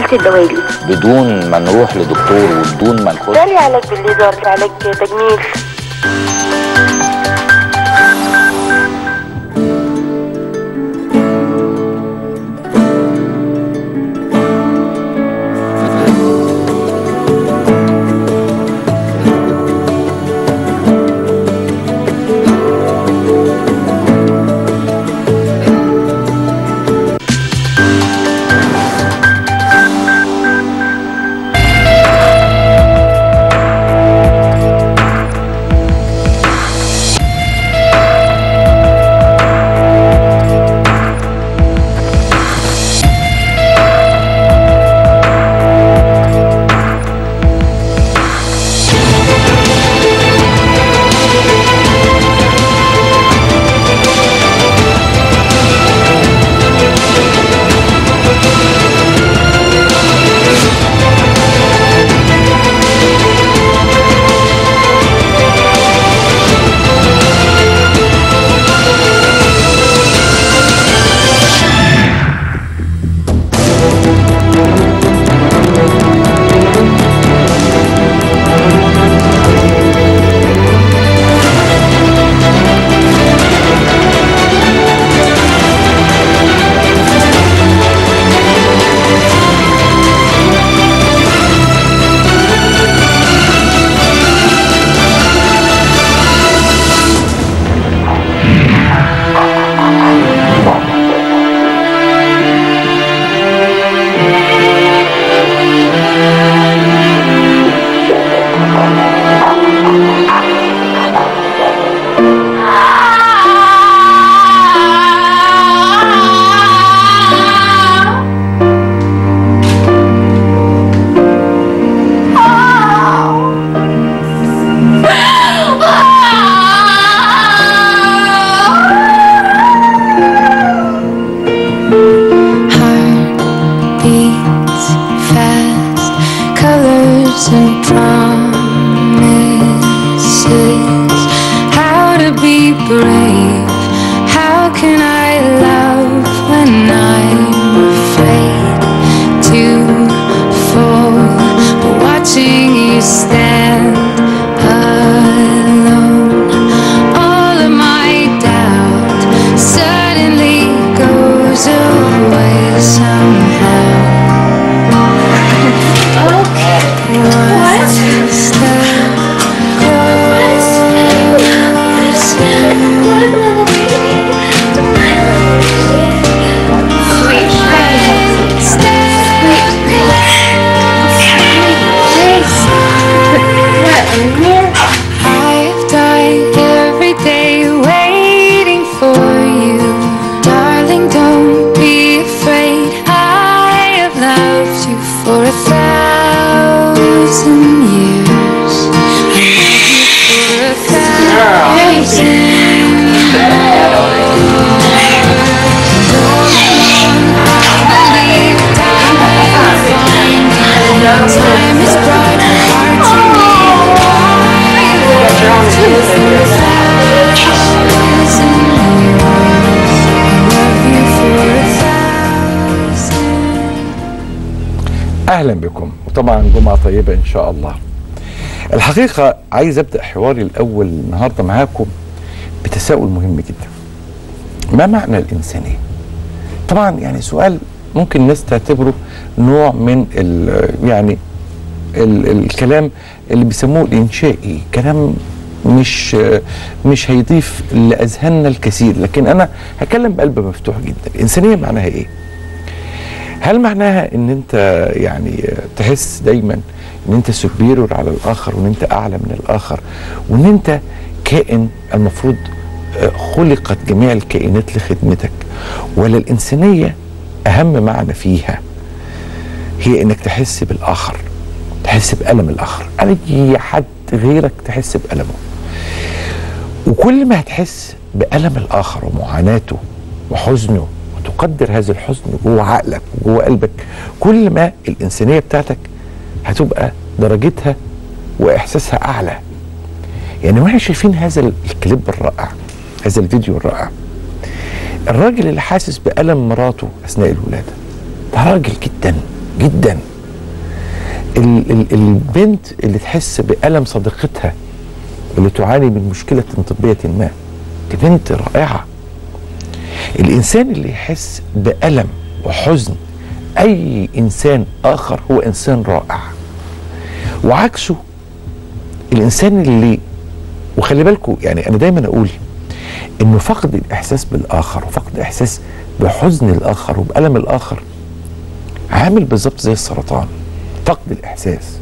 هاتي الدواء لي بدون ما نروح لدكتور وبدون ما نخش ده لي علاج بالليزر علاج تجميل beats fast, colors and promises. How to be brave? How can I love when I'm afraid to fall? But watching you stand alone, all of my doubt suddenly goes away somehow. One step I've died every day waiting for you. Darling, don't be afraid. I have loved you for a thousand years. I love you for a thousand Time is brought hard to اهلا بكم وطبعا جمعه طيبه ان شاء الله الحقيقه عايز ابدا حواري الاول النهارده معاكم بتساؤل مهم جدا ما معنى الانسانيه طبعا يعني سؤال ممكن الناس تعتبره نوع من ال يعني ال الكلام اللي بيسموه الانشائي كلام مش مش هيضيف لاذهاننا الكثير لكن انا هتكلم بقلب مفتوح جدا الانسانيه معناها ايه هل معناها ان انت يعني تحس دايما ان انت سوبيرور على الاخر وان انت اعلى من الاخر وان انت كائن المفروض خلقت جميع الكائنات لخدمتك ولا الانسانيه اهم معنى فيها هي انك تحس بالاخر تحس بالم الاخر اي حد غيرك تحس بالمه وكل ما هتحس بالم الاخر ومعاناته وحزنه وتقدر هذا الحزن جوه عقلك وجوه قلبك كل ما الانسانيه بتاعتك هتبقى درجتها واحساسها اعلى يعني واحنا شايفين هذا الكليب الرائع هذا الفيديو الرائع الراجل اللي حاسس بألم مراته أثناء الولادة ده راجل جدا جدا ال ال البنت اللي تحس بألم صديقتها اللي تعاني من مشكلة طبية ما دي بنت رائعة الإنسان اللي يحس بألم وحزن أي إنسان آخر هو إنسان رائع وعكسه الإنسان اللي وخلي بالكم يعني أنا دايما أقول إنه فقد الإحساس بالآخر وفقد الإحساس بحزن الآخر وبألم الآخر عامل بالظبط زي السرطان فقد الإحساس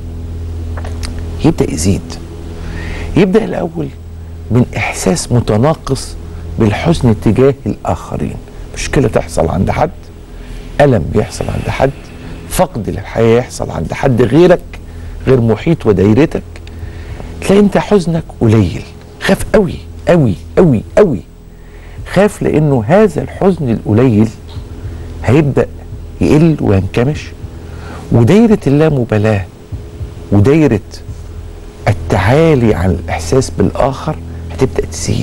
يبدأ يزيد يبدأ الأول من إحساس متناقص بالحزن تجاه الآخرين مشكلة تحصل عند حد ألم بيحصل عند حد فقد للحياة يحصل عند حد غيرك غير محيط ودايرتك تلاقي انت حزنك قليل خاف قوي قوي قوي قوي خاف لانه هذا الحزن القليل هيبدا يقل وينكمش ودايره اللامبالاه ودايره التعالي عن الاحساس بالاخر هتبدا تزيد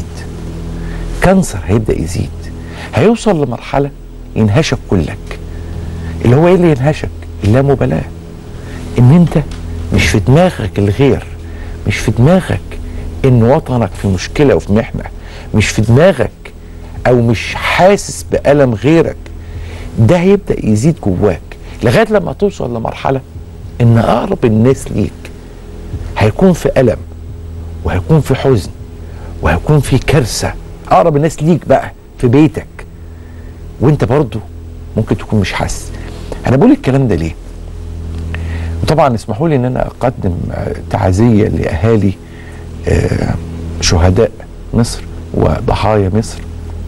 كانسر هيبدا يزيد هيوصل لمرحله ينهشك كلك اللي هو ايه اللي ينهشك اللامبالاه ان انت مش في دماغك الغير مش في دماغك ان وطنك في مشكله وفي محنه مش في دماغك او مش حاسس بالم غيرك ده هيبدا يزيد جواك لغايه لما توصل لمرحله ان اقرب الناس ليك هيكون في الم وهيكون في حزن وهيكون في كارثه اقرب الناس ليك بقى في بيتك وانت برضه ممكن تكون مش حاسس انا بقول الكلام ده ليه وطبعا اسمحوا لي ان انا اقدم آه، تعزيه لاهالي آه، شهداء مصر وضحايا مصر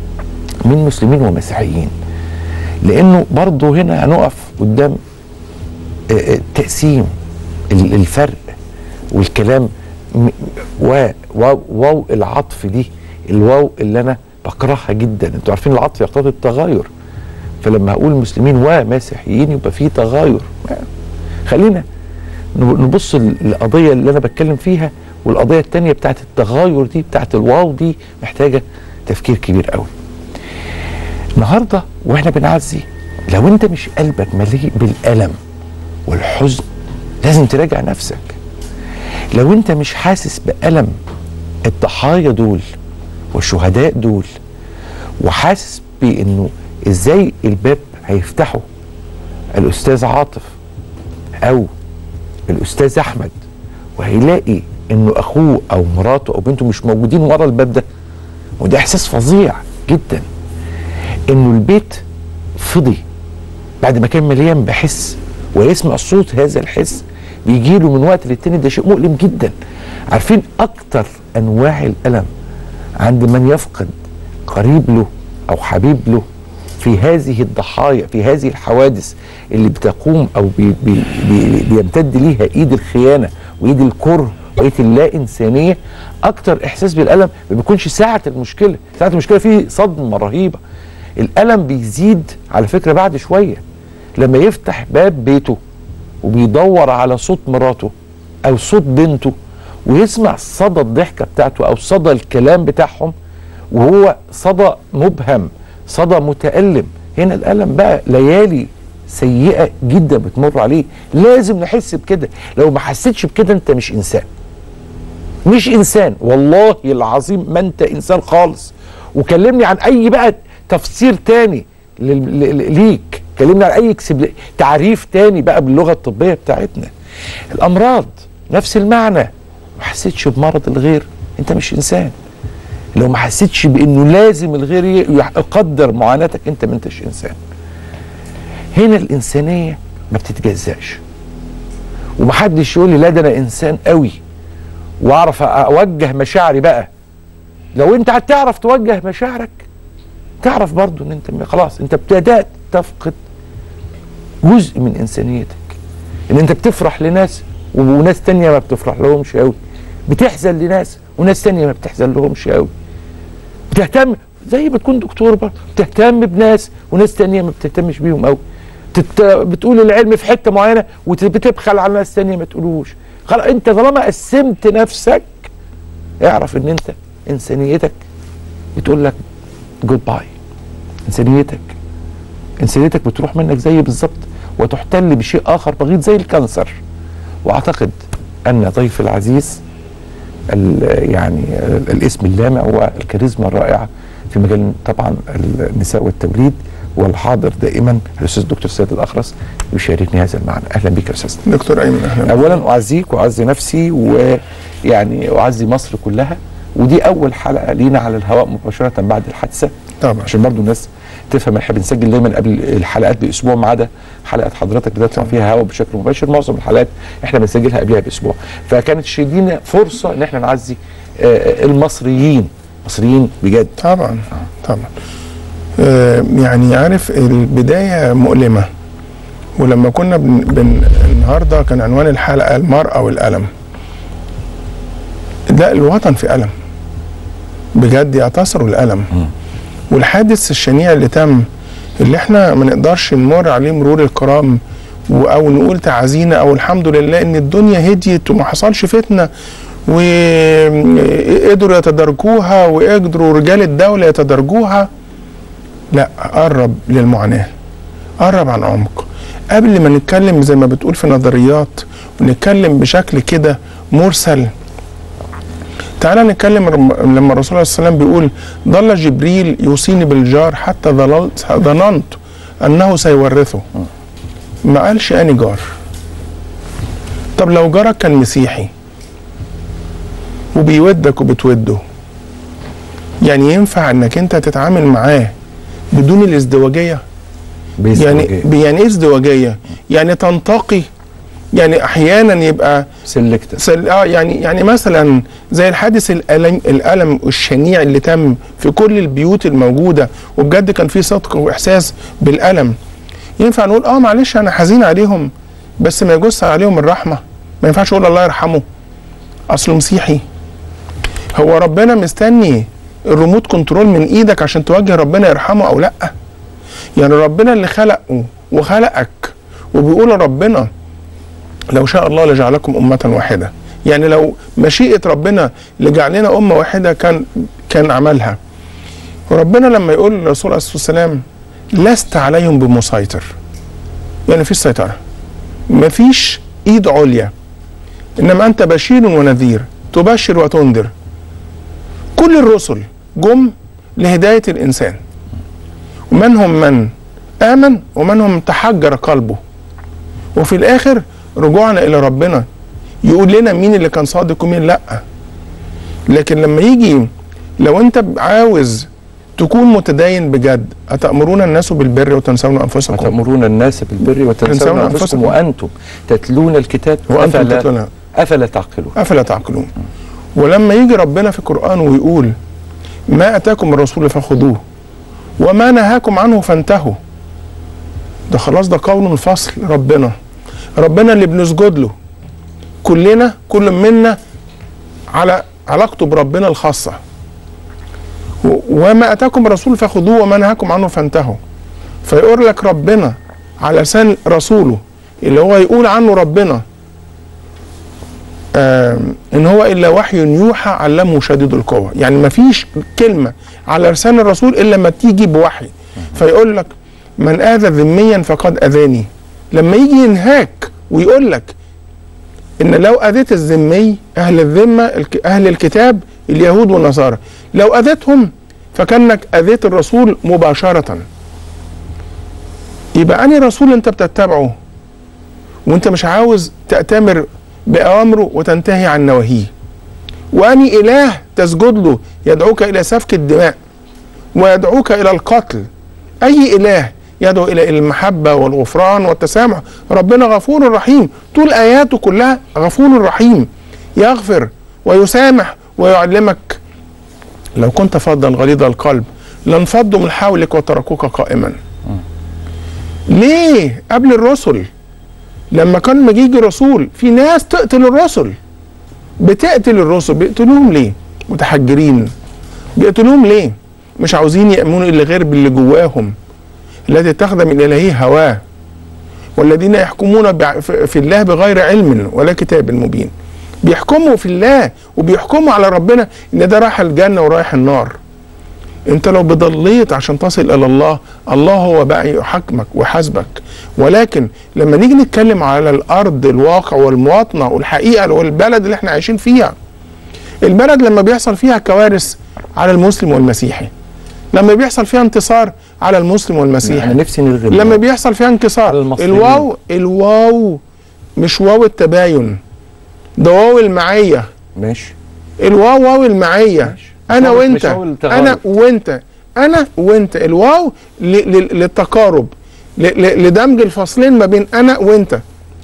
من مسلمين ومسيحيين لانه برضه هنا هنقف قدام آه، آه، تقسيم ال- الفرق والكلام م- و واو, واو العطف دي الواو اللي انا بكرهها جدا انتوا عارفين العطف يقتضي التغاير فلما اقول مسلمين ومسيحيين يبقى في تغاير خلينا نب- نبص للقضيه اللي انا بتكلم فيها والقضيه الثانيه بتاعت التغاير دي بتاعت الواو دي محتاجه تفكير كبير قوي النهارده واحنا بنعزي لو انت مش قلبك مليء بالالم والحزن لازم تراجع نفسك لو انت مش حاسس بالم الضحايا دول والشهداء دول وحاسس بانه ازاي الباب هيفتحه الاستاذ عاطف او الاستاذ احمد وهيلاقي انه اخوه او مراته او بنته مش موجودين ورا الباب ده وده احساس فظيع جدا انه البيت فضي بعد ما كان مليان بحس ويسمع صوت هذا الحس بيجي له من وقت للتاني ده شيء مؤلم جدا عارفين اكتر انواع الالم عند من يفقد قريب له او حبيب له في هذه الضحايا في هذه الحوادث اللي بتقوم او بي بي بي بيمتد ليها ايد الخيانه وايد الكره وايد اللا انسانيه اكتر احساس بالالم ما بيكونش ساعه المشكله ساعه المشكله فيه صدمه رهيبه الالم بيزيد على فكره بعد شويه لما يفتح باب بيته وبيدور على صوت مراته او صوت بنته ويسمع صدى الضحكه بتاعته او صدى الكلام بتاعهم وهو صدى مبهم صدى متألم هنا الألم بقى ليالي سيئة جدا بتمر عليه لازم نحس بكده لو ما حسيتش بكده انت مش انسان مش انسان والله العظيم ما انت انسان خالص وكلمني عن اي بقى تفسير تاني لل- ل- ليك كلمني عن اي اكسبل- تعريف تاني بقى باللغه الطبيه بتاعتنا الامراض نفس المعنى ما حسيتش بمرض الغير انت مش انسان لو ما حسيتش بانه لازم الغير ي- يح- يقدر معاناتك انت ما انتش انسان هنا الانسانيه ما بتتجزاش ومحدش يقول لي لا ده انا انسان قوي واعرف اوجه مشاعري بقى لو انت هتعرف توجه مشاعرك تعرف برضو ان انت م- خلاص انت ابتدات تفقد جزء من انسانيتك ان انت بتفرح لناس وناس تانية ما بتفرح لهمش قوي بتحزن لناس وناس تانية ما بتحزن لهمش قوي بتهتم زي ما تكون دكتور برضه بتهتم بناس وناس تانية ما بتهتمش بيهم قوي تت... بتقول العلم في حته معينه وبتبخل على ناس تانية ما تقولوش خلاص انت طالما قسمت نفسك اعرف ان انت انسانيتك بتقول لك جود باي انسانيتك انسانيتك بتروح منك زي بالظبط وتحتل بشيء اخر بغيض زي الكانسر واعتقد ان ضيف العزيز ال- يعني ال- الاسم اللامع والكاريزما الرائعه في مجال طبعا النساء والتوليد والحاضر دائما الاستاذ دكتور سيد الاخرس يشاركني هذا المعنى اهلا بك يا استاذ دكتور ايمن اهلا اولا اعزيك واعزي نفسي ويعني اعزي مصر كلها ودي اول حلقه لينا على الهواء مباشره بعد الحادثه طبعا عشان برضو الناس تفهم احنا بنسجل دايما قبل الحلقات باسبوع ما عدا حلقه حضرتك بتطلع فيها هوا بشكل مباشر معظم الحلقات احنا بنسجلها قبلها باسبوع فكانت تدينا فرصه ان احنا نعزي آه، المصريين مصريين بجد طبعا طبعا آه يعني عارف البدايه مؤلمه ولما كنا بن, بن النهارده كان عنوان الحلقه المراه والالم لا الوطن في الم بجد يعتصر الالم والحادث الشنيع اللي تم اللي احنا ما نقدرش نمر عليه مرور الكرام و- او نقول تعازينا او الحمد لله ان الدنيا هديت وما حصلش فتنه وقدروا يتداركوها وقدروا رجال الدوله يتداركوها لا قرب للمعاناه قرب عن عمق قبل ما نتكلم زي ما بتقول في نظريات ونتكلم بشكل كده مرسل تعالى نتكلم رم- لما الرسول صلى الله عليه وسلم بيقول ضل جبريل يوصيني بالجار حتى ظللت ظننت انه سيورثه ما قالش اني جار طب لو جارك كان مسيحي وبيودك وبتوده يعني ينفع انك انت تتعامل معاه بدون الازدواجيه يعني يعني ايه ازدواجيه يعني تنتقي يعني احيانا يبقى سلكت سل... اه يعني يعني مثلا زي الحادث الالم الالم الشنيع اللي تم في كل البيوت الموجوده وبجد كان في صدق واحساس بالالم ينفع نقول اه معلش انا حزين عليهم بس ما يجوز عليهم الرحمه ما ينفعش اقول الله يرحمه اصله مسيحي هو ربنا مستني الريموت كنترول من ايدك عشان توجه ربنا يرحمه او لا يعني ربنا اللي خلقه وخلقك وبيقول ربنا لو شاء الله لجعلكم أمة واحدة يعني لو مشيئة ربنا لجعلنا أمة واحدة كان كان عملها وربنا لما يقول للرسول عليه الصلاة والسلام لست عليهم بمسيطر يعني مفيش سيطرة مفيش إيد عليا إنما أنت بشير ونذير تبشر وتنذر كل الرسل جم لهداية الإنسان ومنهم من آمن ومنهم تحجر قلبه وفي الآخر رجوعنا إلى ربنا يقول لنا مين اللي كان صادق ومين لأ لكن لما يجي لو أنت عاوز تكون متدين بجد أتأمرون الناس بالبر وتنسون أنفسكم أتأمرون الناس بالبر وتنسون تنسون أنفسكم أنفسكم. وأنتم تتلون الكتاب وأنتم أفلا, تتلون. أفلا تعقلون أفلا تعقلون ولما يجي ربنا في القرآن ويقول ما أتاكم الرسول فخذوه وما نهاكم عنه فانتهوا ده خلاص ده قول الفصل ربنا ربنا اللي بنسجد له كلنا كل منا على علاقته بربنا الخاصة و- وما أتاكم الرسول فخذوه وما نهاكم عنه فانتهوا فيقول لك ربنا على لسان رسوله اللي هو يقول عنه ربنا آم، ان هو الا وحي يوحى علمه شديد القوى يعني ما فيش كلمه على لسان الرسول الا لما تيجي بوحي فيقول لك من اذى ذميا فقد اذاني لما يجي ينهاك ويقول لك ان لو اذيت الذمي اهل الذمه الك- اهل الكتاب اليهود والنصارى لو اذيتهم فكانك اذيت الرسول مباشره يبقى اني رسول انت بتتبعه وانت مش عاوز تأتمر بأوامره وتنتهي عن نواهيه وأني إله تسجد له يدعوك إلى سفك الدماء ويدعوك إلى القتل أي إله يدعو إلى المحبة والغفران والتسامح ربنا غفور رحيم طول آياته كلها غفور رحيم يغفر ويسامح ويعلمك لو كنت فظا غليظ القلب لانفضوا من حولك وتركوك قائما ليه قبل الرسل لما كان ما يجي رسول في ناس تقتل الرسل بتقتل الرسل بيقتلوهم ليه متحجرين بيقتلوهم ليه مش عاوزين يأمنوا إلا غير باللي جواهم الذي تخدم الإلهية هواه والذين يحكمون بع- في في الله بغير علم ولا كتاب مبين بيحكموا في الله وبيحكموا على ربنا ان ده رايح الجنه ورايح النار انت لو بضليت عشان تصل الى الله الله هو بقى يحاكمك ويحاسبك ولكن لما نيجي نتكلم على الارض الواقع والمواطنه والحقيقه والبلد اللي احنا عايشين فيها البلد لما بيحصل فيها كوارث على المسلم والمسيحي لما بيحصل فيها انتصار على المسلم والمسيحي انا نفسي نلغي لما الواو. بيحصل فيها على انكسار المصريين. الواو الواو مش واو التباين ده واو المعيه ماشي الواو واو المعيه ماشي. انا مش وانت واو التغاير. انا وانت انا وانت الواو ل- ل- للتقارب ل- ل- لدمج الفصلين ما بين انا وانت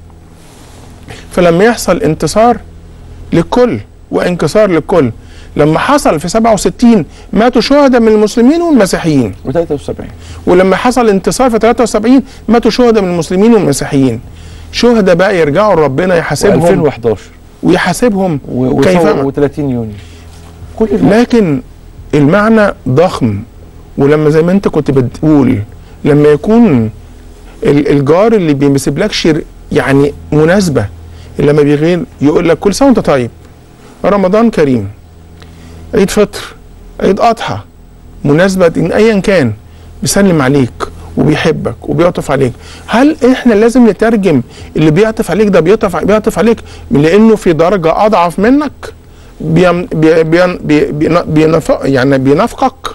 فلما يحصل انتصار للكل وانكسار للكل لما حصل في 67 ماتوا شهداء من المسلمين والمسيحيين و73 ولما حصل انتصار في 73 ماتوا شهداء من المسلمين والمسيحيين شهداء بقى يرجعوا لربنا يحاسبهم و2011 ويحاسبهم و كيفما و30 يونيو كل ده لكن المعنى ضخم ولما زي ما انت كنت بتقول لما يكون ال- الجار اللي بيسيبلكش ر- يعني مناسبه لما بيغير يقول لك كل سنه وانت طيب رمضان كريم عيد فطر عيد اضحى مناسبه إن ايا كان بيسلم عليك وبيحبك وبيعطف عليك هل احنا لازم نترجم اللي بيعطف عليك ده بيعطف بيعطف عليك لانه في درجه اضعف منك بين بي بين بي بين بينف يعني بينافقك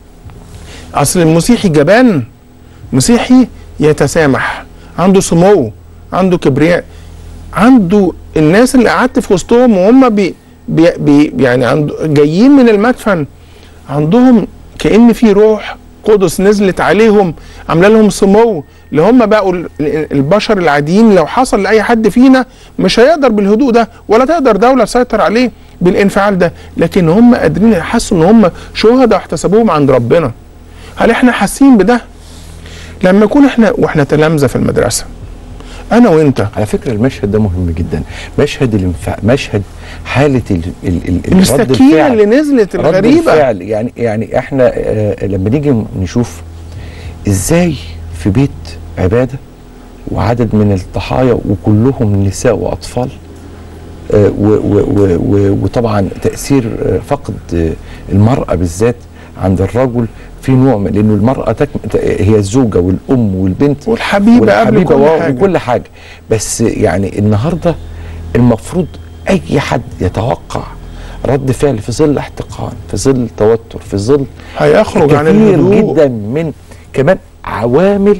اصل المسيحي جبان مسيحي يتسامح عنده سمو عنده كبرياء عنده الناس اللي قعدت في وسطهم وهم بي بي بي يعني عنده جايين من المدفن عندهم كأن في روح قدس نزلت عليهم عامله لهم سمو اللي هم بقوا ال- ال- البشر العاديين لو حصل لاي حد فينا مش هيقدر بالهدوء ده ولا تقدر دوله تسيطر عليه بالانفعال ده لكن هم قادرين يحسوا ان هم شهداء واحتسبوهم عند ربنا هل احنا حاسين بده لما يكون احنا واحنا تلامذه في المدرسه انا وانت على فكره المشهد ده مهم جدا مشهد الانفع مشهد حاله ال ال ال ال- رد السكينه الفعل. اللي نزلت رد الغريبه الفعل يعني يعني احنا آه لما نيجي نشوف ازاي في بيت عباده وعدد من الضحايا وكلهم نساء واطفال آه و و و و وطبعا تاثير آه فقد آه المراه بالذات عند الرجل في نوع من لانه المراه تك هي الزوجه والام والبنت والحبيبه قبل والحبيبة كل و- حاجه وكل حاجه بس يعني النهارده المفروض اي حد يتوقع رد فعل في ظل احتقان في ظل توتر في ظل هيخرج عن كثير الهدوء جدا من كمان عوامل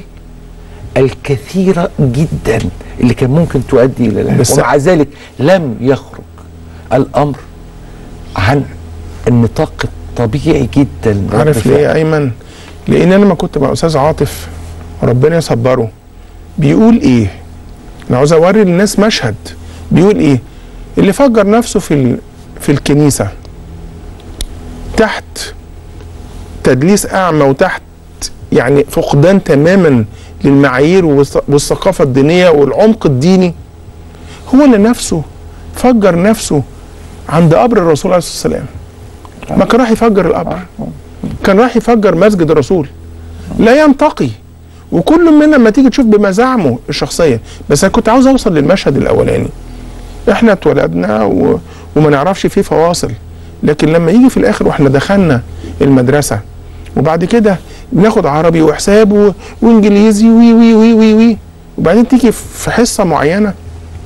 الكثيرة جدا اللي كان ممكن تؤدي إلى الهلاك بس- ومع ذلك لم يخرج الأمر عن النطاق الطبيعي جدا لرد عارف ليه فعل. يا ايمن لان انا لما كنت مع استاذ عاطف ربنا يصبره بيقول ايه انا عاوز اوري للناس مشهد بيقول ايه اللي فجر نفسه في ال... في الكنيسه تحت تدليس اعمى وتحت يعني فقدان تماما للمعايير والث- والثقافه الدينيه والعمق الديني هو اللي نفسه فجر نفسه عند قبر الرسول عليه الصلاه والسلام ما كان راح يفجر القبر كان راح يفجر مسجد الرسول لا ينتقي وكل منا لما تيجي تشوف بمزاعمه الشخصيه بس انا كنت عاوز اوصل للمشهد الاولاني احنا اتولدنا و... وما نعرفش فيه فواصل لكن لما يجي في الاخر واحنا دخلنا المدرسه وبعد كده بناخد عربي وحساب و... وانجليزي وي وي وي وي وي وبعدين تيجي في حصه معينه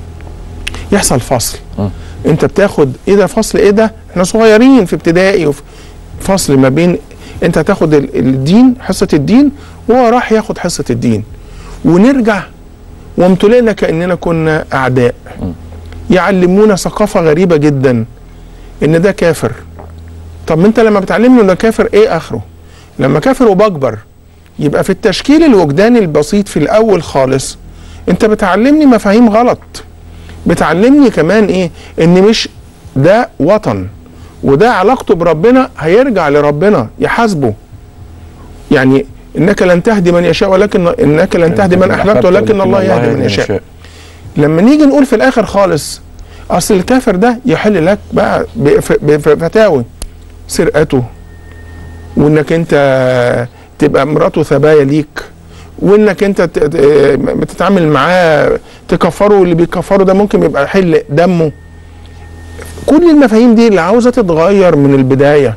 يحصل فصل انت بتاخد ايه ده فصل ايه ده احنا صغيرين في ابتدائي وفي فصل ما بين انت هتاخد ال- الدين حصه الدين وهو راح ياخد حصه الدين ونرجع وامتلئنا كاننا كنا اعداء يعلمونا ثقافه غريبه جدا ان ده كافر طب ما انت لما بتعلمني ان ده كافر ايه اخره لما كافر وبكبر يبقى في التشكيل الوجداني البسيط في الاول خالص انت بتعلمني مفاهيم غلط بتعلمني كمان ايه ان مش ده وطن وده علاقته بربنا هيرجع لربنا يحاسبه يعني انك لن تهدي من يشاء ولكن انك لن تهدي من احببت ولكن الله يهدي من يشاء لما نيجي نقول في الاخر خالص اصل الكافر ده يحل لك بقى بف- بفتاوي سرقته وانك انت تبقى مراته ثبايا ليك وانك انت ت- ت- بتتعامل معاه تكفره واللي بيكفره ده ممكن يبقى حل دمه كل المفاهيم دي اللي عاوزه تتغير من البدايه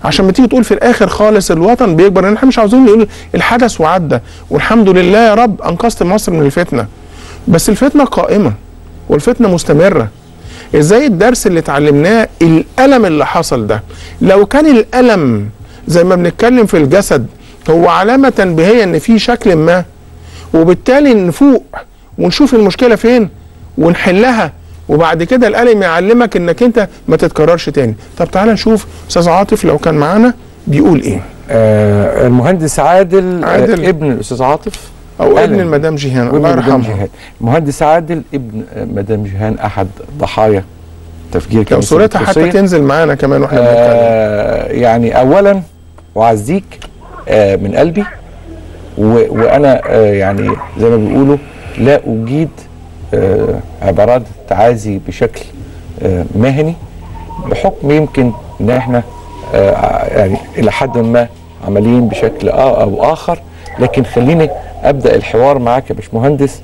عشان ما تيجي تقول في الاخر خالص الوطن بيكبر لان احنا مش عاوزين نقول الحدث وعدى والحمد لله يا رب انقذت مصر من الفتنه بس الفتنه قائمه والفتنه مستمره ازاي الدرس اللي اتعلمناه الالم اللي حصل ده لو كان الالم زي ما بنتكلم في الجسد هو علامه تنبيهيه ان في شكل ما وبالتالي نفوق ونشوف المشكله فين ونحلها وبعد كده الالم يعلمك انك انت ما تتكررش تاني طب تعالى نشوف استاذ عاطف لو كان معانا بيقول ايه آه المهندس عادل, عادل. آه ابن الاستاذ عاطف او ابن أهلاً. المدام جيهان وابن الله مدام يرحمها جيهان المهندس عادل ابن آه، مدام جيهان احد ضحايا تفجير لو كنيسة صورتها حتى القدسية. تنزل معانا كمان واحنا بنتكلم آه يعني اولا اعزيك آه من قلبي و- وانا آه يعني زي ما بيقولوا لا اجيد آه عبارات تعازي بشكل آه مهني بحكم يمكن ان احنا آه يعني الى حد ما عمليين بشكل آه او اخر لكن خليني ابدا الحوار معاك يا باشمهندس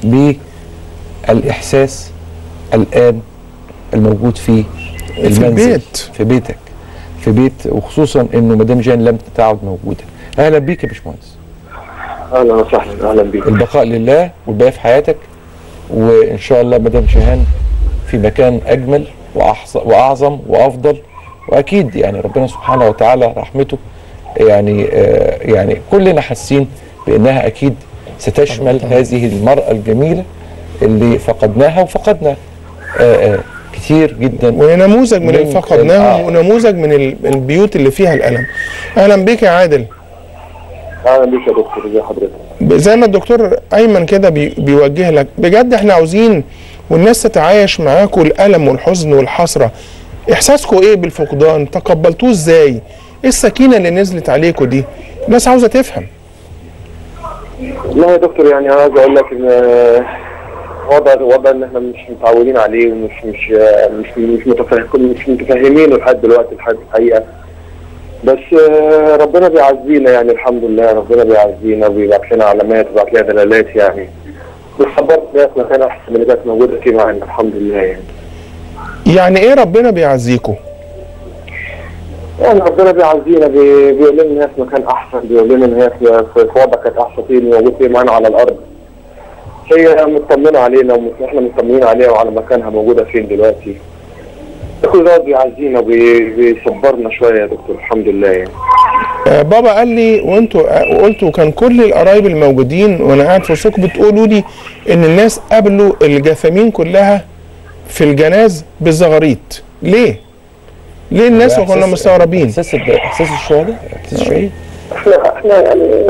بالاحساس الان الموجود في المنزل البيت. في بيتك في بيت وخصوصا انه مدام جان لم تعد موجوده اهلا بيك يا باشمهندس اهلا وسهلا اهلا بيك البقاء لله والباقي في حياتك وان شاء الله مدام جيهان في مكان اجمل واحسن واعظم وافضل واكيد يعني ربنا سبحانه وتعالى رحمته يعني آه يعني كلنا حاسين بانها اكيد ستشمل هذه المراه الجميله اللي فقدناها وفقدنا آه آه كتير جدا وهي نموذج من من اللي فقدناهم آه. ونموذج من ال- البيوت اللي فيها الالم اهلا بيك يا عادل اهلا بيك يا دكتور ازي حضرتك ب- زي ما الدكتور ايمن كده بي بيوجه لك بجد احنا عاوزين والناس تتعايش معاكم الالم والحزن والحسره احساسكم ايه بالفقدان تقبلتوه ازاي ايه السكينه اللي نزلت عليكم دي الناس عاوزه تفهم لا يا دكتور يعني انا عايز اقول لك ان آه، وضع وضع ان احنا مش متعودين عليه ومش مش آه، مش مش متفاهم مش متفاهمينه لحد دلوقتي لحد الحقيقه بس آه، ربنا بيعزينا يعني الحمد لله ربنا بيعزينا وبيبعت لنا علامات وبيبعت لنا دلالات يعني بنصبر في مكان احسن من اللي كانت موجوده فيه معانا الحمد لله يعني يعني ايه ربنا بيعزيكم يعني ربنا بيعزينا بي- بيقول لنا ان هي في مكان احسن بيقول لنا ان هي في في في وضع كانت احسن فيه اللي موجود فيه معانا على الارض هي مطمنه علينا واحنا مطمنين عليها وعلى مكانها موجوده فين دلوقتي كل ده بيعزينا وبيصبرنا شويه يا دكتور الحمد لله يعني آه بابا قال لي وانتوا آه قلتوا كان كل القرايب الموجودين وانا قاعد في وسطكم بتقولوا لي ان الناس قابلوا الجثامين كلها في الجناز بالزغاريت ليه؟ ليه الناس ده كنا إحساس- مستغربين؟ احساس احساس الشهداء احساس الشهيد احنا احنا يعني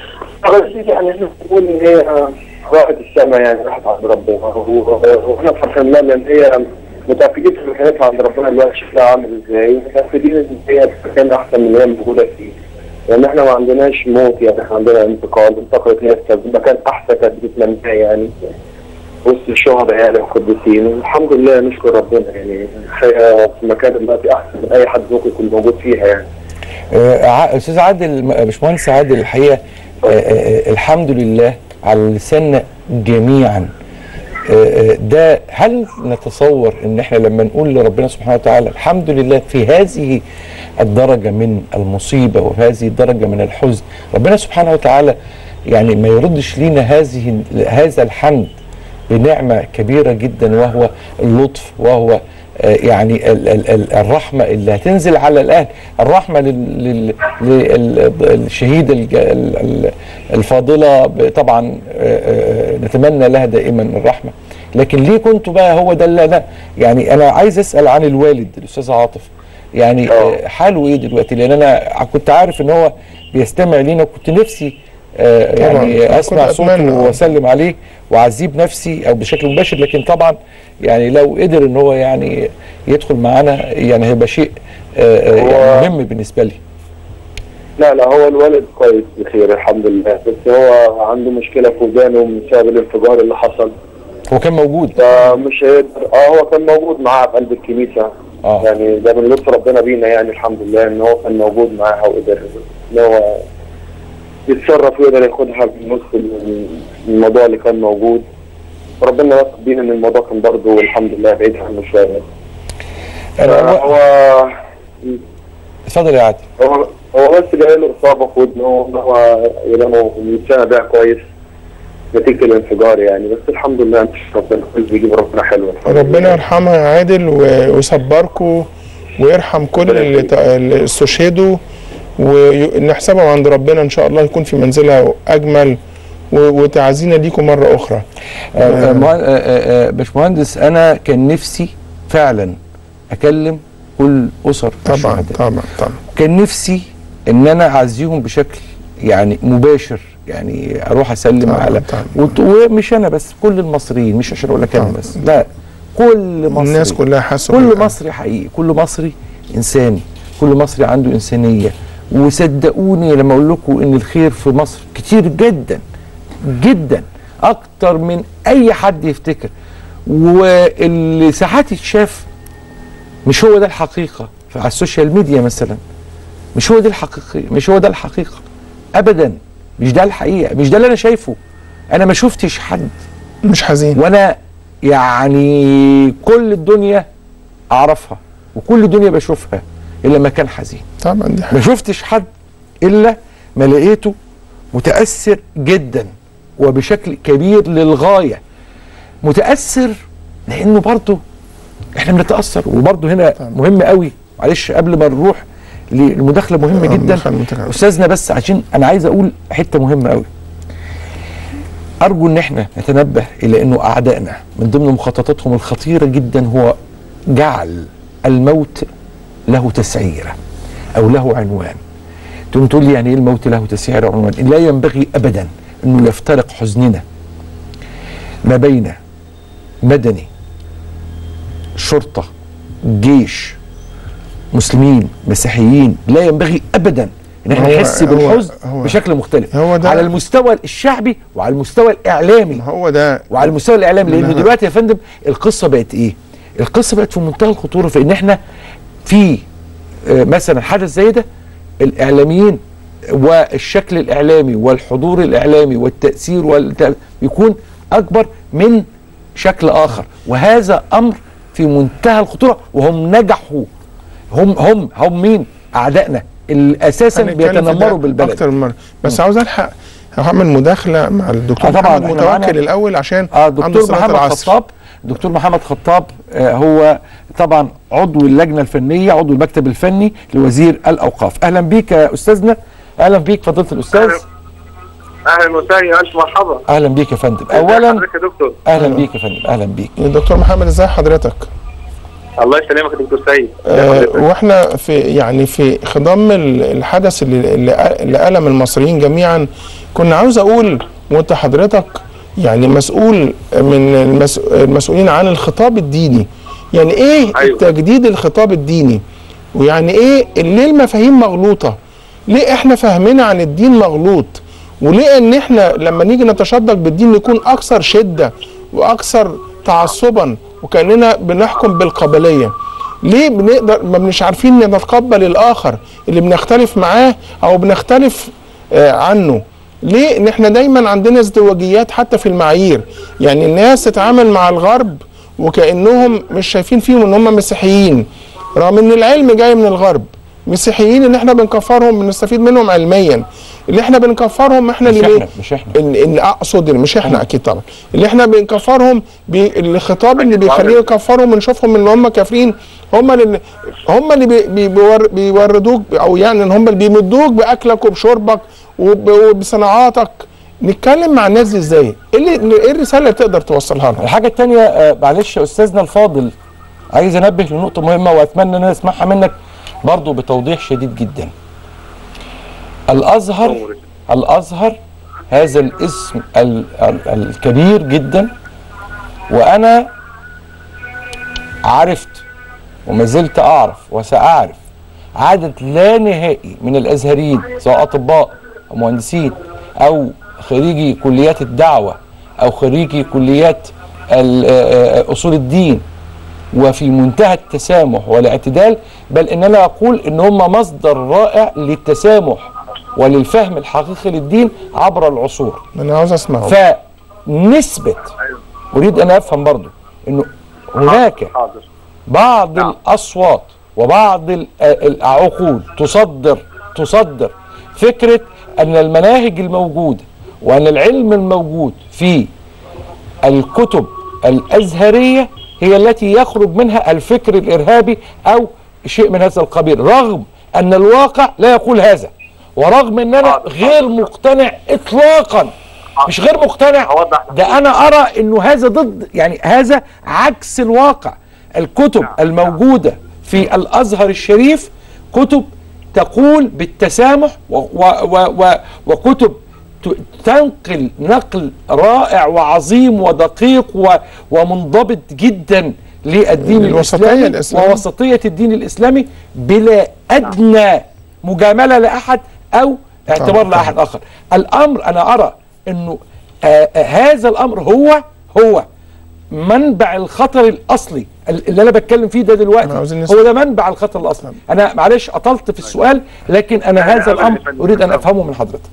بس يعني احنا بنقول ان هي راحت السماء يعني راحت عند ربنا و- واحنا فرحانين لها لان هي متاكدين في مكانتها عند ربنا دلوقتي شكلها عامل ازاي ومتاكدين ان هي في مكان احسن من اللي هي موجوده فيه لان احنا ما عندناش موت يعني احنا عندنا انتقال انتقلت هي في مكان احسن كانت بتتمناه يعني وسط الشهداء يعني القديسين والحمد لله نشكر ربنا يعني هي في مكان دلوقتي احسن من اي حد ممكن يكون موجود فيها يعني آه، ع- استاذ عادل م- باشمهندس عادل الحقيقه آه، آه، آه، الحمد لله على لساننا جميعا آه، آه، ده هل نتصور ان احنا لما نقول لربنا سبحانه وتعالى الحمد لله في هذه الدرجه من المصيبه وفي هذه الدرجه من الحزن ربنا سبحانه وتعالى يعني ما يردش لينا هذه هذا الحمد بنعمه كبيره جدا وهو اللطف وهو آه، يعني ال- ال- ال- الرحمه اللي هتنزل على الاهل الرحمه لل- لل- لل- للشهيده الج- ال- ال- الفاضله ب- طبعا آه، آه، نتمنى لها دائما الرحمه لكن ليه كنتوا بقى هو ده اللي انا يعني انا عايز اسال عن الوالد الاستاذ عاطف يعني آه، حاله ايه دلوقتي لان انا كنت عارف ان هو بيستمع لينا وكنت نفسي آه، طبعاً. أنا يعني اسمع كنت صوته أتمنى. واسلم عليه واعزيه بنفسي او بشكل مباشر لكن طبعا يعني لو قدر ان هو يعني يدخل معانا يعني هيبقى شيء آه، آه، يعني مهم بالنسبه لي لا لا هو الوالد كويس بخير الحمد لله بس هو عنده مشكلة في ودانه بسبب الانفجار اللي حصل هو كان موجود فمش هيقدر اه هو كان موجود معاها في قلب الكنيسة اه يعني ده من لطف ربنا بينا يعني الحمد لله ان هو كان موجود معاها وقدر ان هو يتصرف ويقدر ياخدها من نص الموضوع اللي كان موجود ربنا وفق بينا ان الموضوع كان برضه والحمد لله بعيد عنه شوية انا هو اتفضل يا عادل هو هو بس جاي له اصابه في ودنه ان هو ودنه متسامع بيها كويس نتيجه الانفجار يعني بس الحمد لله انت ربنا كل بيجيب ربنا حلو الحمد ربنا لله. يرحمها يا عادل و- ويصبركم ويرحم كل اللي ت- اللي استشهدوا ونحسبهم عند ربنا ان شاء الله يكون في منزلها اجمل و- وتعزينا ليكم مره اخرى آه، آه، مه- آه، آه، آه، باشمهندس انا كان نفسي فعلا اكلم كل اسر طبعا الشهداء. طبعا طبعا كان نفسي ان انا اعزيهم بشكل يعني مباشر يعني اروح اسلم طبعاً، على طبعاً. وت- ومش انا بس كل المصريين مش عشان اقول لك انا طبعاً. بس لا كل مصري الناس كلها حاسه كل بالألم. مصري حقيقي كل مصري انساني كل مصري عنده انسانيه وصدقوني لما اقول لكم ان الخير في مصر كتير جدا جدا اكتر من اي حد يفتكر واللي ساعات يتشاف مش هو ده الحقيقه على السوشيال ميديا مثلا مش هو ده الحقيقي مش هو ده الحقيقه ابدا مش ده الحقيقه مش ده اللي انا شايفه انا ما شفتش حد مش حزين وانا يعني كل الدنيا اعرفها وكل الدنيا بشوفها الا ما كان حزين طبعا دي حاجة. ما شفتش حد الا ما لقيته متاثر جدا وبشكل كبير للغايه متاثر لانه برضه احنا بنتاثر وبرضه هنا مهم قوي معلش قبل ما نروح للمداخله مهمه آه، جدا مداخلة متكاملة. استاذنا بس عشان انا عايز اقول حته مهمه قوي ارجو ان احنا نتنبه الى انه اعدائنا من ضمن مخططاتهم الخطيره جدا هو جعل الموت له تسعيره او له عنوان تقوم تقول لي يعني ايه الموت له تسعيره او عنوان لا ينبغي ابدا انه يفترق حزننا ما بين مدني شرطه جيش مسلمين مسيحيين لا ينبغي ابدا ان احنا هو- نحس هو- بالحزن هو- بشكل مختلف هو ده- على المستوى الشعبي وعلى المستوى الاعلامي هو ده وعلى المستوى الاعلامي لانه لا. دلوقتي يا فندم القصه بقت ايه؟ القصه بقت في منتهى الخطوره في ان احنا في آه، مثلا حدث زي ده الاعلاميين والشكل الاعلامي والحضور الاعلامي والتاثير والت... يكون اكبر من شكل اخر وهذا امر في منتهى الخطوره وهم نجحوا هم هم هم مين؟ اعدائنا اللي اساسا هنتكلم في ده بيتنمروا بالبلد اكتر من مره بس عاوز الحق هعمل مداخله مع الدكتور آه، طبعاً، محمد إحنا متوكل معانا- الاول عشان اه عنده دكتور صلاة محمد العصر. خطاب دكتور محمد خطاب آه هو طبعا عضو اللجنه الفنيه عضو المكتب الفني لوزير الاوقاف اهلا بيك يا استاذنا اهلا بيك فضيله الاستاذ اهلا وسهلا الف مرحبا اهلا بيك يا فندم اولا حضرتك يا دكتور اهلا بيك يا فندم اهلا بيك دكتور محمد ازاي حضرتك الله يسلمك يا دكتور سيد آه واحنا في يعني في خضم ال- الحدث اللي اللي اللي ألم المصريين جميعا كنا عاوز اقول وانت حضرتك يعني مسؤول من المس- المسؤولين عن الخطاب الديني يعني ايه أيوة. تجديد الخطاب الديني ويعني ايه ليه المفاهيم مغلوطه ليه احنا فاهمنا عن الدين مغلوط وليه ان احنا لما نيجي نتشدق بالدين نكون اكثر شده واكثر تعصبا وكاننا بنحكم بالقبليه ليه بنقدر ما مش عارفين نتقبل الاخر اللي بنختلف معاه او بنختلف آه عنه ليه ان احنا دايما عندنا ازدواجيات حتى في المعايير يعني الناس تتعامل مع الغرب وكانهم مش شايفين فيهم ان هم مسيحيين رغم ان العلم جاي من الغرب مسيحيين اللي احنا بنكفرهم بنستفيد منهم علميا اللي احنا بنكفرهم احنا مش اللي احنا مش احنا ان ان اقصد إن مش احنا اكيد طبعا اللي احنا بنكفرهم بي الخطاب اللي بيخليه يكفرهم ونشوفهم ان هم كافرين هم اللي هم اللي بي بي بيور بيوردوك او يعني ان هم اللي بيمدوك باكلك وبشربك وب- وبصناعاتك نتكلم مع الناس دي ازاي؟ ايه اللي ايه الرساله اللي تقدر توصلها لهم؟ الحاجه الثانيه آه معلش يا استاذنا الفاضل عايز انبه لنقطه مهمه واتمنى ان انا اسمعها منك برضو بتوضيح شديد جدا الازهر الازهر هذا الاسم ال ال الكبير جدا وانا عرفت وما زلت اعرف وساعرف عدد لا نهائي من الازهريين سواء اطباء او مهندسين او خريجي كليات الدعوه او خريجي كليات ال- آه، آه، اصول الدين وفي منتهى التسامح والاعتدال بل ان انا اقول ان هم مصدر رائع للتسامح وللفهم الحقيقي للدين عبر العصور انا عاوز اسمعه فنسبة اريد ان افهم برضو انه هناك حاضر بعض الاصوات وبعض ال- العقول تصدر تصدر فكره ان المناهج الموجوده وان العلم الموجود في الكتب الازهريه هي التي يخرج منها الفكر الارهابي او شيء من هذا القبيل رغم ان الواقع لا يقول هذا ورغم ان انا غير مقتنع اطلاقا مش غير مقتنع أوضح. ده انا ارى انه هذا ضد يعني هذا عكس الواقع الكتب الموجوده في الازهر الشريف كتب تقول بالتسامح و و و و وكتب ت- تنقل نقل رائع وعظيم ودقيق و ومنضبط جدا للدين الوسطية الاسلامي الإسلامية. ووسطيه الدين الاسلامي بلا ادنى مجامله لاحد او اعتبار طبعاً. لاحد اخر الامر انا ارى انه آه آه هذا الامر هو هو منبع الخطر الاصلي ال- اللي انا بتكلم فيه ده أنا دلوقتي عاوزين نسمع. هو ده منبع الخطر الاصلي انا معلش اطلت في السؤال لكن انا هذا أبداً الامر يا فندم. اريد ان افهمه من حضرتك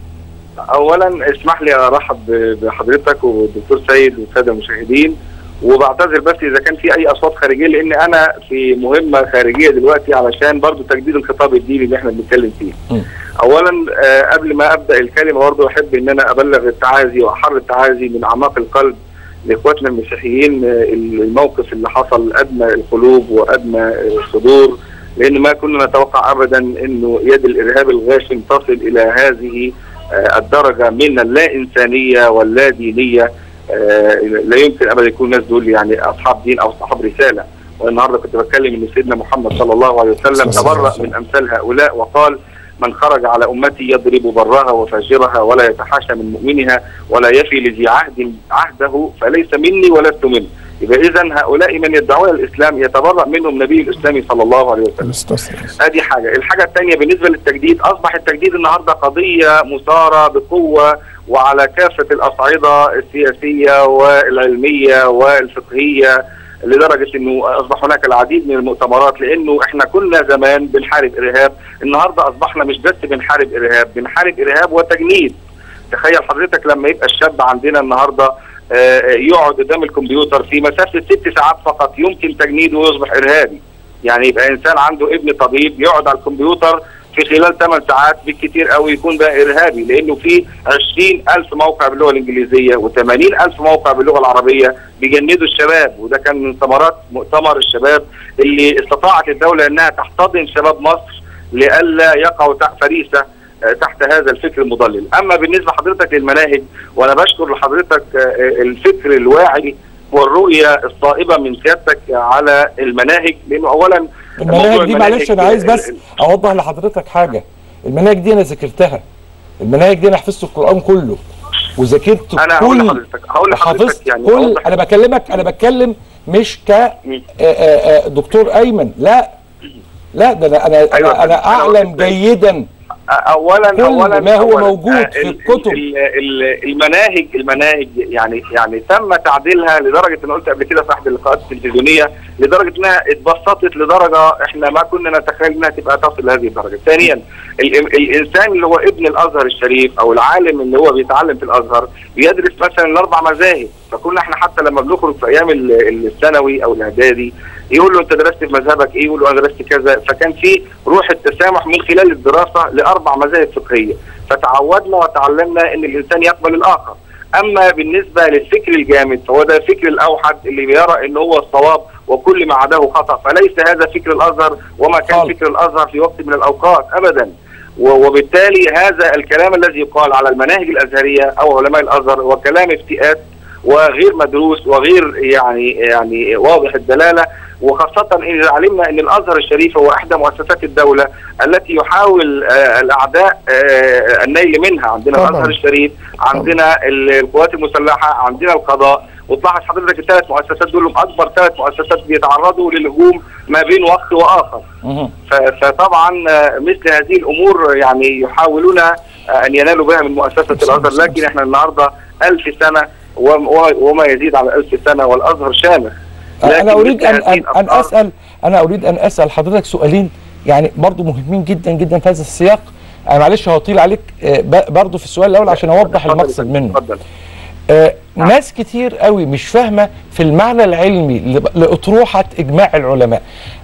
اولا اسمح لي ارحب ب- بحضرتك والدكتور سيد والساده المشاهدين وبعتذر بس اذا كان في اي اصوات خارجيه لان انا في مهمه خارجيه دلوقتي علشان برضو تجديد الخطاب الديني اللي احنا بنتكلم فيه. م. اولا آه، قبل ما ابدا الكلمه برضو احب ان انا ابلغ التعازي واحر التعازي من اعماق القلب لاخواتنا المسيحيين آه، الموقف اللي حصل ادنى القلوب وادنى الصدور لان ما كنا نتوقع ابدا انه يد الارهاب الغاشم تصل الى هذه آه، الدرجه من اللا انسانيه واللا دينيه آه، لا يمكن ابدا يكون الناس دول يعني اصحاب دين او اصحاب رساله والنهارده كنت بتكلم ان سيدنا محمد صلى الله عليه وسلم صلى الله عليه تبرأ وسلم. من امثال هؤلاء وقال من خرج على امتي يضرب برها وفاجرها ولا يتحاشى من مؤمنها ولا يفي لذي عهد عهده فليس مني ولست منه يبقى اذا هؤلاء من يدعون الاسلام يتبرأ منهم نبي الاسلام صلى الله عليه وسلم ادي حاجه الحاجه الثانيه بالنسبه للتجديد اصبح التجديد النهارده قضيه مثاره بقوه وعلى كافه الاصعده السياسيه والعلميه والفقهيه لدرجه انه اصبح هناك العديد من المؤتمرات لانه احنا كنا زمان بنحارب ارهاب النهارده اصبحنا مش بس بنحارب ارهاب بنحارب ارهاب وتجنيد تخيل حضرتك لما يبقى الشاب عندنا النهارده آه، يقعد قدام الكمبيوتر في مسافه ست ساعات فقط يمكن تجنيده ويصبح ارهابي يعني يبقى انسان عنده ابن طبيب يقعد على الكمبيوتر في خلال 8 ساعات بالكثير قوي يكون بقى ارهابي لانه في 20000 موقع باللغه الانجليزيه و80000 موقع باللغه العربيه بيجندوا الشباب وده كان من ثمرات مؤتمر الشباب اللي استطاعت الدوله انها تحتضن شباب مصر لئلا يقعوا تحت فريسه آه، تحت هذا الفكر المضلل اما بالنسبه حضرتك للمناهج وانا بشكر لحضرتك آه، آه، الفكر الواعي والرؤيه الصائبه من سيادتك على المناهج لانه اولا المناهج موضوع دي معلش انا عايز بس ال- اوضح لحضرتك حاجه المناهج دي انا ذاكرتها المناهج دي انا حفظت القران كله وذاكرت انا هقول كل لحضرتك هقول لحضرتك وحفظت يعني كل أوضح- انا بكلمك انا بتكلم مش ك آه، آه، آه، دكتور ايمن لا لا ده انا انا أيوة، انا, أنا أنا اعلم قلت لك. جيدا اولا كل اولا ما هو أولاً، موجود آه، في ال- الكتب. ال- ال- المناهج المناهج يعني يعني تم تعديلها لدرجه انا قلت قبل كده في احد اللقاءات التلفزيونيه لدرجه انها اتبسطت لدرجه احنا ما كنا نتخيل انها تبقى تصل لهذه الدرجه. ثانيا ال- الانسان اللي هو ابن الازهر الشريف او العالم اللي هو بيتعلم في الازهر بيدرس مثلا الاربع مذاهب فكنا احنا حتى لما بنخرج في ايام ال- الثانوي او الاعدادي يقول له انت درست في مذهبك ايه يقول له انا درست كذا فكان في روح التسامح من خلال الدراسه لاربع مذاهب فقهيه فتعودنا وتعلمنا ان الانسان يقبل الاخر اما بالنسبه للفكر الجامد فهو ده الفكر الاوحد اللي بيرى ان هو الصواب وكل ما عداه خطا فليس هذا فكر الازهر وما كان خالص. فكر الازهر في وقت من الاوقات ابدا و- وبالتالي هذا الكلام الذي يقال على المناهج الازهريه او علماء الازهر هو كلام افتئات وغير مدروس وغير يعني يعني واضح الدلاله وخاصة إذا علمنا أن الأزهر الشريف هو إحدى مؤسسات الدولة التي يحاول آه الأعداء آه النيل منها عندنا طبعاً. الأزهر الشريف عندنا ال- القوات المسلحة عندنا القضاء وتلاحظ حضرتك الثلاث مؤسسات دول هم أكبر ثلاث مؤسسات بيتعرضوا للهجوم ما بين وقت وآخر مهم. ف- فطبعا آه، مثل هذه الامور يعني يحاولون آه، ان ينالوا بها من مؤسسه الازهر لكن احنا النهارده ألف سنه وم- وما يزيد على ألف سنه والازهر شامخ لكن انا اريد مثل ان هذه ان, أن الأفكار- اسال انا اريد ان اسال حضرتك سؤالين يعني برضو مهمين جدا جدا في هذا السياق انا معلش هطيل عليك آه، ب- برضو في السؤال الاول عشان اوضح اتفضل يا المقصد فندم، منه اتفضل آه، ناس كتير قوي مش فاهمه في المعنى العلمي ل- لاطروحه اجماع العلماء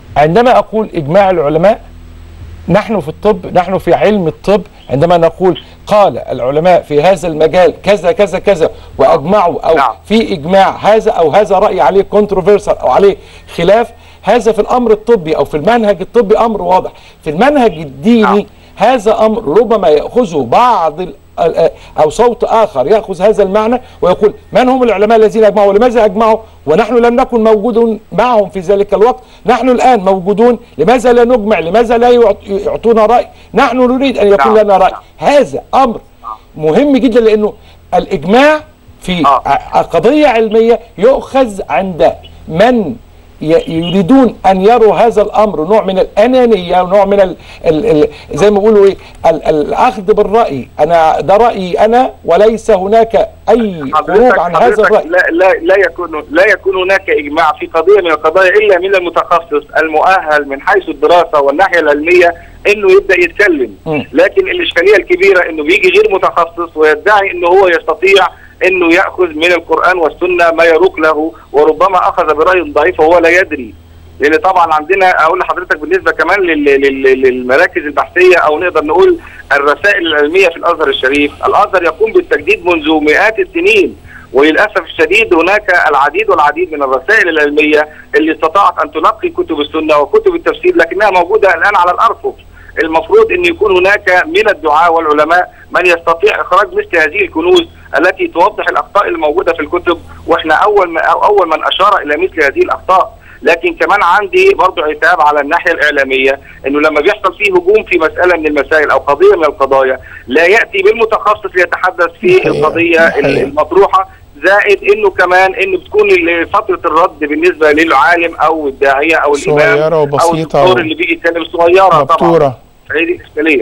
عندما اقول اجماع العلماء نحن في الطب نحن في علم الطب عندما نقول قال العلماء في هذا المجال كذا كذا كذا واجمعوا او نعم. في اجماع هذا او هذا راي عليه كونتروفيرسال او عليه خلاف هذا في الامر الطبي او في المنهج الطبي امر واضح في المنهج الديني نعم. هذا امر ربما ياخذه بعض ال- ال- او صوت اخر ياخذ هذا المعنى ويقول من هم العلماء الذين اجمعوا ولماذا اجمعوا ونحن لم نكن موجودون معهم في ذلك الوقت نحن الان موجودون لماذا لا نجمع لماذا لا يعط- يعطونا راي نحن نريد ان يكون نعم. لنا راي هذا امر مهم جدا لانه الاجماع في آه. ع- قضيه علميه يؤخذ عند من ي- يريدون ان يروا هذا الامر نوع من الانانيه ونوع من ال ال ال زي ما بيقولوا ايه ال الاخذ بالراي انا ده رايي انا وليس هناك اي خروج عن هذا حضرتك الراي لا لا لا يكون لا يكون هناك اجماع في قضيه من القضايا الا من المتخصص المؤهل من حيث الدراسه والناحيه العلميه انه يبدا يتكلم مم. لكن الاشكاليه الكبيره انه بيجي غير متخصص ويدعي انه هو يستطيع انه ياخذ من القران والسنه ما يروق له وربما اخذ براي ضعيف وهو لا يدري لان طبعا عندنا اقول لحضرتك بالنسبه كمان لل- لل- للمراكز البحثيه او نقدر نقول الرسائل العلميه في الازهر الشريف، الازهر يقوم بالتجديد منذ مئات السنين وللاسف الشديد هناك العديد والعديد من الرسائل العلميه اللي استطاعت ان تنقي كتب السنه وكتب التفسير لكنها موجوده الان على الارفف. المفروض ان يكون هناك من الدعاة والعلماء من يستطيع اخراج مثل هذه الكنوز التي توضح الاخطاء الموجوده في الكتب واحنا اول ما أو اول من اشار الى مثل هذه الاخطاء لكن كمان عندي برضو عتاب على الناحيه الاعلاميه انه لما بيحصل فيه هجوم في مساله من المسائل او قضيه من القضايا لا ياتي بالمتخصص ليتحدث في الحقيقة. القضيه الحقيقة. المطروحه زائد انه كمان انه بتكون ال- فتره الرد بالنسبه للعالم او الداعيه او الامام صغيرة او وبسيطة الدكتور و- اللي بيجي يتكلم صغيره طبعا مبتوره هي دي الاشكاليه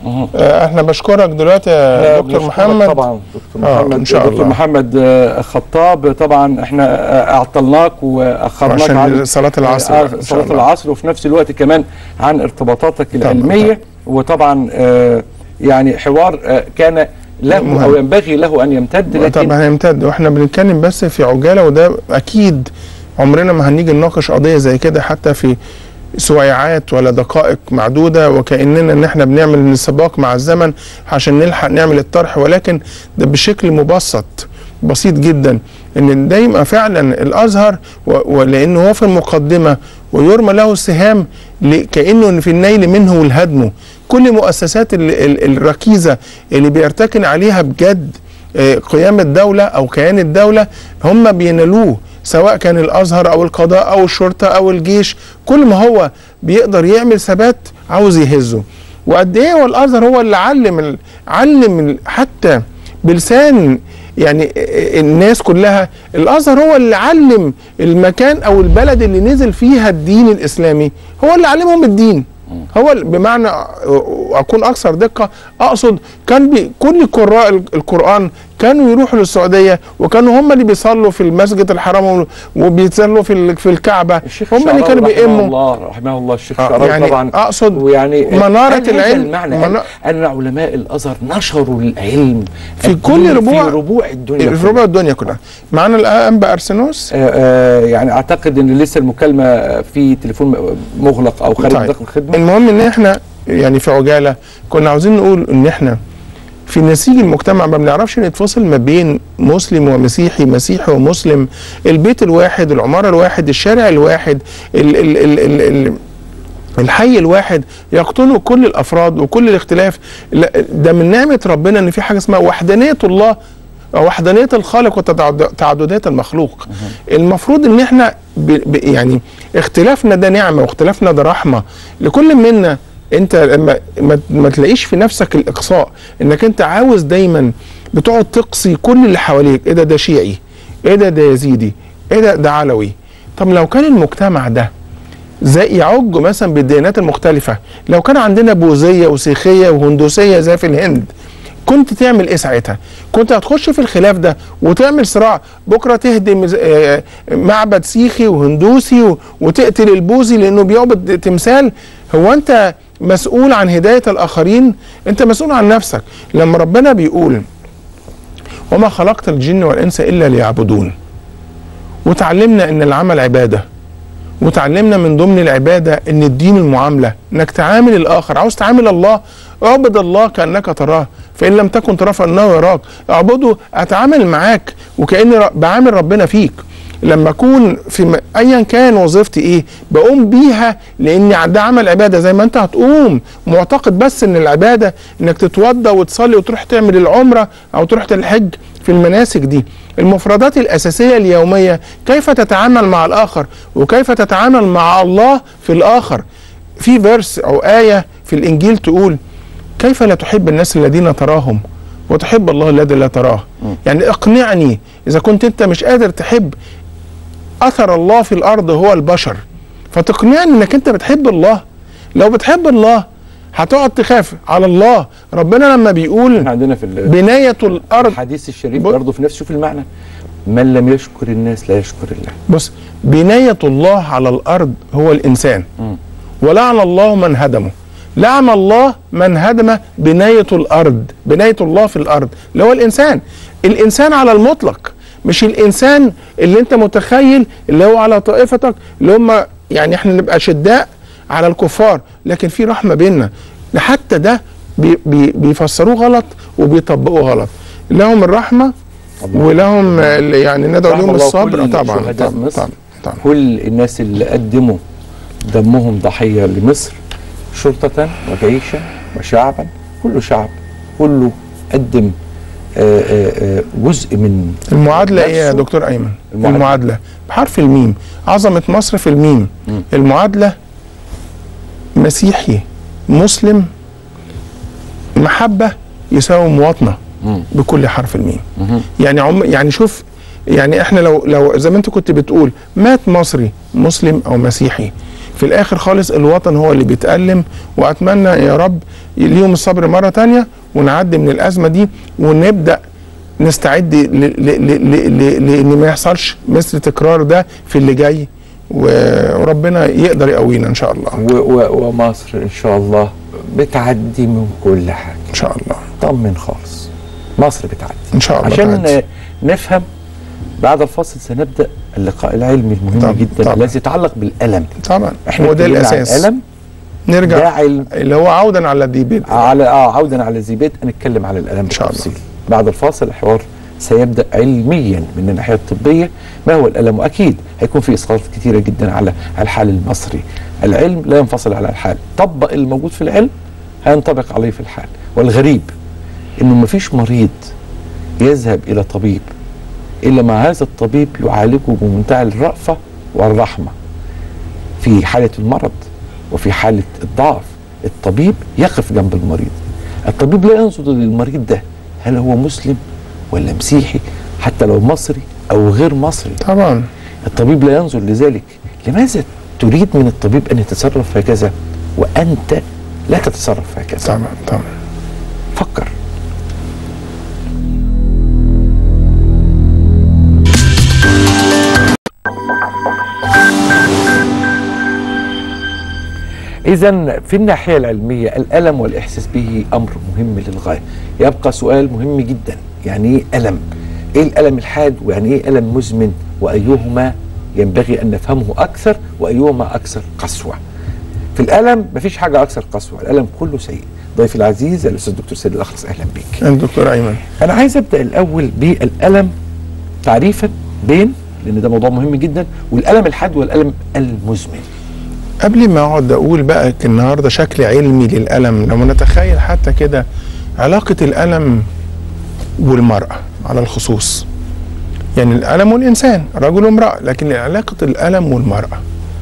آه، احنا بشكرك دلوقتي يا دكتور بنشكرك محمد طبعا دكتور آه، محمد إن شاء دكتور الله. محمد آه، خطاب طبعا احنا آه، اعطلناك واخرناك عشان عن صلاة العصر آه، إن شاء صلاه الله. العصر وفي نفس الوقت كمان عن ارتباطاتك العلميه طبعاً. وطبعا آه، يعني حوار آه، كان له مهم. او ينبغي له ان يمتد لكن طب هنمتد واحنا بنتكلم بس في عجاله وده اكيد عمرنا ما هنيجي نناقش قضيه زي كده حتى في سويعات ولا دقائق معدوده وكاننا ان احنا بنعمل سباق مع الزمن عشان نلحق نعمل الطرح ولكن ده بشكل مبسط بسيط جدا ان ده يبقى فعلا الازهر و- ولانه هو في المقدمه ويرمى له السهام ل- كانه في النيل منه والهدم كل مؤسسات ال- ال- الركيزه اللي بيرتكن عليها بجد آه، قيام الدولة أو كيان الدولة هم بينالوه سواء كان الأزهر أو القضاء أو الشرطة أو الجيش كل ما هو بيقدر يعمل ثبات عاوز يهزه وقد إيه هو الأزهر هو اللي علم ال- علم ال- حتى بلسان يعني آه، الناس كلها الازهر هو اللي علم المكان او البلد اللي نزل فيها الدين الاسلامي هو اللي علمهم الدين هو ال- بمعنى اكون اكثر دقه اقصد كان بي كل قراء ال- القران كانوا يروحوا للسعوديه وكانوا هم اللي بيصلوا في المسجد الحرام و- وبيصلوا في ال- في الكعبه الشيخ هم اللي الشعراوي كانوا رحمه بيئموا الله رحمه الله الشيخ آه، الشعراوي يعني طبعا أقصد ويعني منارة قال هذا العلم- المعنى منا- قال ان علماء الازهر نشروا العلم في الدين كل ربوع- في ربوع الدنيا في كلها. ربع الدنيا كلها معانا الانبا ارسنوس آه، آه، يعني اعتقد ان لسه المكالمه في تليفون مغلق او خارج طيب. داخل الخدمه المهم ان احنا يعني في عجاله كنا عاوزين نقول ان احنا في نسيج المجتمع ما بنعرفش نتفصل ما بين مسلم ومسيحي مسيحي ومسلم البيت الواحد العماره الواحد الشارع الواحد ال ال ال ال ال الحي الواحد يقتله كل الافراد وكل الاختلاف لا، ده من نعمه ربنا ان في حاجه اسمها وحدانيه الله أو وحدانيه الخالق وتعددات المخلوق المفروض ان احنا ب ب يعني اختلافنا ده نعمه واختلافنا ده رحمه لكل منا انت لما ما, ما تلاقيش في نفسك الاقصاء انك انت عاوز دايما بتقعد تقصي كل اللي حواليك ايه ده ده شيعي ايه ده ده يزيدي ايه ده ده علوي طب لو كان المجتمع ده زي يعج مثلا بالديانات المختلفة لو كان عندنا بوذية وسيخية وهندوسية زي في الهند كنت تعمل ايه ساعتها كنت هتخش في الخلاف ده وتعمل صراع بكرة تهدم آه، معبد سيخي وهندوسي و- وتقتل البوذي لانه بيعبد تمثال هو انت مسؤول عن هداية الاخرين انت مسؤول عن نفسك لما ربنا بيقول وما خلقت الجن والانس الا ليعبدون وتعلمنا ان العمل عباده وتعلمنا من ضمن العباده ان الدين المعامله انك تعامل الاخر عاوز تعامل الله اعبد الله كانك تراه فان لم تكن تراه فانه يراك اعبده اتعامل معاك وكاني ر- بعامل ربنا فيك لما اكون في م... ايا كان وظيفتي ايه بقوم بيها لان ده عمل عباده زي ما انت هتقوم معتقد بس ان العباده انك تتوضى وتصلي وتروح تعمل العمره او تروح الحج في المناسك دي المفردات الاساسيه اليوميه كيف تتعامل مع الاخر وكيف تتعامل مع الله في الاخر في فيرس او ايه في الانجيل تقول كيف لا تحب الناس الذين تراهم وتحب الله الذي لا تراه يعني اقنعني اذا كنت انت مش قادر تحب اثر الله في الارض هو البشر فتقنعني انك انت بتحب الله لو بتحب الله هتقعد تخاف على الله ربنا لما بيقول احنا عندنا في ال- بناية الارض الحديث الشريف ب- برضه في نفس شوف المعنى من لم يشكر الناس لا يشكر الله بص بناية الله على الأرض هو الإنسان ولعن الله من هدمه لعن الله من هدم بناية الأرض بناية الله في الأرض اللي هو الإنسان الإنسان على المطلق مش الإنسان اللي أنت متخيل اللي هو على طائفتك اللي هم يعني احنا نبقى شداء على الكفار لكن في رحمة بيننا حتى ده بي بي بيفسروه غلط وبيطبقوه غلط لهم الرحمة ولهم آه، يعني ندعو رحم لهم الله الصبر كل طبعا شهداء طبعا مصر. طبعا طبعا كل الناس اللي قدموا دمهم ضحية لمصر شرطة وجيشا وشعبا كله شعب كله قدم آه، آه، آه، جزء من المعادلة ايه يا نفسه. دكتور ايمن؟ المعادلة. المعادلة بحرف الميم عظمة مصر في الميم المعادلة مسيحي مسلم محبة يساوي مواطنة بكل حرف الميم يعني عم يعني شوف يعني احنا لو لو زي ما انت كنت بتقول مات مصري مسلم او مسيحي في الاخر خالص الوطن هو اللي بيتألم واتمنى يا رب ليهم الصبر مرة تانية ونعدي من الازمة دي ونبدأ نستعد ل- ل- ل- ل- ل- لان ما يحصلش مثل تكرار ده في اللي جاي و- وربنا يقدر يقوينا ان شاء الله و- و- ومصر ان شاء الله بتعدي من كل حاجة ان شاء الله طمن خالص مصر بتعدي ان شاء الله عشان تعدي. آه، نفهم بعد الفاصل سنبدأ اللقاء العلمي المهم طبعا، جدا طبعا. الذي يتعلق بالألم طبعا احنا هو ده اتكلمنا عن الاساس الألم نرجع ده علم اللي هو عودا على دي بدء على اه عودا على الزيبات هنتكلم على الالم شاء الله. بالتفصيل بعد الفاصل الحوار سيبدا علميا من الناحيه الطبيه ما هو الالم واكيد هيكون في اسقاطات كثيره جدا على الحال المصري العلم لا ينفصل على الحال طبق الموجود في العلم هينطبق عليه في الحال والغريب انه ما فيش مريض يذهب الى طبيب الا مع هذا الطبيب يعالجه بمنتهى الرأفه والرحمه في حاله المرض وفي حاله الضعف الطبيب يقف جنب المريض الطبيب لا ينظر للمريض ده هل هو مسلم ولا مسيحي حتى لو مصري او غير مصري طبعا الطبيب لا ينظر لذلك لماذا تريد من الطبيب ان يتصرف هكذا وانت لا تتصرف هكذا طبعا طبعا فكر إذا في الناحية العلمية الألم والإحساس به أمر مهم للغاية يبقى سؤال مهم جدا يعني إيه ألم؟ إيه الألم الحاد ويعني إيه ألم مزمن وأيهما ينبغي أن نفهمه أكثر وأيهما أكثر قسوة في الألم مفيش حاجة أكثر قسوة الألم كله سيء ضيفي العزيز الأستاذ الدكتور سيد الأخرس أهلا بك الدكتور ايمن أنا عايز أبدأ الأول بالألم تعريفا بين لأن ده موضوع مهم جدا والألم الحاد والألم المزمن قبل ما اقعد اقول بقى النهارده شكل علمي للالم لما نتخيل حتى كده علاقه الالم والمراه على الخصوص يعني الالم والانسان رجل وامراه لكن علاقه الالم والمراه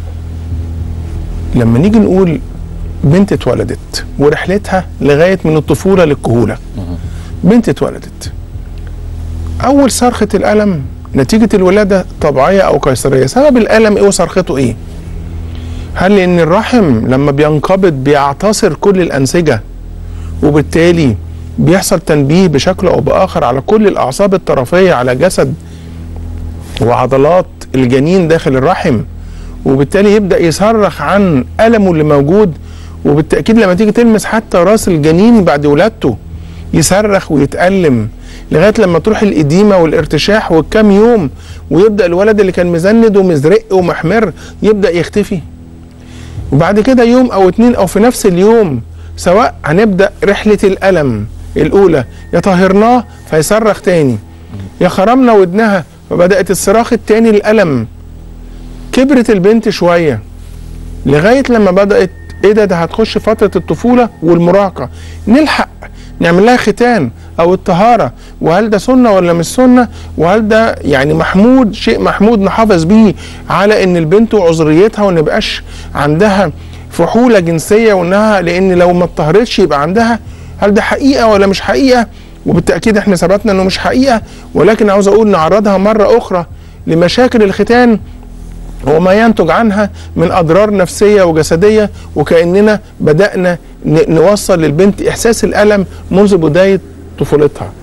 لما نيجي نقول بنت اتولدت ورحلتها لغايه من الطفوله للكهوله بنت اتولدت اول صرخه الالم نتيجه الولاده طبيعيه او قيصريه سبب الالم ايه وصرخته ايه هل لان الرحم لما بينقبض بيعتصر كل الانسجه وبالتالي بيحصل تنبيه بشكل او باخر على كل الاعصاب الطرفيه على جسد وعضلات الجنين داخل الرحم وبالتالي يبدا يصرخ عن المه اللي موجود وبالتاكيد لما تيجي تلمس حتى راس الجنين بعد ولادته يصرخ ويتالم لغايه لما تروح الاديمه والارتشاح والكام يوم ويبدا الولد اللي كان مزند ومزرق ومحمر يبدا يختفي وبعد كده يوم او اتنين او في نفس اليوم سواء هنبدا رحله الالم الاولى يا طهرناه فيصرخ تاني يا خرمنا ودنها فبدات الصراخ التاني الالم كبرت البنت شويه لغايه لما بدات ايه ده ده هتخش فتره الطفوله والمراهقه نلحق نعمل لها ختان او الطهاره وهل ده سنه ولا مش سنه وهل ده يعني محمود شيء محمود نحافظ بيه على ان البنت وعذريتها وان يبقاش عندها فحوله جنسيه وانها لان لو ما اتطهرتش يبقى عندها هل ده حقيقه ولا مش حقيقه وبالتاكيد احنا ثبتنا انه مش حقيقه ولكن عاوز اقول نعرضها مره اخرى لمشاكل الختان وما ينتج عنها من اضرار نفسيه وجسديه وكاننا بدانا ن- نوصل للبنت احساس الالم منذ بدايه طفولتها.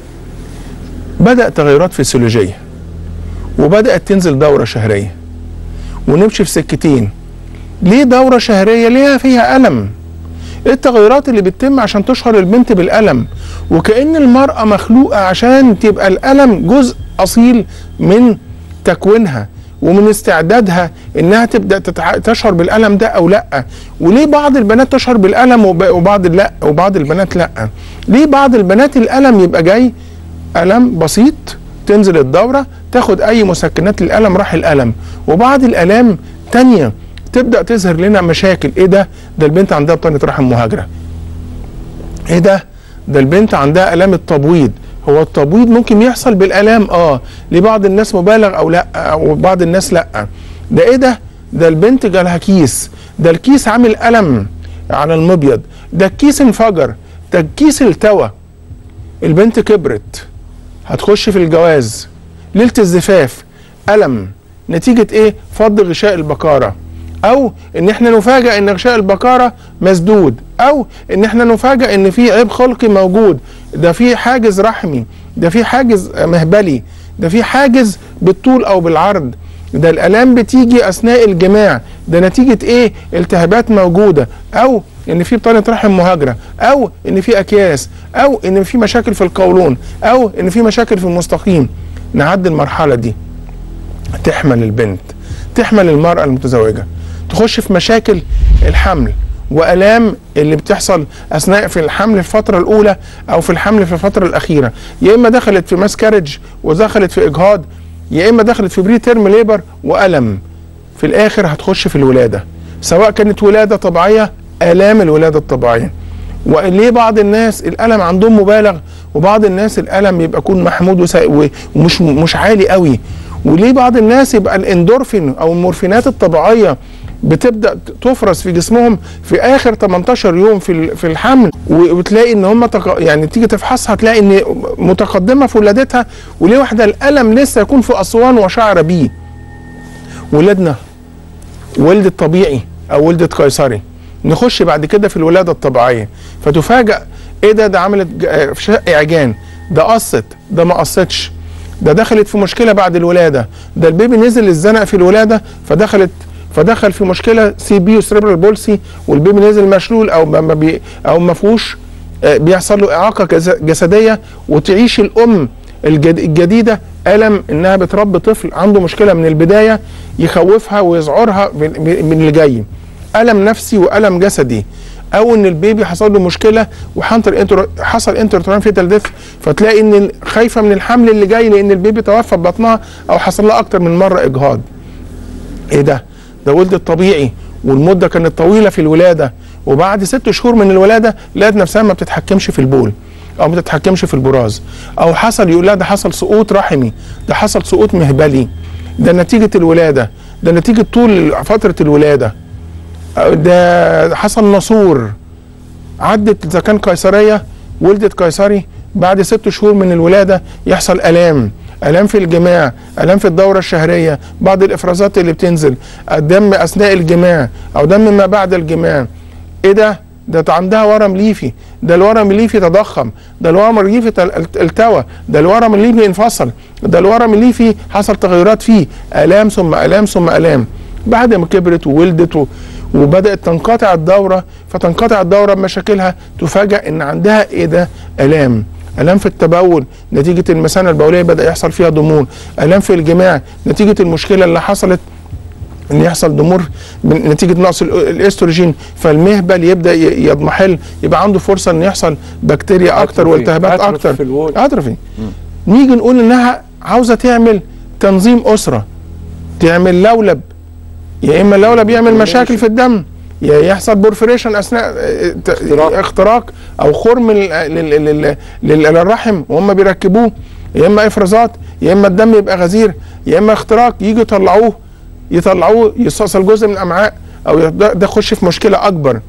بدا تغيرات فسيولوجيه وبدات تنزل دوره شهريه ونمشي في سكتين. ليه دوره شهريه؟ ليه فيها الم؟ ايه التغيرات اللي بتتم عشان تشعر البنت بالالم وكأن المرأة مخلوقة عشان تبقى الالم جزء اصيل من تكوينها ومن استعدادها انها تبدا تتع... تشعر بالالم ده او لا وليه بعض البنات تشعر بالالم وب... وبعض لا وبعض البنات لا ليه بعض البنات الالم يبقى جاي الم بسيط تنزل الدوره تاخد اي مسكنات للالم راح الالم وبعض الالام تانية تبدا تظهر لنا مشاكل ايه ده ده البنت عندها بطانه رحم مهاجره ايه ده ده البنت عندها الام التبويض هو التبويض ممكن يحصل بالالام اه لبعض الناس مبالغ او لا او بعض الناس لا ده ايه ده ده البنت جالها كيس ده الكيس عامل الم على المبيض ده الكيس انفجر ده الكيس التوى البنت كبرت هتخش في الجواز ليله الزفاف الم نتيجه ايه فض غشاء البكاره او ان احنا نفاجئ ان غشاء البكاره مسدود او ان احنا نفاجئ ان في عيب خلقي موجود ده في حاجز رحمي ده في حاجز مهبلي ده في حاجز بالطول او بالعرض ده الالام بتيجي اثناء الجماع ده نتيجه ايه التهابات موجوده او ان في بطانه رحم مهاجره او ان في اكياس او ان في مشاكل في القولون او ان في مشاكل في المستقيم نعدي المرحله دي تحمل البنت تحمل المراه المتزوجه تخش في مشاكل الحمل والام اللي بتحصل اثناء في الحمل في الفتره الاولى او في الحمل في الفتره الاخيره يا اما دخلت في ماسكارج ودخلت في اجهاض يا اما دخلت في بري تيرم ليبر والم في الاخر هتخش في الولاده سواء كانت ولاده طبيعيه الام الولاده الطبيعيه وليه بعض الناس الالم عندهم مبالغ وبعض الناس الالم يبقى يكون محمود وسا- و- ومش مش عالي قوي وليه بعض الناس يبقى الاندورفين او المورفينات الطبيعيه بتبدا تفرز في جسمهم في اخر 18 يوم في ال- في الحمل و- وتلاقي ان هم تق... يعني تيجي تفحصها تلاقي ان متقدمه في ولادتها وليه واحده الالم لسه يكون في اسوان وشعر بيه ولادنا ولدت طبيعي او ولدت قيصري نخش بعد كده في الولاده الطبيعيه فتفاجأ ايه ده ده عملت ج- آه، شق اعجان ده قصت ده ما قصتش ده دخلت في مشكله بعد الولاده ده البيبي نزل الزنق في الولاده فدخلت فدخل في مشكله سي بي وسريبرال بولسي والبيبي نزل مشلول او ما ما بي او ما فيهوش آه، بيحصل له اعاقه جس- جسديه وتعيش الام الجد- الجديده الم انها بتربي طفل عنده مشكله من البدايه يخوفها ويذعرها من من اللي جاي الم نفسي والم جسدي او ان البيبي حصل له مشكله وحصل انتر حصل انتر فيتال ديث فتلاقي ان ال- خايفه من الحمل اللي جاي لان البيبي توفى في بطنها او حصل لها اكتر من مره اجهاض ايه ده ده ولدت طبيعي والمده كانت طويله في الولاده وبعد ست شهور من الولاده لقت نفسها ما بتتحكمش في البول او ما بتتحكمش في البراز او حصل يقول لها ده حصل سقوط رحمي ده حصل سقوط مهبلي ده نتيجه الولاده ده نتيجه طول فتره الولاده ده حصل نسور عدت اذا كان قيصريه ولدت قيصري بعد ست شهور من الولاده يحصل الام الام في الجماع الام في الدوره الشهريه بعض الافرازات اللي بتنزل الدم اثناء الجماع او دم ما بعد الجماع ايه ده ده عندها ورم ليفي ده الورم الليفي تضخم ده الورم الليفي تل- التوى ده الورم الليفي انفصل ده الورم الليفي حصل تغيرات فيه الام ثم الام ثم الام بعد ما كبرت وولدت و- وبدات تنقطع الدوره فتنقطع الدوره بمشاكلها تفاجأ ان عندها ايه ده الام الام في التبول نتيجه المثانه البوليه بدا يحصل فيها ضمور الام في الجماع نتيجه المشكله اللي حصلت ان يحصل ضمور من نتيجه نقص ال- الاستروجين فالمهبل يبدا ي- يضمحل يبقى عنده فرصه ان يحصل بكتيريا اكتر أتروفي. والتهابات أتروفي اكتر في الوول. اتروفي نيجي نقول انها عاوزه تعمل تنظيم اسره تعمل لولب يا اما اللولب يعمل مشاكل في الدم يا يحصل بورفريشن اثناء اه، ت- اختراق. اختراق او خرم لل- لل- لل- لل- للرحم وهم بيركبوه يا اما افرازات يا اما الدم يبقى غزير يا اما اختراق يجوا يطلعوه يطلعوه يستأصل جزء من الامعاء او ي- ده ده يخش في مشكله اكبر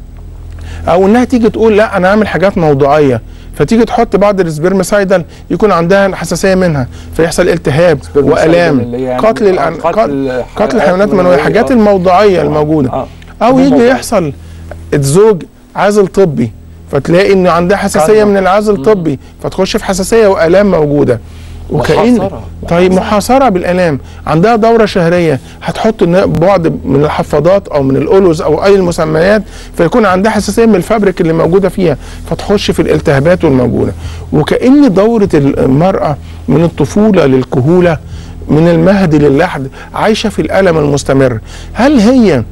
او انها تيجي تقول لا انا اعمل حاجات موضوعيه فتيجي تحط بعض السبرمسايدل يكون عندها حساسيه منها فيحصل التهاب والام اللي هي يعني قتل الأن... قتل قتل, قتل حيوانات الحيوانات المنويه منوية. الحاجات آه. الموضوعيه طبعاً. الموجوده آه. او ده يجي موضوع. يحصل الزوج عازل طبي فتلاقي ان عندها حساسيه كان- من العازل الطبي فتخش في حساسيه والام موجوده وكأن محاصرة. طيب محاصره بالالام عندها دوره شهريه هتحط ن- بعض من الحفاضات او من الالوز او اي المسميات فيكون عندها حساسيه من الفابريك اللي موجوده فيها فتخش في الالتهابات والموجوده وكأن دوره المراه من الطفوله للكهوله من المهد للحد عايشه في الالم المستمر هل هي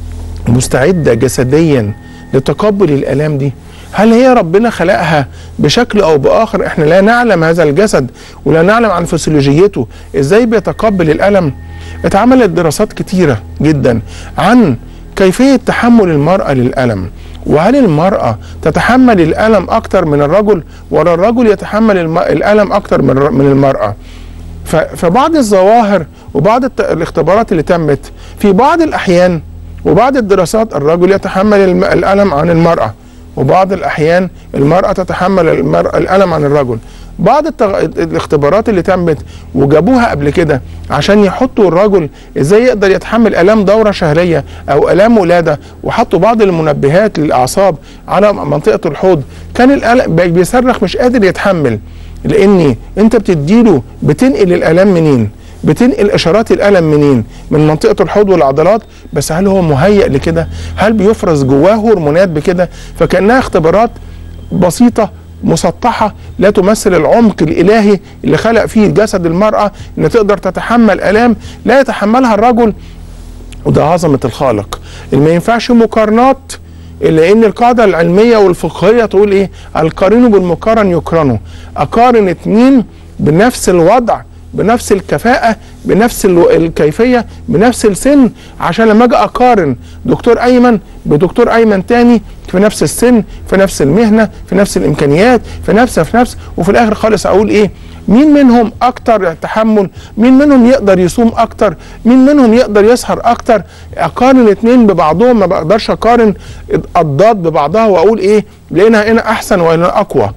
مستعده جسديا لتقبل الالام دي هل هي ربنا خلقها بشكل او باخر احنا لا نعلم هذا الجسد ولا نعلم عن فسيولوجيته ازاي بيتقبل الالم اتعملت دراسات كتيره جدا عن كيفيه تحمل المراه للالم وهل المرأة تتحمل الألم أكتر من الرجل ولا الرجل يتحمل الم- الألم أكتر من الر- من المرأة ف- فبعض الظواهر وبعض الت- الاختبارات اللي تمت في بعض الأحيان وبعض الدراسات الرجل يتحمل الم- الألم عن المرأة وبعض الأحيان المرأة تتحمل المرأة الألم عن الرجل بعض التغ... الاختبارات اللي تمت وجابوها قبل كده عشان يحطوا الرجل ازاي يقدر يتحمل الام دوره شهريه او الام ولاده وحطوا بعض المنبهات للاعصاب على منطقه الحوض كان الالم بي- بيصرخ مش قادر يتحمل لان انت بتديله بتنقل الالام منين بتنقل اشارات الالم منين من منطقه الحوض والعضلات بس هل هو مهيئ لكده هل بيفرز جواه هرمونات بكده فكانها اختبارات بسيطه مسطحه لا تمثل العمق الالهي اللي خلق فيه جسد المراه ان تقدر تتحمل الام لا يتحملها الرجل وده عظمه الخالق اللي ما ينفعش مقارنات الا ان القاعده العلميه والفقهيه تقول ايه القارن بالمقارن يقرنه اقارن اتنين بنفس الوضع بنفس الكفاءة بنفس الو- الكيفية بنفس السن عشان لما اجي اقارن دكتور ايمن بدكتور ايمن تاني في نفس السن في نفس المهنة في نفس الامكانيات في نفس في نفس وفي الاخر خالص اقول ايه مين منهم اكتر تحمل مين منهم يقدر يصوم اكتر مين منهم يقدر يسهر اكتر اقارن اتنين ببعضهم ما بقدرش اقارن اضداد ببعضها واقول ايه لقينا هنا احسن وهنا اقوى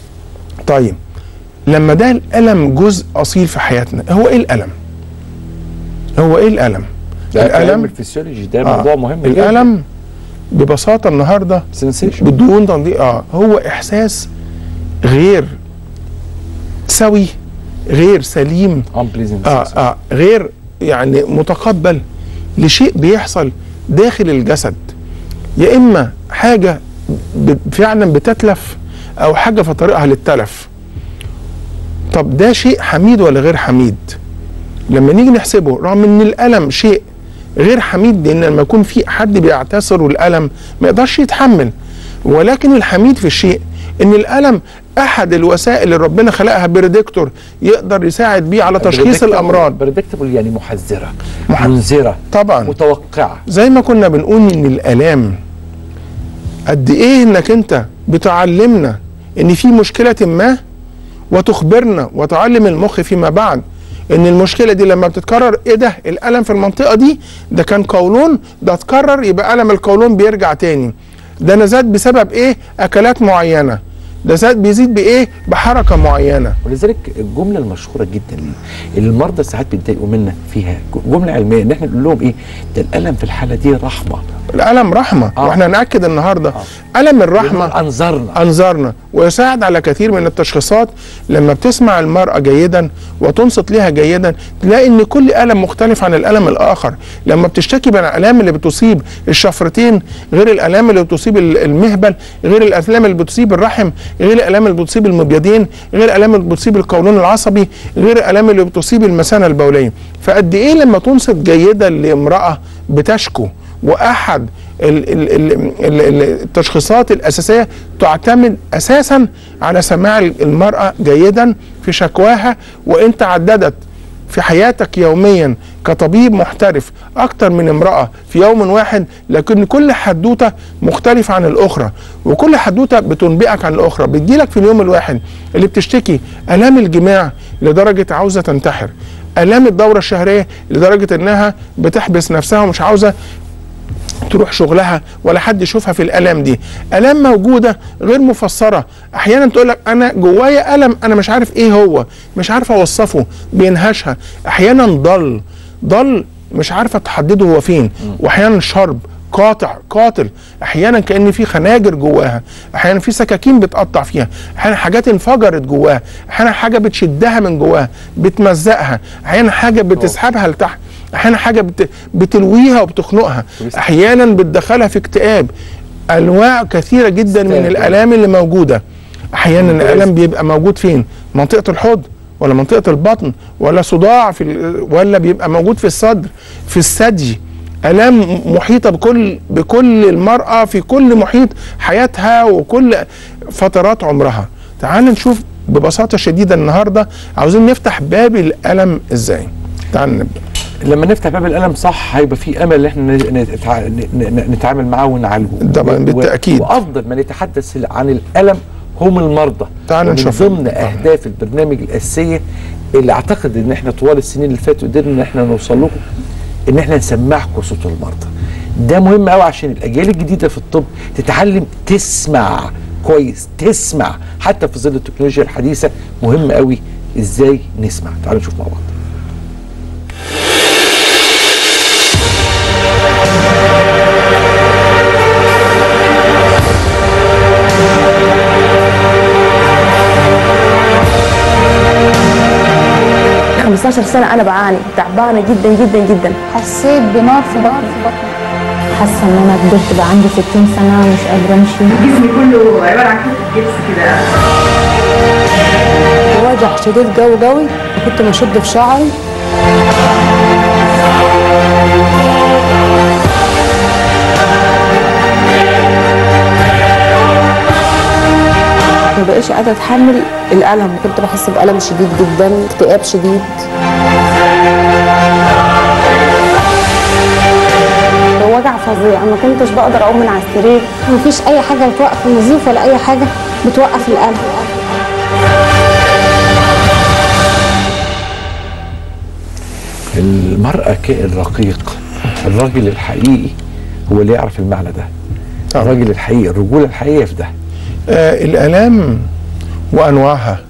طيب لما ده الالم جزء اصيل في حياتنا هو ايه الالم هو ايه الالم ده كلام الالم الفسيولوجي ده آه. موضوع مهم جدا الالم ببساطه النهارده سنسيشن بدون تنظيم اه هو احساس غير سوي غير سليم unpleasant آه sensation. آه غير يعني متقبل لشيء بيحصل داخل الجسد يا اما حاجه ب- فعلا بتتلف او حاجه في طريقها للتلف طب ده شيء حميد ولا غير حميد لما نيجي نحسبه رغم ان الالم شيء غير حميد لان لما يكون في حد بيعتسر الالم ما يقدرش يتحمل ولكن الحميد في الشيء ان الالم احد الوسائل اللي ربنا خلقها بريدكتور يقدر يساعد بيه على تشخيص Predictable- الامراض predictable يعني محذره مح- منذره طبعا متوقعه زي ما كنا بنقول ان الالام قد ايه انك انت بتعلمنا ان في مشكله ما وتخبرنا وتعلم المخ فيما بعد ان المشكله دي لما بتتكرر ايه ده الالم في المنطقه دي ده كان قولون ده اتكرر يبقى الم القولون بيرجع تاني ده انا زاد بسبب ايه اكلات معينه ده زاد بيزيد بايه بحركه معينه ولذلك الجمله المشهوره جدا اللي المرضى ساعات بيتضايقوا منا فيها جمله علميه ان احنا نقول لهم ايه ده الالم في الحاله دي رحمه الالم رحمه آه. واحنا ناكد النهارده الم الرحمه انظرنا انظارنا ويساعد على كثير من التشخيصات لما بتسمع المرأة جيدا وتنصت لها جيدا تلاقي ان كل ألم مختلف عن الألم الآخر لما بتشتكي من الآلام اللي بتصيب الشفرتين غير الآلام اللي بتصيب ال- المهبل غير الآلام اللي بتصيب الرحم غير الالام اللي بتصيب المبيضين غير الالام اللي بتصيب القولون العصبي غير الالام اللي بتصيب المثانه البوليه فقد ايه لما تنصت جيدا لامراه بتشكو واحد ال- ال- ال- ال- ال- التشخيصات الاساسيه تعتمد اساسا على سماع المراه جيدا في شكواها وان تعددت في حياتك يوميا كطبيب محترف اكتر من امراه في يوم واحد لكن كل حدوته مختلفه عن الاخرى وكل حدوته بتنبئك عن الاخرى بتجيلك في اليوم الواحد اللي بتشتكي الام الجماع لدرجه عاوزه تنتحر الام الدوره الشهريه لدرجه انها بتحبس نفسها ومش عاوزه تروح شغلها ولا حد يشوفها في الالام دي الام موجوده غير مفسره احيانا تقول لك انا جوايا الم انا مش عارف ايه هو مش عارف اوصفه بينهشها احيانا ضل ضل مش عارفه تحدده هو فين واحيانا شرب قاطع قاتل احيانا كان في خناجر جواها احيانا في سكاكين بتقطع فيها احيانا حاجات انفجرت جواها احيانا حاجه بتشدها من جواها بتمزقها احيانا حاجه بتسحبها لتحت احيانا حاجه بت... بتلويها وبتخنقها احيانا بتدخلها في اكتئاب انواع كثيره جدا من اكتئاب. الالام اللي موجوده احيانا الالم بيبقى موجود فين منطقه الحوض ولا منطقه البطن ولا صداع في ال... ولا بيبقى موجود في الصدر في الثدي الام محيطه بكل بكل المراه في كل محيط حياتها وكل فترات عمرها تعال نشوف ببساطه شديده النهارده عاوزين نفتح باب الالم ازاي تعال نبدا لما نفتح باب الالم صح هيبقى في امل ان احنا نتع- ن- ن- نتعامل معاه ونعالجه طبعاً، و- و- بالتأكيد. وافضل ما نتحدث عن الالم هم المرضى تعال ومن نشوف. ضمن اهداف البرنامج الاساسيه اللي اعتقد ان احنا طوال السنين اللي فاتوا قدرنا ان احنا نوصل لكم ان احنا نسمعكم صوت المرضى ده مهم قوي عشان الاجيال الجديده في الطب تتعلم تسمع كويس تسمع حتى في ظل التكنولوجيا الحديثه مهم قوي ازاي نسمع تعالوا نشوف مع بعض لا 15 سنة أنا بعاني تعبانة جدا جدا جدا حسيت بنار في بطني في بطني حاسة إن أنا كبرت بقى عندي 60 سنة مش قادرة أمشي جسمي كله عباره عن حته جبس كده وجع شديد قوي قوي وكنت بشد في شعري ما بقيش قادرة أتحمل الألم كنت بحس بألم شديد جدا اكتئاب شديد وجع فظيع ما كنتش بقدر أقوم من على السرير مفيش اي حاجه بتوقف النزيف ولا اي حاجه بتوقف الالم المرأة كائن رقيق الراجل الحقيقي هو اللي يعرف المعنى ده طبعا. الراجل الحقيقي الرجولة الحقيقية في ده آه الالام وانواعها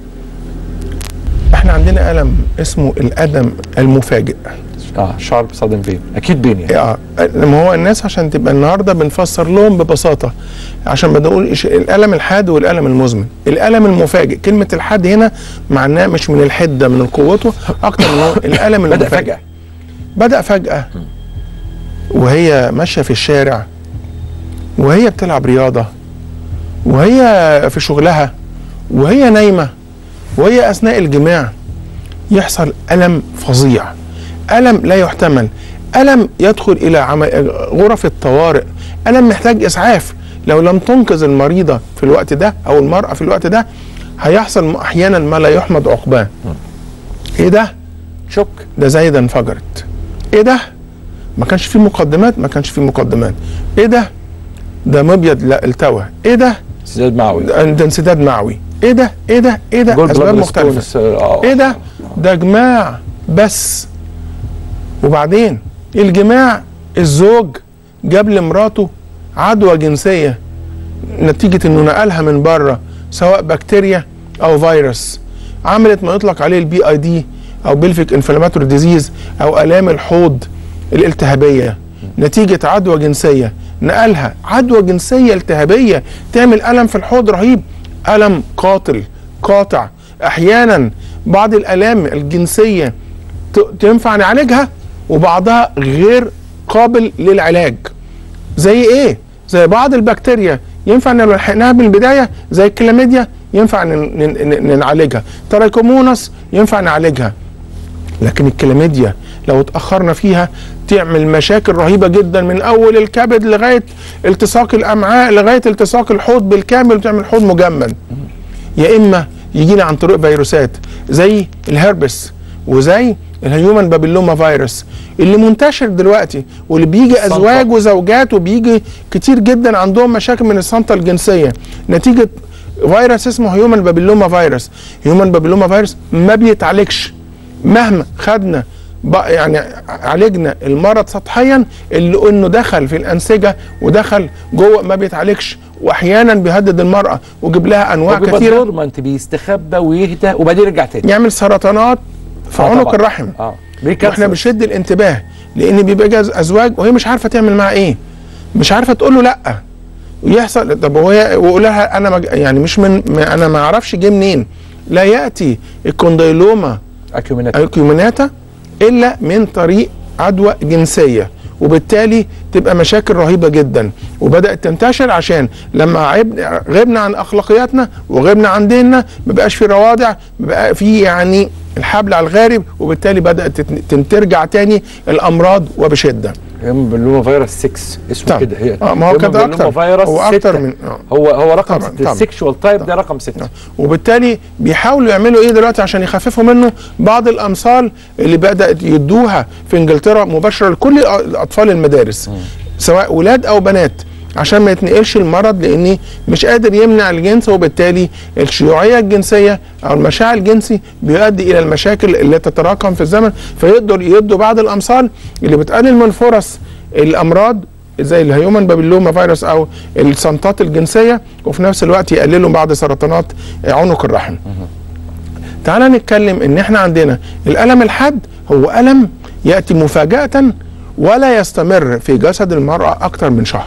احنا عندنا الم اسمه الالم المفاجئ اه شعر بصدم بين اكيد بين يعني اه ما هو الناس عشان تبقى النهارده بنفسر لهم ببساطه عشان بنقول إيش- الالم الحاد والالم المزمن الالم المفاجئ كلمه الحاد هنا معناه مش من الحده من قوته اكتر من هو الالم بدأ المفاجئ فجأة بدأ فجأة وهي ماشية في الشارع وهي بتلعب رياضة وهي في شغلها وهي نايمة وهي أثناء الجماع يحصل ألم فظيع ألم لا يحتمل ألم يدخل إلى عم- غرف الطوارئ ألم محتاج إسعاف لو لم تنقذ المريضة في الوقت ده أو المرأة في الوقت ده هيحصل أحيانا ما لا يحمد عقباه إيه ده؟ شك ده زايده انفجرت ايه ده ما كانش فيه مقدمات ما كانش فيه مقدمات ايه ده ده مبيض لا التوى ايه ده سداد معوي ده ده انسداد معوي ايه ده ايه ده ايه ده جول اسباب بلاد مختلفه ريسبونس، آه. ايه ده ده جماع بس وبعدين الجماع الزوج جاب لمراته عدوى جنسيه نتيجه انه نقلها من بره سواء بكتيريا او فيروس عملت ما يطلق عليه البي اي دي او بلفيك انفلاماتوري ديزيز او الام الحوض الالتهابيه نتيجه عدوى جنسيه نقلها عدوى جنسيه التهابيه تعمل الم في الحوض رهيب الم قاتل قاطع احيانا بعض الالام الجنسيه ت- تنفع نعالجها وبعضها غير قابل للعلاج زي ايه زي بعض البكتيريا ينفع لو لحقناها من البدايه زي الكلاميديا ينفع ن- ن- ن- نعالجها ترايكومونس ينفع نعالجها لكن الكلاميديا لو اتاخرنا فيها تعمل مشاكل رهيبه جدا من اول الكبد لغايه التصاق الامعاء لغايه التصاق الحوض بالكامل وتعمل حوض مجمد يا اما يجينا عن طريق فيروسات زي الهربس وزي الهيومن بابيلوما فيروس اللي منتشر دلوقتي واللي بيجي ازواج وزوجات وبيجي كتير جدا عندهم مشاكل من السلطه الجنسيه نتيجه فيروس اسمه هيومن بابيلوما فيروس هيومن بابيلوما فيروس ما بيتعالجش مهما خدنا بقى يعني عالجنا المرض سطحيا اللي انه دخل في الانسجه ودخل جوه ما بيتعالجش واحيانا بيهدد المراه ويجيب لها انواع وبيبقى كثيره دورمنت بيستخبى ويهدى وبعدين يرجع تاني يعمل سرطانات في آه عنق طبعاً. الرحم اه واحنا بنشد الانتباه لان بيبقى جاز ازواج وهي مش عارفه تعمل معاه ايه مش عارفه تقول له لا ويحصل طب وهي ويقول لها انا مج... يعني مش من ما- انا ما اعرفش جه منين لا ياتي الكونديلوما اكيوميناتا الكيوميناتا الا من طريق عدوى جنسيه وبالتالي تبقى مشاكل رهيبه جدا وبدات تنتشر عشان لما عب- غبنا عن اخلاقياتنا وغبنا عن ديننا ما بقاش في روادع ما بقى في يعني الحبل على الغارب وبالتالي بدات تت- تن- ترجع تاني الامراض وبشده هيموبيلوما فيروس 6 اسمه طبعا. كده هي آه، ما هو كده هيموبيلوما أكتر. فيروس هو أكتر 6. من- آه. هو هو رقم طبعاً، 6 طبعاً. السكشوال تايب ده رقم 6 وبالتالي بيحاولوا يعملوا ايه دلوقتي عشان يخففوا منه بعض الامثال اللي بدات يدوها في انجلترا مباشره لكل اطفال المدارس سواء ولاد او بنات عشان ما يتنقلش المرض لان مش قادر يمنع الجنس وبالتالي الشيوعيه الجنسيه او المشاع الجنسي بيؤدي الى المشاكل اللي تتراكم في الزمن فيقدر يدوا بعض الامثال اللي بتقلل من فرص الامراض زي الهيومن بابيلوما فيروس او الصنطات الجنسيه وفي نفس الوقت يقللوا بعض سرطانات عنق الرحم. تعال نتكلم ان احنا عندنا الالم الحاد هو الم ياتي مفاجاه ولا يستمر في جسد المراه اكثر من شهر.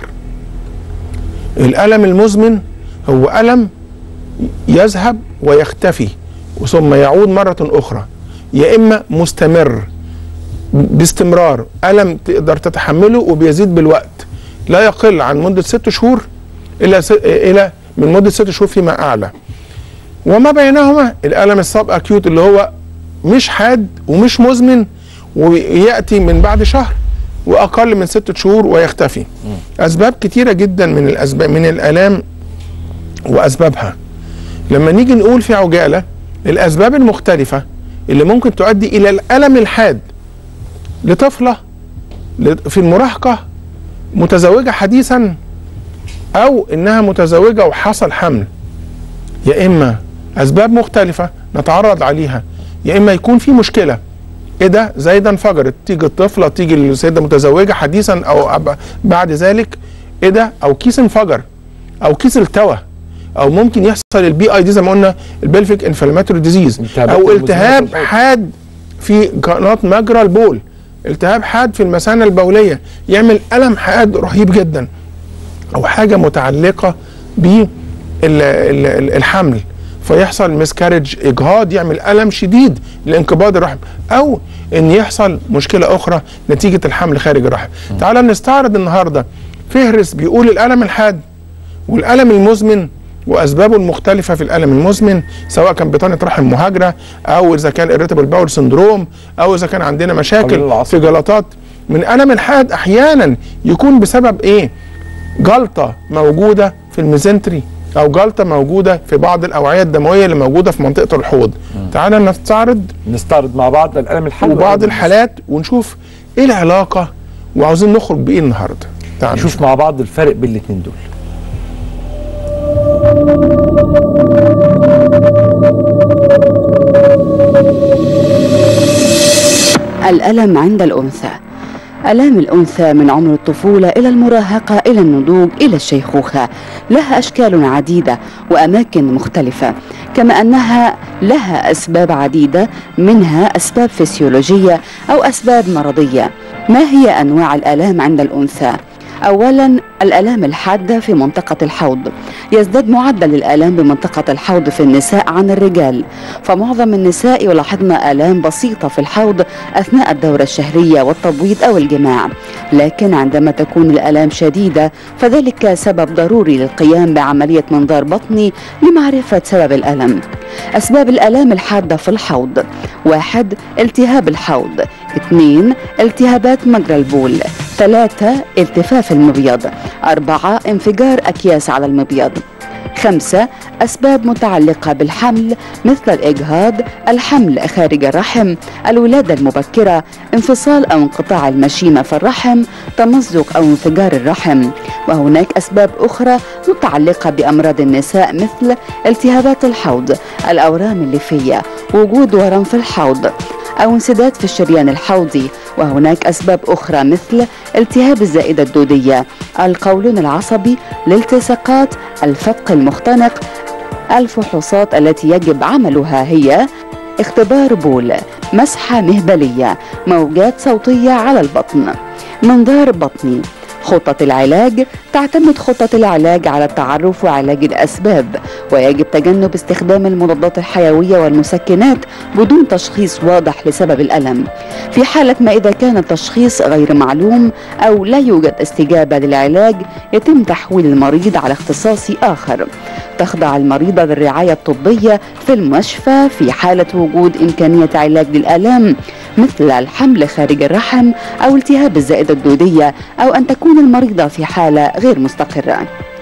الالم المزمن هو الم يذهب ويختفي ثم يعود مره اخرى يا اما مستمر باستمرار ألم تقدر تتحمله وبيزيد بالوقت لا يقل عن مدة ست شهور إلى س... إلى من مدة ست شهور فيما أعلى وما بينهما الألم السب أكيوت اللي هو مش حاد ومش مزمن ويأتي من بعد شهر وأقل من ست شهور ويختفي أسباب كتيرة جدا من الأسباب من الآلام وأسبابها لما نيجي نقول في عجالة الأسباب المختلفة اللي ممكن تؤدي إلى الألم الحاد لطفلة ل- في المراهقة متزوجة حديثا أو إنها متزوجة وحصل حمل يا إما أسباب مختلفة نتعرض عليها يا إما يكون في مشكلة إيه ده زي ده انفجرت تيجي الطفلة تيجي السيدة متزوجة حديثا أو أب- بعد ذلك إيه ده أو كيس انفجر أو كيس التوى او ممكن يحصل البي اي دي زي ما قلنا البلفيك انفلاماتوري ديزيز التهابات او المزمنة التهاب في البول. حاد في قناه مجرى البول التهاب حاد في المثانه البوليه يعمل الم حاد رهيب جدا او حاجه متعلقه بالحمل فيحصل مسكارج اجهاض يعمل الم شديد لانقباض الرحم او ان يحصل مشكله اخرى نتيجه الحمل خارج الرحم تعال نستعرض النهارده فهرس بيقول الالم الحاد والالم المزمن واسبابه المختلفه في الالم المزمن سواء كان بطانه رحم مهاجره او اذا كان irritable باول سندروم او اذا كان عندنا قليل مشاكل العصب. في جلطات من الم الحاد احيانا يكون بسبب ايه جلطه موجوده في الميزنتري او جلطه موجوده في بعض الاوعيه الدمويه اللي موجوده في منطقه الحوض تعال نستعرض نستعرض مع بعض الالم الحاد وبعض والألم الحالات ونشوف ايه العلاقه وعاوزين نخرج بايه النهارده تعال نشوف مع بعض الفرق بين الاثنين دول الألم عند الأنثى ألام الأنثى من عمر الطفولة إلى المراهقة إلى النضوج إلى الشيخوخة لها أشكال عديدة وأماكن مختلفة كما أنها لها أسباب عديدة منها أسباب فسيولوجية أو أسباب مرضية ما هي أنواع الآلام عند الأنثى؟ أولا الآلام الحادة في منطقة الحوض يزداد معدل الآلام بمنطقة الحوض في النساء عن الرجال فمعظم النساء يلاحظن آلام بسيطة في الحوض أثناء الدورة الشهرية والتبويض أو الجماع لكن عندما تكون الآلام شديدة فذلك سبب ضروري للقيام بعملية منظار بطني لمعرفة سبب الألم أسباب الآلام الحادة في الحوض واحد التهاب الحوض اثنين التهابات مجرى البول ثلاثة التفاف المبيض أربعة انفجار أكياس على المبيض خمسة أسباب متعلقة بالحمل مثل الإجهاض الحمل خارج الرحم الولادة المبكرة انفصال أو انقطاع المشيمة في الرحم تمزق أو انفجار الرحم وهناك أسباب أخرى متعلقة بأمراض النساء مثل التهابات الحوض الأورام الليفية وجود ورم في الحوض أو انسداد في الشريان الحوضي وهناك أسباب أخرى مثل التهاب الزائدة الدودية القولون العصبي الالتصاقات الفتق المختنق الفحوصات التي يجب عملها هي اختبار بول مسحة مهبلية موجات صوتية على البطن منظار بطني خطة العلاج تعتمد خطة العلاج على التعرف وعلاج الأسباب ويجب تجنب استخدام المضادات الحيوية والمسكنات بدون تشخيص واضح لسبب الألم في حالة ما إذا كان التشخيص غير معلوم أو لا يوجد استجابة للعلاج يتم تحويل المريض على اختصاص آخر تخضع المريضة للرعاية الطبية في المشفى في حالة وجود إمكانية علاج للآلام مثل الحمل خارج الرحم أو التهاب الزائدة الدودية أو أن تكون المريضة في حالة غير مستقرة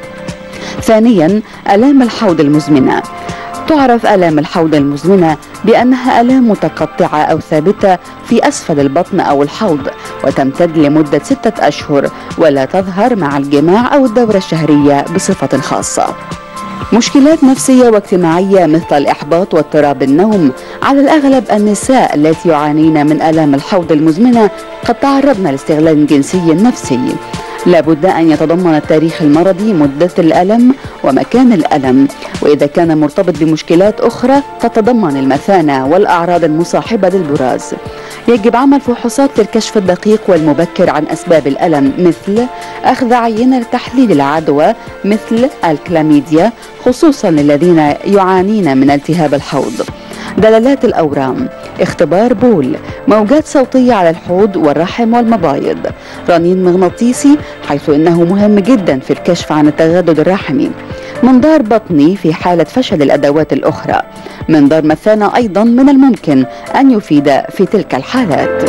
ثانيا آلام الحوض المزمنة تعرف آلام الحوض المزمنة بأنها آلام متقطعة أو ثابتة في أسفل البطن أو الحوض وتمتد لمدة ستة أشهر ولا تظهر مع الجماع أو الدورة الشهرية بصفة خاصة مشكلات نفسية واجتماعية مثل الإحباط واضطراب النوم على الأغلب النساء التي يعانين من آلام الحوض المزمنة قد تعرضن لاستغلال جنسي نفسي لابد أن يتضمن التاريخ المرضي مدة الألم ومكان الألم وإذا كان مرتبط بمشكلات أخرى تتضمن المثانة والأعراض المصاحبة للبراز يجب عمل فحوصات للكشف الدقيق والمبكر عن أسباب الألم مثل أخذ عينة لتحليل العدوى مثل الكلاميديا خصوصا للذين يعانين من التهاب الحوض دلالات الأورام اختبار بول موجات صوتية على الحوض والرحم والمبايض رنين مغناطيسي حيث إنه مهم جدا في الكشف عن التغدد الرحمي منظار بطني في حالة فشل الأدوات الأخرى منظار مثانة أيضا من الممكن أن يفيد في تلك الحالات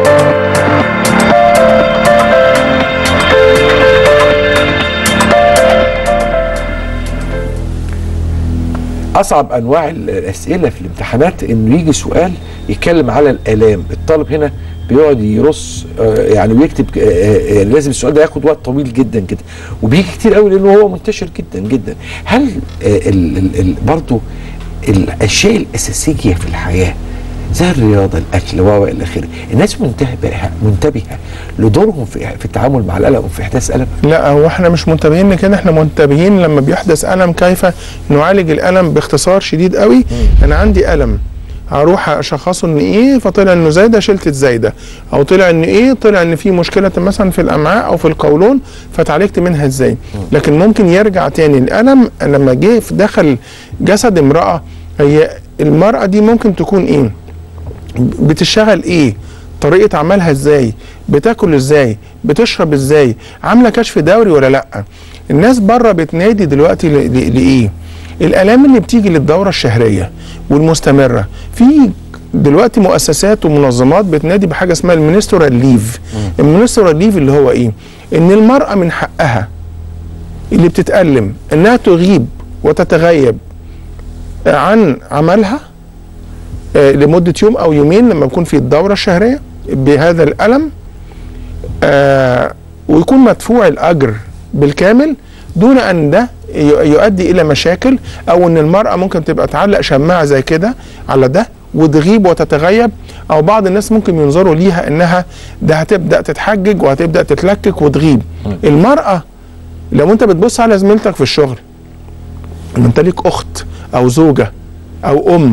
اصعب انواع الاسئله في الامتحانات انه يجي سؤال يتكلم على الالام الطالب هنا بيقعد يرص آه، يعني ويكتب آه، آه، لازم السؤال ده ياخد وقت طويل جدا جدا وبيجي كتير قوي لانه هو منتشر جدا جدا هل ال ال ال برضه الاشياء الاساسيه في الحياه زي الرياضه الاكل و الى اخره الناس منتبهه منتبهه لدورهم في في التعامل مع الالم وفي احداث الم لا هو احنا مش منتبهين لكده احنا منتبهين لما بيحدث الم كيف نعالج الالم باختصار شديد قوي انا عندي الم هروح اشخصه ان ايه فطلع انه زايده شلت الزايده او طلع ان ايه طلع ان في مشكله مثلا في الامعاء او في القولون فتعالجت منها ازاي لكن ممكن يرجع تاني الالم لما جه في دخل جسد امراه هي المراه دي ممكن تكون ايه بتشتغل ايه طريقه عملها ازاي بتاكل ازاي بتشرب ازاي عامله كشف دوري ولا لا الناس بره بتنادي دلوقتي ل- ل- لايه الالام اللي بتيجي للدوره الشهريه والمستمره في دلوقتي مؤسسات ومنظمات بتنادي بحاجه اسمها المينسترال ليف المينسترال ليف اللي هو ايه ان المراه من حقها اللي بتتألم انها تغيب وتتغيب عن عملها آه، لمدة يوم أو يومين لما يكون في الدورة الشهرية بهذا الألم آه، ويكون مدفوع الأجر بالكامل دون أن ده ي- يؤدي إلى مشاكل أو أن المرأة ممكن تبقى تعلق شماعة زي كده على ده وتغيب وتتغيب أو بعض الناس ممكن ينظروا ليها أنها ده هتبدأ تتحجج وهتبدأ تتلكك وتغيب المرأة لو أنت بتبص على زميلتك في الشغل لما انت ليك اخت او زوجه او ام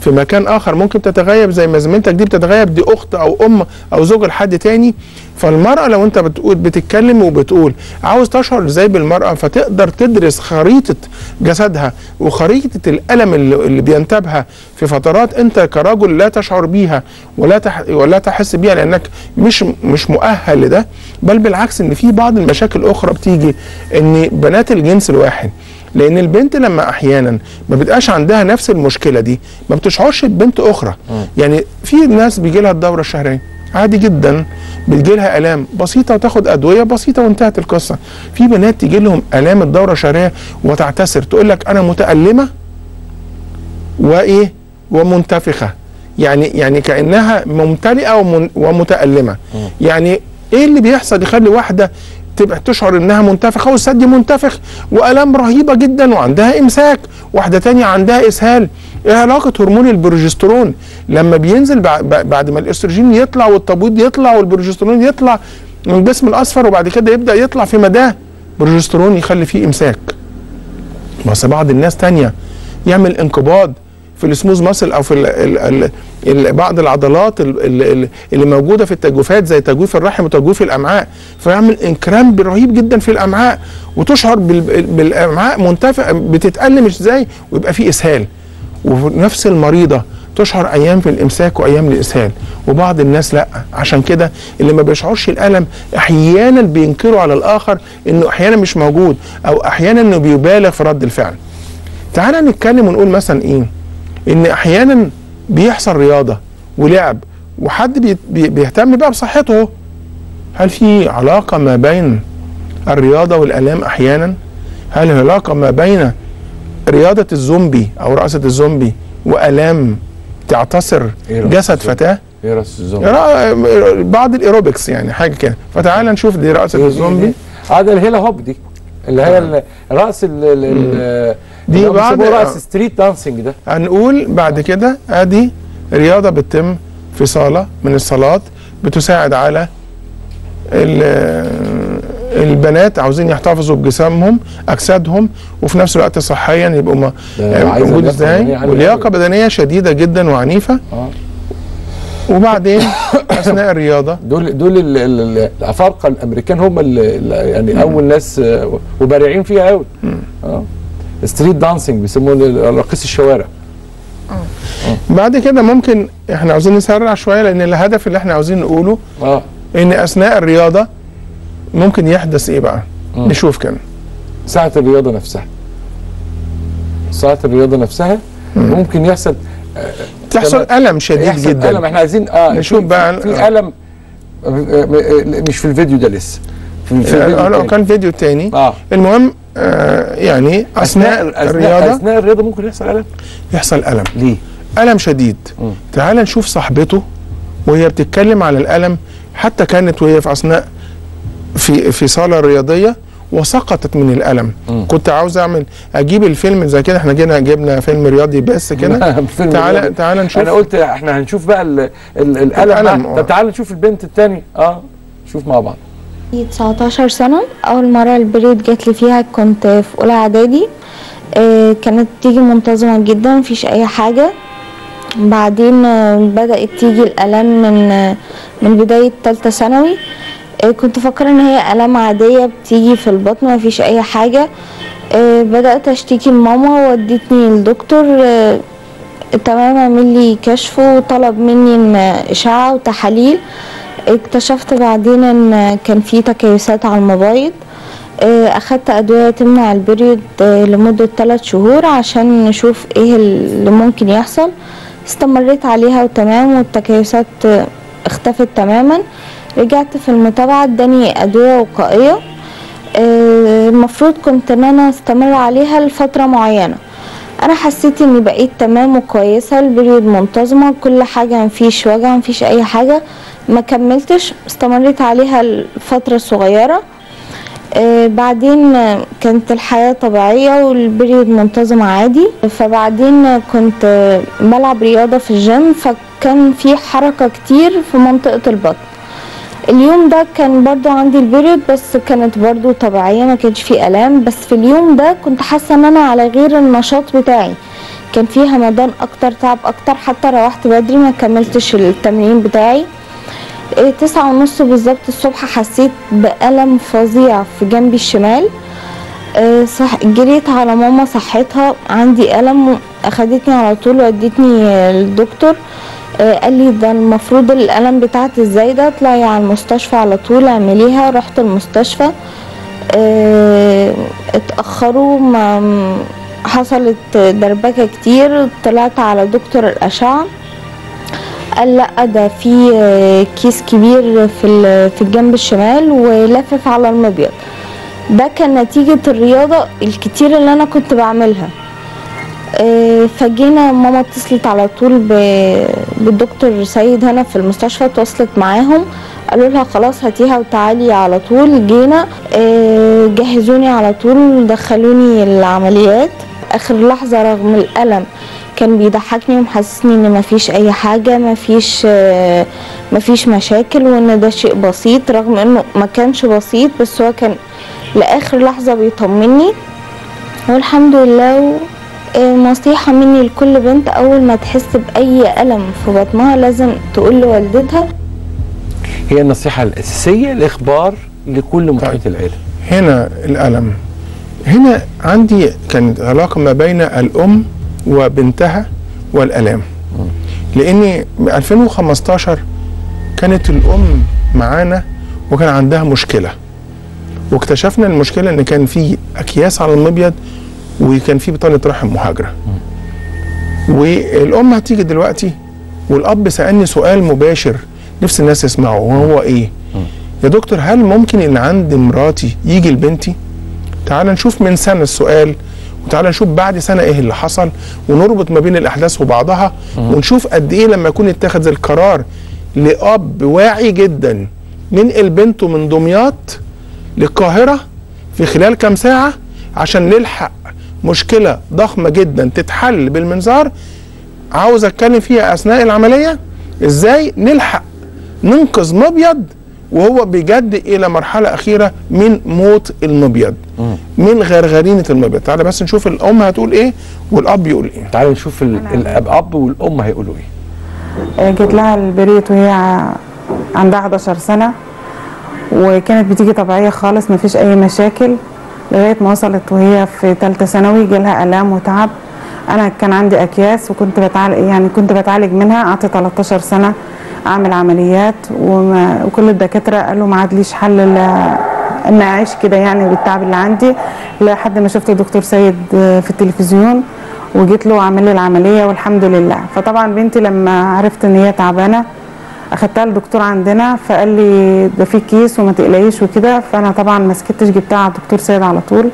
في مكان اخر ممكن تتغيب زي ما زميلتك دي بتتغيب دي اخت او ام او زوجة لحد تاني فالمرأة لو انت بتقول بتتكلم وبتقول عاوز تشعر ازاي بالمرأة فتقدر تدرس خريطة جسدها وخريطة الألم اللي اللي بينتابها في فترات انت كرجل لا تشعر بيها ولا تح ولا تحس بيها لانك مش مش مؤهل لده بل بالعكس ان في بعض المشاكل الاخرى بتيجي ان بنات الجنس الواحد لان البنت لما احيانا ما بتبقاش عندها نفس المشكله دي ما بتشعرش ببنت اخرى يعني في ناس بيجي لها الدوره الشهريه عادي جدا بتجي لها الام بسيطه وتاخد ادويه بسيطه وانتهت القصه في بنات تيجي لهم الام الدوره الشهريه وتعتسر تقول لك انا متالمه وايه ومنتفخه يعني يعني كانها ممتلئه ومن ومتالمه يعني ايه اللي بيحصل يخلي واحده تبقى تشعر انها منتفخه والثدي منتفخ والام رهيبه جدا وعندها امساك واحده تانية عندها اسهال ايه علاقه هرمون البروجسترون لما بينزل بع- بع- بعد ما الاستروجين يطلع والتبويض يطلع والبروجسترون يطلع من الجسم الاصفر وبعد كده يبدا يطلع في مداه بروجسترون يخلي فيه امساك بس بعض الناس تانية يعمل انقباض في السموز ماسل او في ال ال ال ال بعض العضلات ال- ال- ال- اللي موجوده في التجويفات زي تجويف الرحم وتجويف الامعاء فيعمل انكرامب رهيب جدا في الامعاء وتشعر بال- بالامعاء منتفع بتتالم ازاي ويبقى في اسهال ونفس المريضه تشعر ايام في الامساك وايام الاسهال وبعض الناس لا عشان كده اللي ما بيشعرش الالم احيانا بينكروا على الاخر انه احيانا مش موجود او احيانا انه بيبالغ في رد الفعل تعالى نتكلم ونقول مثلا ايه ان احيانا بيحصل رياضه ولعب وحد بي- بي- بيهتم بقى بصحته اهو. هل في علاقه ما بين الرياضه والالام احيانا هل علاقه ما بين رياضه الزومبي او رقصه الزومبي والام تعتصر إيه رقصة جسد الزومبي؟ فتاه ايه راس الزومبي را- بعض الايروبكس يعني حاجه كده فتعال نشوف دي رقصه الزومبي اه ده الهيلا هوب دي اللي هي ال- رقص ال ال- ال- دي اللي هم بعد- بيسموه رقص ستريت دانسينج ده هنقول بعد كده ادي رياضه بتتم في صاله من الصالات بتساعد على ال- البنات عاوزين يحتفظوا بجسمهم اجسادهم وفي نفس الوقت صحيا يبقوا ما ده عايزة موجود لياقة بدنية ازاي عالية ولياقه أوي. بدنيه شديده جدا وعنيفه اه وبعدين اثناء الرياضه دول دول ال- ال- ال- الافارقه الامريكان هم اللي اللي يعني اول ناس آه، وبارعين فيها قوي اه ستريت دانسينج بيسموه ال- راقصي الشوارع بعد كده ممكن احنا عاوزين نسرع شويه لان الهدف اللي احنا عاوزين نقوله اه ان اثناء الرياضه ممكن يحدث ايه بقى نشوف كده ساعه الرياضه نفسها ساعه الرياضه نفسها ممكن يحصل تحصل تمام. الم شديد يحصل جدا الم احنا عايزين اه نشوف في- بقى- في الم آه، آه، مش في الفيديو ده لسه في, في الفيديو آه، التاني. كان فيديو تاني اه المهم آه يعني اثناء الرياضه اثناء الرياضه ممكن يحصل الم يحصل الم ليه؟ الم شديد تعال نشوف صاحبته وهي بتتكلم على الالم حتى كانت وهي في اثناء في في صاله رياضيه وسقطت من الالم مم. كنت عاوز اعمل اجيب الفيلم زي كده احنا جينا جبنا فيلم رياضي بس كده فيلم تعالى رياضي. تعالى نشوف انا قلت احنا هنشوف بقى ال- ال- الالم الألم، بقى. آه. طب تعالى نشوف البنت التاني اه شوف مع بعض 19 سنة أول مرة البريد جات لي فيها كنت في أولى إعدادي آه، كانت تيجي منتظمة جدا مفيش أي حاجة بعدين آه، بدأت تيجي الآلام من آه، من بداية تالتة ثانوي آه، كنت فاكرة إن هي آلام عادية بتيجي في البطن مفيش أي حاجة آه، بدأت أشتكي لماما ودتني للدكتور آه، تمام عمل لي كشف وطلب مني إن إشعة وتحاليل اكتشفت بعدين ان كان في تكيسات على المبايض اه، اخدت ادويه تمنع البريود اه، لمده 3 شهور عشان نشوف ايه اللي ممكن يحصل استمريت عليها وتمام والتكيسات اه، اختفت تماما رجعت في المتابعه اداني ادويه وقائيه اه، المفروض كنت ان انا استمر عليها لفتره معينه انا حسيت اني بقيت تمام وكويسه البريود منتظمه كل حاجه مفيش وجع مفيش اي حاجه ما كملتش استمريت عليها لفتره صغيره آه بعدين آه، كانت الحياة طبيعية والبريود منتظم عادي فبعدين آه، كنت آه، بلعب رياضة في الجيم فكان في حركة كتير في منطقة البطن اليوم ده كان برضو عندي البريود بس كانت برضو طبيعية ما كانش فيه ألام بس في اليوم ده كنت حاسة ان انا على غير النشاط بتاعي كان في همدان اكتر تعب اكتر حتى روحت بدري ما كملتش التمرين بتاعي إيه، تسعة ونص بالظبط الصبح حسيت بألم فظيع في جنبي الشمال إيه، صح جريت على ماما صحتها عندي ألم أخدتني على طول ودتني الدكتور إيه، قال لي ده المفروض الألم بتاعتي الزايدة اطلعي على المستشفى على طول اعمليها رحت المستشفى إيه، اتأخروا ما حصلت دربكة كتير طلعت على دكتور الأشعة قال لا ده في آه، كيس كبير في ال- في الجنب الشمال ولافف على المبيض ده كان نتيجة الرياضة الكتير اللي أنا كنت بعملها آه، فجينا ماما اتصلت على طول ب- بالدكتور سيد هنا في المستشفى اتواصلت معاهم قالوا لها خلاص هاتيها وتعالي على طول جينا آه، جهزوني على طول دخلوني العمليات اخر لحظه رغم الالم كان بيضحكني ومحسسني ان مفيش اي حاجه مفيش آه، مفيش مشاكل وان ده شيء بسيط رغم انه ما كانش بسيط بس هو كان لاخر لحظه بيطمني والحمد لله و- آه، نصيحة مني لكل بنت أول ما تحس بأي ألم في بطنها لازم تقول لوالدتها هي النصيحه الاساسيه الاخبار لكل محيط العيله هنا الألم هنا عندي كانت علاقة ما بين الأم وبنتها والألام لأن 2015 كانت الأم معانا وكان عندها مشكلة واكتشفنا المشكلة إن كان في أكياس على المبيض وكان في بطانة رحم مهاجرة والأم هتيجي دلوقتي والأب سألني سؤال مباشر نفس الناس يسمعه وهو إيه؟ يا دكتور هل ممكن ان عند مراتي يجي لبنتي تعال نشوف من سنه السؤال وتعال نشوف بعد سنه ايه اللي حصل ونربط ما بين الاحداث وبعضها ونشوف قد ايه لما يكون اتخذ القرار لاب واعي جدا ننقل بنته من دمياط للقاهره في خلال كام ساعه عشان نلحق مشكله ضخمه جدا تتحل بالمنظار عاوز اتكلم فيها اثناء العمليه ازاي نلحق ننقذ مبيض وهو بيجد الى مرحله اخيره من موت المبيض من غرغرينه المبيض تعالى بس نشوف الام هتقول ايه والاب يقول ايه تعالى نشوف ال- الاب والام هيقولوا ايه آه، جيت لها البريت وهي ع- عندها 11 سنة وكانت بتيجي طبيعية خالص مفيش أي مشاكل لغاية ما وصلت وهي في تالتة ثانوي جالها آلام وتعب أنا كان عندي أكياس وكنت بتعالج يعني كنت بتعالج منها قعدت 13 سنة أعمل عمليات وما وكل الدكاترة قالوا ما عادليش حل إلا إن أعيش كده يعني بالتعب اللي عندي لحد ما شفت الدكتور سيد آه، في التلفزيون وجيت له عمل لي العمليه والحمد لله فطبعا بنتي لما عرفت ان هي تعبانه اخدتها للدكتور عندنا فقال لي ده في كيس وما تقلقيش وكده فانا طبعا ما سكتش جبتها على الدكتور سيد على طول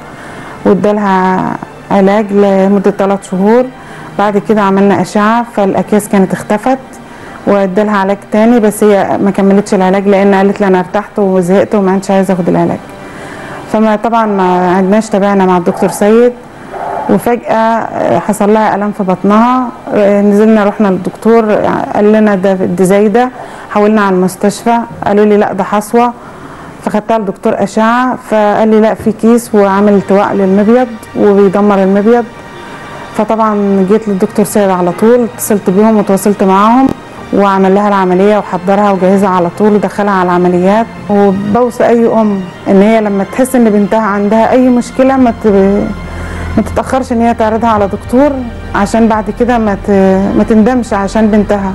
وادالها علاج لمده ثلاث شهور بعد كده عملنا اشعه فالاكياس كانت اختفت وادالها علاج تاني بس هي ما كملتش العلاج لان قالت لي انا ارتحت وزهقت وما عادش عايزه اخد العلاج فما طبعا ما عدناش تابعنا مع الدكتور سيد وفجأة آه، حصل لها ألم في بطنها آه، نزلنا رحنا للدكتور آه، قال لنا ده دي زايدة حولنا على المستشفى قالوا لي لا ده حصوة فخدتها لدكتور أشعة فقال لي لا في كيس وعامل التواء للمبيض وبيدمر المبيض فطبعا جيت للدكتور سيد على طول اتصلت بيهم وتواصلت معاهم وعمل لها العمليه وحضرها وجهزها على طول ودخلها على العمليات وبوصي اي ام ان هي لما تحس ان بنتها عندها اي مشكله ما ت- ما تتاخرش ان هي تعرضها على دكتور عشان بعد كده ما ت- ما تندمش عشان بنتها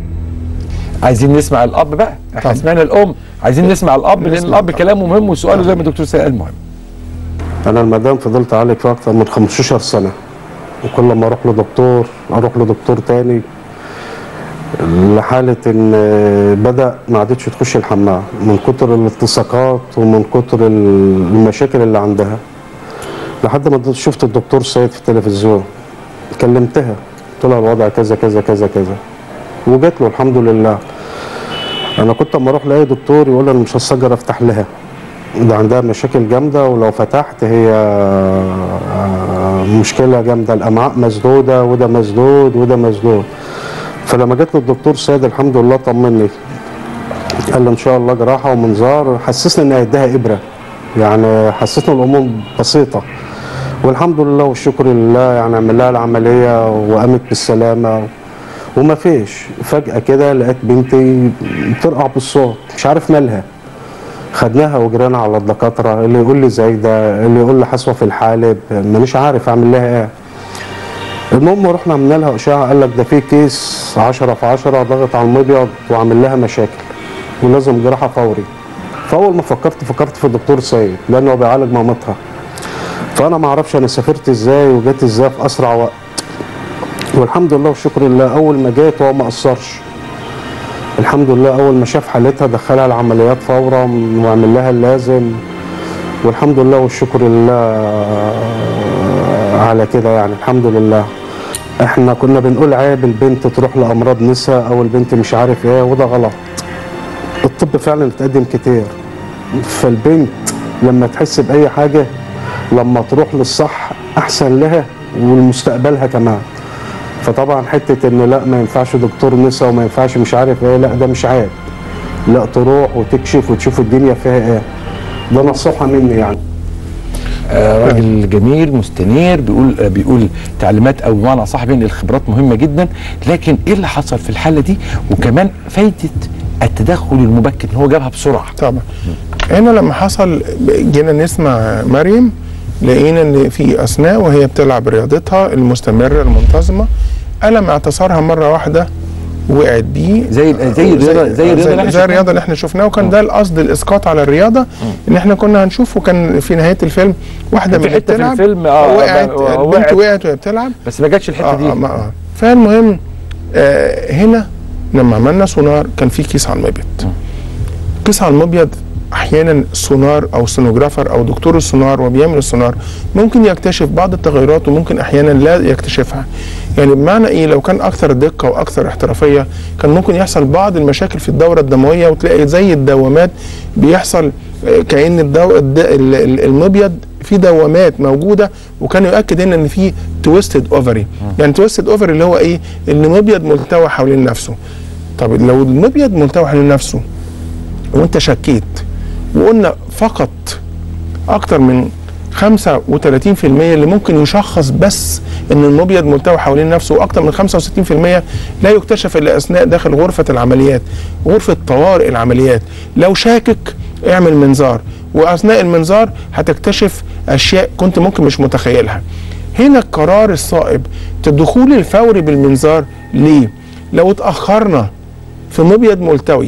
عايزين نسمع الاب بقى احنا سمعنا الام عايزين نسمع الاب لان نسمع الاب كلامه مهم وسؤاله زي ما الدكتور سيد قال مهم انا المدام فضلت اعالج فيها اكتر من 15 سنه وكل ما اروح لدكتور اروح لدكتور تاني لحاله ان بدا ما عادتش تخش الحمام من كتر الالتصاقات ومن كتر المشاكل اللي عندها لحد ما شفت الدكتور سيد في التلفزيون كلمتها قلت لها الوضع كذا كذا كذا كذا وجات له الحمد لله انا كنت اما اروح لاي دكتور يقول لي انا مش هسجر افتح لها ده عندها مشاكل جامده ولو فتحت هي آه، مشكله جامده الامعاء مسدوده وده مسدود وده مسدود فلما جيت للدكتور سيد الحمد لله طمني قال لي ان شاء الله جراحه ومنظار حسسني ان هيديها ابره يعني حسسني الامور بسيطه والحمد لله والشكر لله يعني عمل لها العمليه وقامت بالسلامه وما فيش فجاه كده لقيت بنتي بترقع بالصوت مش عارف مالها خدناها وجرينا على الدكاتره اللي يقول لي زايده اللي يقول لي حصوه في الحالب مانيش عارف اعمل لها ايه المهم رحنا عملنا لها اشعه قال لك ده في كيس 10 في 10 ضغط على المبيض وعامل لها مشاكل ولازم جراحه فوري فاول ما فكرت فكرت في الدكتور سيد لانه بيعالج مامتها فانا ما اعرفش انا سافرت ازاي وجيت ازاي في اسرع وقت والحمد لله والشكر لله اول ما جيت هو ما قصرش الحمد لله اول ما شاف حالتها دخلها العمليات فورا وعمل لها اللازم والحمد لله والشكر لله على كده يعني الحمد لله احنا كنا بنقول عيب البنت تروح لامراض نساء او البنت مش عارف ايه وده غلط الطب فعلا اتقدم كتير فالبنت لما تحس باي حاجه لما تروح للصح احسن لها ولمستقبلها كمان فطبعا حته ان لا ما ينفعش دكتور نساء وما ينفعش مش عارف ايه لا ده مش عيب لا تروح وتكشف وتشوف الدنيا فيها ايه ده نصيحه مني يعني آه راجل جميل مستنير بيقول آه بيقول تعليمات او بمعنى صح بين الخبرات مهمه جدا لكن ايه اللي حصل في الحاله دي وكمان فايده التدخل المبكر ان هو جابها بسرعه طبعا هنا لما حصل جينا نسمع مريم لقينا ان في اثناء وهي بتلعب رياضتها المستمره المنتظمه الم اعتصارها مره واحده وقعت بيه زي زي الرياضه زي الرياضه اللي زي, زي الرياضه اللي احنا شفناها وكان ده القصد الاسقاط على الرياضه ان احنا كنا هنشوفه كان في نهايه الفيلم واحده في من اللي حته في بتلعب الفيلم اه وقعت وقعت. البنت وقعت وهي بتلعب بس ما جاتش الحته دي آه آه آه. فالمهم آه هنا لما عملنا سونار كان في كيس على المبيض كيس على المبيض احيانا السونار او السونوجرافر او دكتور السونار وبيعمل السونار ممكن يكتشف بعض التغيرات وممكن احيانا لا يكتشفها يعني بمعنى ايه لو كان اكثر دقه واكثر احترافيه كان ممكن يحصل بعض المشاكل في الدوره الدمويه وتلاقي زي الدوامات بيحصل آه، كأن الدو... الد... ال- ال- المبيض في دوامات موجوده وكان يؤكد هنا ان في تويستد اوفري يعني تويستد اوفري اللي هو ايه اللي مبيض ملتوي حوالين نفسه طب لو المبيض ملتوي حوالين نفسه وانت شكيت وقلنا فقط اكتر من 35% اللي ممكن يشخص بس ان المبيض ملتوي حوالين نفسه واكتر من 65% لا يكتشف الا اثناء داخل غرفه العمليات غرفه طوارئ العمليات لو شاكك اعمل منظار واثناء المنظار هتكتشف اشياء كنت ممكن مش متخيلها هنا القرار الصائب الدخول الفوري بالمنظار ليه لو اتاخرنا في مبيض ملتوي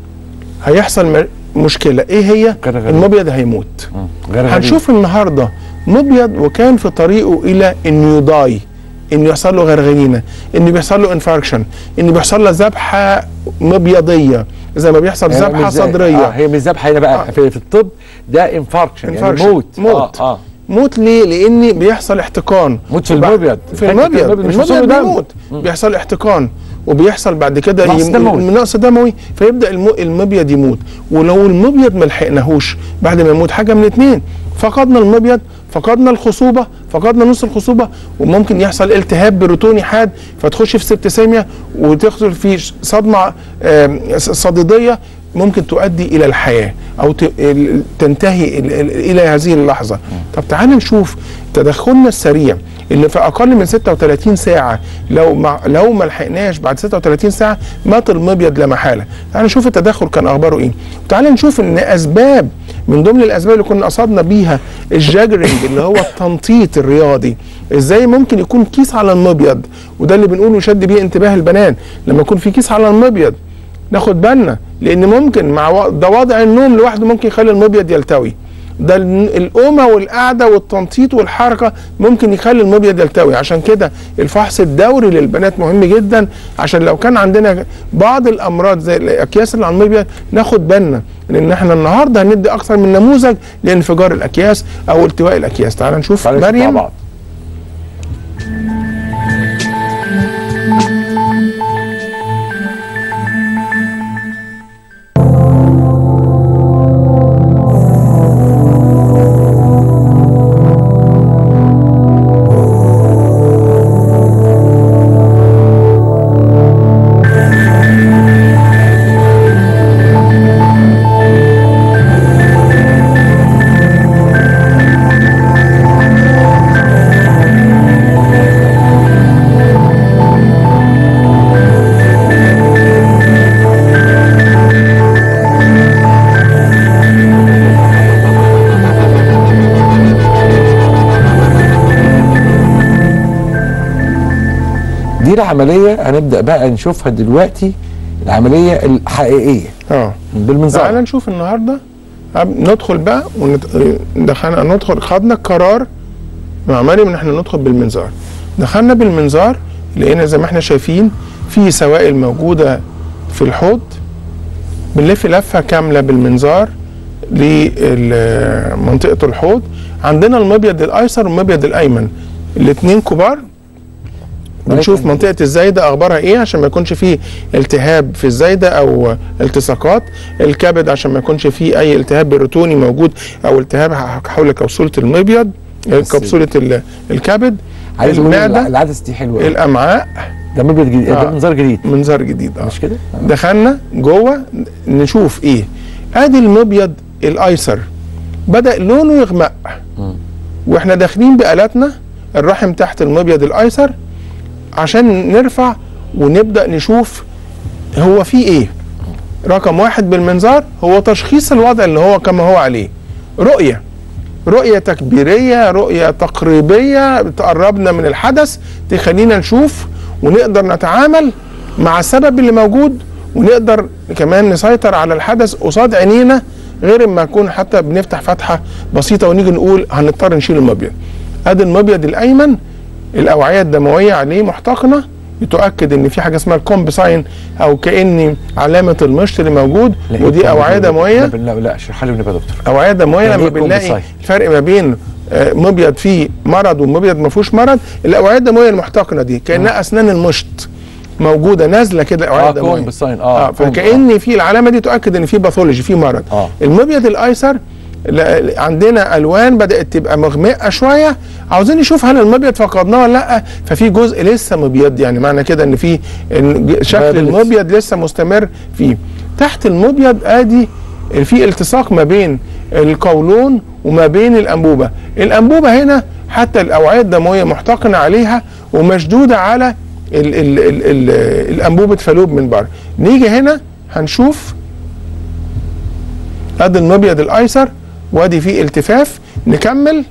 هيحصل م- مشكله ايه هي المبيض هيموت غير غريب. هنشوف النهارده مبيض وكان في طريقه الى انه يضاي انه يحصل له غرغرينه ان بيحصل له انفاركشن ان بيحصل له ذبحه مبيضيه زي ما بيحصل يعني ذبحه مش زي- صدريه آه هي مش ذبحه هنا بقى آه. في, في الطب ده انفاركشن يعني Infarction. موت موت آه. آه. موت ليه؟ لان بيحصل احتقان موت في وبع- المبيض. في حتة المبيض المبيض مش المبيض وصوله دم. بيموت بيحصل احتقان وبيحصل بعد كده نقص يم- دموي. نقص دموي فيبدا الم- المبيض يموت ولو المبيض ما لحقناهوش بعد ما يموت حاجه من اتنين فقدنا المبيض فقدنا الخصوبه فقدنا نص الخصوبه وممكن يحصل التهاب بروتوني حاد فتخش في سبتسيميا وتدخل في صدمه آم، صديديه ممكن تؤدي الى الحياه او ت- ال- تنتهي ال- ال- الى هذه اللحظه طب تعال نشوف تدخلنا السريع اللي في اقل من 36 ساعه لو ما لو ما لحقناش بعد 36 ساعه مات المبيض لا محاله تعال نشوف التدخل كان اخباره ايه تعال نشوف ان اسباب من ضمن الاسباب اللي كنا قصدنا بيها الجاجرنج اللي هو التنطيط الرياضي ازاي ممكن يكون كيس على المبيض وده اللي بنقوله شد بيه انتباه البنات لما يكون في كيس على المبيض ناخد بالنا لان ممكن مع و... ده وضع النوم لوحده ممكن يخلي المبيض يلتوي ده ال- القومه والقعده والتنطيط والحركه ممكن يخلي المبيض يلتوي عشان كده الفحص الدوري للبنات مهم جدا عشان لو كان عندنا بعض الامراض زي الاكياس اللي على المبيض ناخد بالنا لان احنا النهارده هندي اكثر من نموذج لانفجار الاكياس او التواء الاكياس تعال نشوف تعالوا نشوف مع مريم بعض. دي العمليه هنبدا بقى نشوفها دلوقتي العمليه الحقيقيه اه بالمنظار تعال نشوف النهارده أب- ندخل بقى ودخلنا ندخل خدنا القرار مع مريم ان احنا ندخل بالمنظار دخلنا بالمنظار لقينا زي ما احنا شايفين في سوائل موجوده في الحوض بنلف لفه كامله بالمنظار لمنطقه الحوض عندنا المبيض الايسر والمبيض الايمن الاثنين كبار بنشوف منطقه الزايده اخبارها ايه عشان ما يكونش فيه التهاب في الزايده او التصاقات الكبد عشان ما يكونش فيه اي التهاب بروتوني موجود او التهاب حول كبسوله المبيض كبسوله ال- الكبد عايز اقول المعده العدسه دي حلوه أوي. الامعاء ده مبيض جديد آه. ده منظار جديد منظار جديد اه مش كده؟ دخلنا جوه نشوف ايه ادي المبيض الايسر بدا لونه يغمق واحنا داخلين بالاتنا الرحم تحت المبيض الايسر عشان نرفع ونبدا نشوف هو فيه ايه رقم واحد بالمنظار هو تشخيص الوضع اللي هو كما هو عليه رؤيه رؤية تكبيرية رؤية تقريبية تقربنا من الحدث تخلينا نشوف ونقدر نتعامل مع السبب اللي موجود ونقدر كمان نسيطر على الحدث قصاد عينينا غير ما نكون حتى بنفتح فتحة بسيطة ونيجي نقول هنضطر نشيل المبيض ادي المبيض الايمن الاوعية الدموية عليه محتقنة تؤكد ان في حاجه اسمها الكومبساين او كان علامه المشط اللي موجود لا، ودي إيه اوعيه لا، دمويه لا لا لا اشرحها لي والنبي يا دكتور اوعيه دمويه يعني لما إيه بنلاقي كومبساين؟ الفرق ما بين آه، مبيض فيه مرض ومبيض ما فيهوش مرض الاوعيه الدمويه المحتقنه دي كانها اسنان المشط موجوده نازله كده الاوعيه اه الدمويه كومبساين اه اه فكان في العلامه دي تؤكد ان في باثولوجي في مرض آه. المبيض الايسر لا- عندنا الوان بدات تبقى مغمقه شويه عاوزين نشوف هل المبيض فقدناه ولا لا ففي جزء لسه مبيض يعني معنى كده ان في إن ج- شكل Viability. المبيض لسه مستمر فيه تحت المبيض ادي في التصاق ما بين القولون وما بين الانبوبه الانبوبه هنا حتى الاوعيه الدمويه محتقنه عليها ومشدوده على ال ال ال ال الانبوبه فالوب من بره نيجي هنا هنشوف ادي المبيض الايسر وادي فيه التفاف نكمل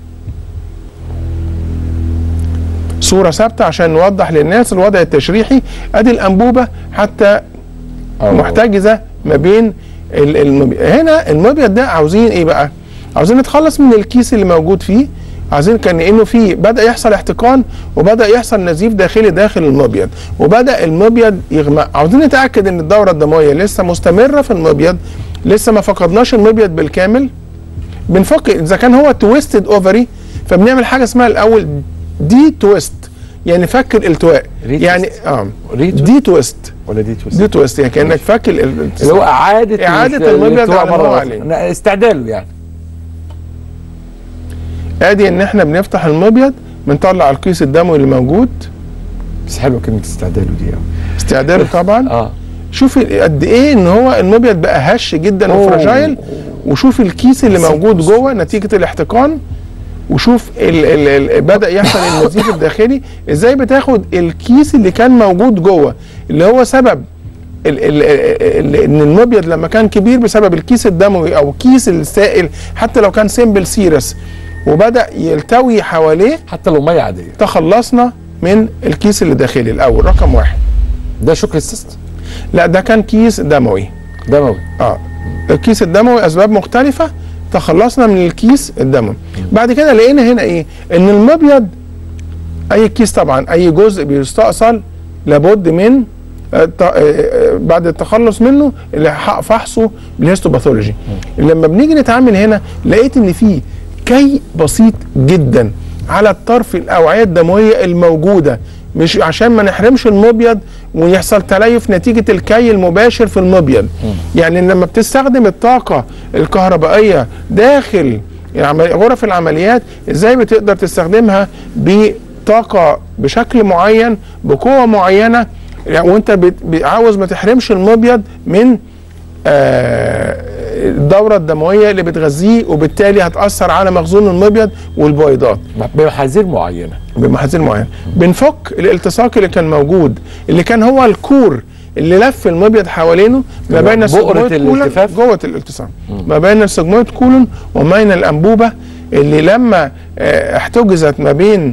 صوره ثابته عشان نوضح للناس الوضع التشريحي ادي الانبوبه حتى محتجزه ما بين ال- المبيض هنا المبيض ده عاوزين ايه بقى عاوزين نتخلص من الكيس اللي موجود فيه عايزين كان انه في بدا يحصل احتقان وبدا يحصل نزيف داخلي داخل المبيض وبدا المبيض يغمق عاوزين نتاكد ان الدوره الدمويه لسه مستمره في المبيض لسه ما فقدناش المبيض بالكامل بنفك اذا كان هو تويستد اوفري فبنعمل حاجه اسمها الاول دي تويست يعني فك الالتواء يعني اه دي تويست ولا دي تويست دي تويست يعني كانك فك ال- ال- اللي هو اعاده اعاده المبيض الالتواء على ما هو مرة عليه أخرى. استعداله يعني ادي ان احنا بنفتح المبيض بنطلع الكيس الدموي اللي موجود بس حلوه كلمه استعداله دي أوي. استعداله طبعا اه شوف قد ايه ان هو المبيض بقى هش جدا أوه. وفراجايل وشوف الكيس اللي بسيط موجود بسيط. جوه نتيجه الاحتقان وشوف ال ال ال بدا يحصل النزيف الداخلي ازاي بتاخد الكيس اللي كان موجود جوه اللي هو سبب ال ال ال ان المبيض لما كان كبير بسبب الكيس الدموي او كيس السائل حتى لو كان سيمبل سيرس وبدا يلتوي حواليه حتى لو ميه عاديه تخلصنا من الكيس اللي داخلي الاول رقم واحد ده شكر السيست لا ده كان كيس دموي دموي اه الكيس الدموي اسباب مختلفه تخلصنا من الكيس الدموي بعد كده لقينا هنا ايه ان المبيض اي كيس طبعا اي جزء بيستأصل لابد من آه، ت- آه، آه، بعد التخلص منه اللي ح- فحصه بالهيستوباثولوجي لما بنيجي نتعامل هنا لقيت ان في كي بسيط جدا على الطرف الاوعيه الدمويه الموجوده مش عشان ما نحرمش المبيض ويحصل تليف نتيجه الكي المباشر في المبيض يعني لما بتستخدم الطاقه الكهربائيه داخل العمل- غرف العمليات ازاي بتقدر تستخدمها بطاقه بشكل معين بقوه معينه يعني وانت بت- ب- عاوز ما تحرمش المبيض من آه، الدورة الدموية اللي بتغذيه وبالتالي هتأثر على مخزون المبيض والبويضات بمحاذير معينه بمحاذير معينة بنفك الالتصاق اللي كان موجود اللي كان هو الكور اللي لف المبيض حوالينه ما تمام. بين بؤرة السجمويد كولون الالتفاف؟ جوه الالتصاق ما بين السجمويد كولون وما بين الانبوبه اللي لما آه، احتجزت ما بين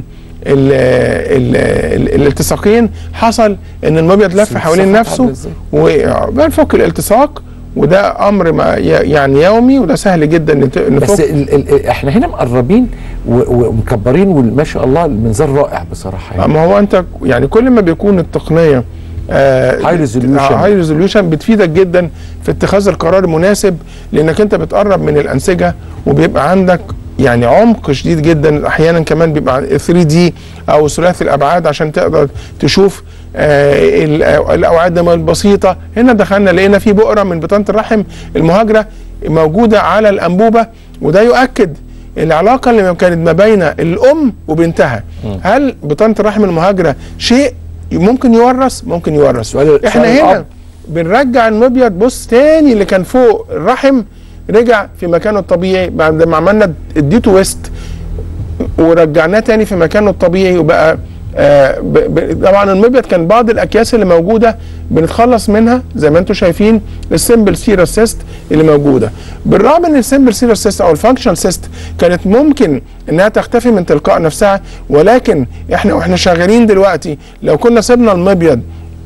ال ال ال الالتصاقين حصل ان المبيض لف حوالين نفسه وبنفك الالتصاق وده امر ما ي- يعني يومي وده سهل جدا نت- بس نفك ال ال احنا هنا مقربين و- ومكبرين وما شاء الله المنظر رائع بصراحه يعني. ما هو انت يعني كل ما بيكون التقنيه High resolution. هاي ريزوليوشن بتفيدك جدا في اتخاذ القرار المناسب لانك انت بتقرب من الانسجه وبيبقى عندك يعني عمق شديد جدا احيانا كمان بيبقى 3 دي او ثلاثي الابعاد عشان تقدر تشوف آه ال- الاوعاد الدمويه البسيطه هنا دخلنا لقينا في بؤره من بطانه الرحم المهاجره موجوده على الانبوبه وده يؤكد العلاقه اللي كانت ما بين الام وبنتها هل بطانه الرحم المهاجره شيء ممكن يورث ممكن يورث سؤال احنا هنا الأب. بنرجع المبيض بص تاني اللي كان فوق الرحم رجع في مكانه الطبيعي بعد ما عملنا اديته ويست ورجعناه تاني في مكانه الطبيعي وبقى آه ب ب طبعا المبيض كان بعض الاكياس اللي موجوده بنتخلص منها زي ما انتم شايفين السمبل سيرا سيست اللي موجوده بالرغم ان السمبل سيرا سيست او الفانكشن سيست كانت ممكن انها تختفي من تلقاء نفسها ولكن احنا واحنا شغالين دلوقتي لو كنا سيبنا المبيض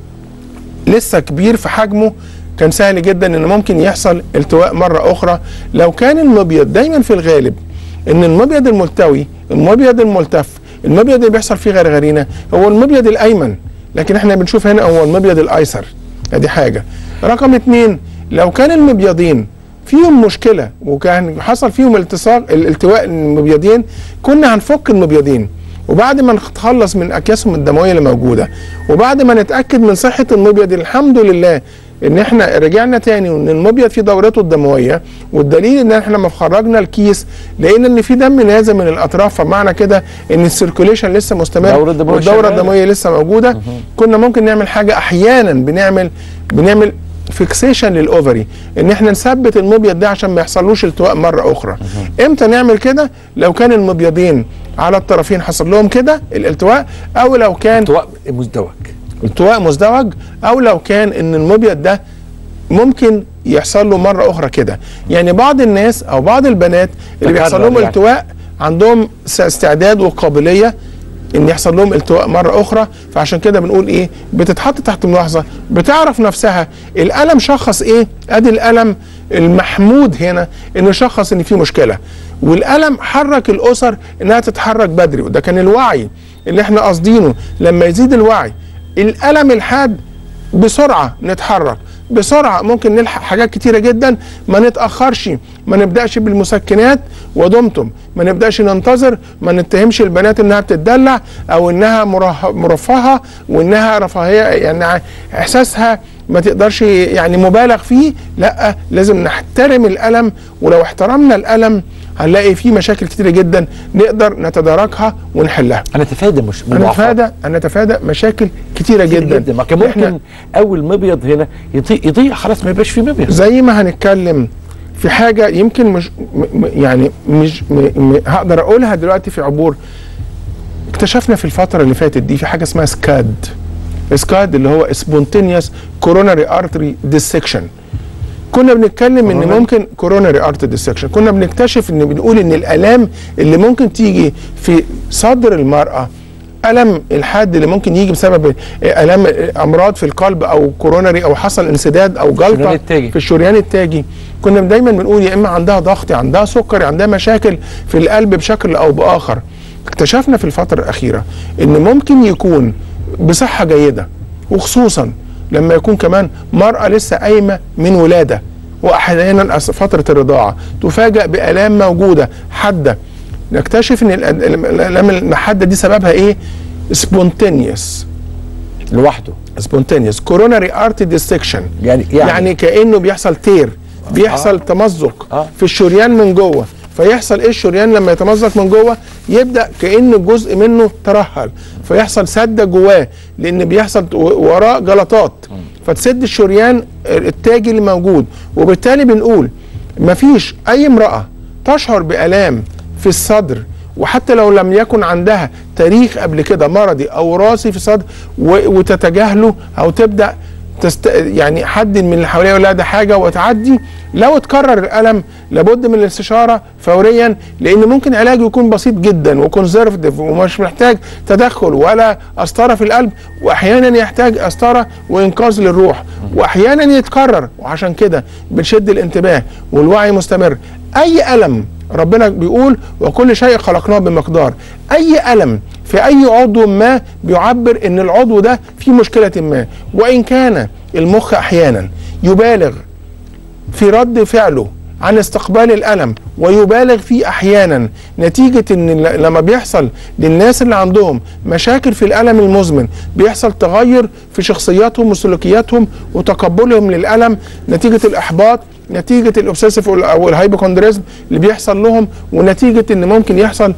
لسه كبير في حجمه كان سهل جدا ان ممكن يحصل التواء مره اخرى لو كان المبيض دايما في الغالب ان المبيض الملتوي المبيض الملتف المبيض اللي بيحصل فيه غرغرينه هو المبيض الايمن لكن احنا بنشوف هنا هو المبيض الايسر ادي حاجه رقم اتنين لو كان المبيضين فيهم مشكله وكان حصل فيهم التصاق الالتواء المبيضين كنا هنفك المبيضين وبعد ما نتخلص من اكياسهم الدمويه اللي موجوده وبعد ما نتاكد من صحه المبيض الحمد لله ان احنا رجعنا تاني وان المبيض في دورته الدمويه والدليل ان احنا لما خرجنا الكيس لقينا ان في دم نازل من الاطراف فمعنى كده ان السيركوليشن لسه مستمر الدورة الدموية والدوره شغالة. الدمويه لسه موجوده كنا ممكن نعمل حاجه احيانا بنعمل بنعمل فيكسيشن للاوفري ان احنا نثبت المبيض ده عشان ما يحصلوش التواء مره اخرى امتى نعمل كده لو كان المبيضين على الطرفين حصل لهم كده الالتواء او لو كان التواء مزدوج التواء مزدوج او لو كان ان المبيض ده ممكن يحصل له مره اخرى كده يعني بعض الناس او بعض البنات اللي تكرر بيحصل لهم يعني. التواء عندهم س- استعداد وقابليه ان يحصل لهم التواء مره اخرى فعشان كده بنقول ايه بتتحط تحت ملاحظه بتعرف نفسها الالم شخص ايه ادي الالم المحمود هنا انه شخص ان في مشكله والالم حرك الاسر انها تتحرك بدري وده كان الوعي اللي احنا قاصدينه لما يزيد الوعي الالم الحاد بسرعه نتحرك بسرعه ممكن نلحق حاجات كتيره جدا ما نتاخرش ما نبداش بالمسكنات ودمتم ما نبداش ننتظر ما نتهمش البنات انها بتدلع او انها مراه- مرفهه وانها رفاهيه يعني ع- احساسها ما تقدرش يعني مبالغ فيه لا لازم نحترم الالم ولو احترمنا الالم هنلاقي فيه مشاكل كتيره جدا نقدر نتداركها ونحلها هنتفادى مش مضاعفات. هنتفادى هنتفادى مشاكل كتيره كتير جدا, جدا ما كان ممكن اول مبيض هنا يضيع, يضيع خلاص ما يبقاش في مبيض زي ما هنتكلم في حاجه يمكن مش م م يعني مش م م هقدر اقولها دلوقتي في عبور اكتشفنا في الفتره اللي فاتت دي في حاجه اسمها سكاد سكاد اللي هو سبونتينيوس كوروناري ارتري ديسكشن كنا بنتكلم ان Coronary؟ ممكن كوروناري ارت ديسكشن كنا بنكتشف ان بنقول ان الالام اللي ممكن تيجي في صدر المراه الم الحاد اللي ممكن يجي بسبب الام امراض في القلب او كوروناري او حصل انسداد او الشريان جلطه التاجي. في الشريان التاجي كنا دايما بنقول يا اما عندها ضغط يا عندها سكر يا عندها مشاكل في القلب بشكل او باخر اكتشفنا في الفتره الاخيره ان ممكن يكون بصحه جيده وخصوصا لما يكون كمان مرأة لسه قايمة من ولادة وأحيانا أس- فترة الرضاعة تفاجأ بآلام موجودة حادة نكتشف إن الأ- الآلام الحادة دي سببها إيه؟ سبونتينيوس لوحده سبونتينيوس كوروناري ارت ديستكشن يعني يعني, يعني كانه بيحصل تير بيحصل آه. تمزق آه. في الشريان من جوه فيحصل ايه الشريان لما يتمزق من جوه يبدا كان جزء منه ترهل فيحصل سده جواه لان بيحصل وراه جلطات فتسد الشريان التاجي اللي موجود وبالتالي بنقول مفيش اي امراه تشعر بالام في الصدر وحتى لو لم يكن عندها تاريخ قبل كده مرضي او وراثي في الصدر و- وتتجاهله او تبدا تست يعني حد من اللي حواليه يقول لها ده حاجه وتعدي لو اتكرر الالم لابد من الاستشاره فوريا لان ممكن علاجه يكون بسيط جدا وكونزرفتيف ومش محتاج تدخل ولا قسطره في القلب واحيانا يحتاج قسطره وانقاذ للروح واحيانا يتكرر وعشان كده بنشد الانتباه والوعي مستمر اي الم ربنا بيقول وكل شيء خلقناه بمقدار اي الم في اي عضو ما بيعبر ان العضو ده فيه مشكله ما وان كان المخ احيانا يبالغ في رد فعله عن استقبال الالم ويبالغ فيه احيانا نتيجه ان ل- لما بيحصل للناس اللي عندهم مشاكل في الالم المزمن بيحصل تغير في شخصياتهم وسلوكياتهم وتقبلهم للالم نتيجه الاحباط نتيجه الاوبسيسيف او الهايبوكوندريزم اللي بيحصل لهم ونتيجه ان ممكن يحصل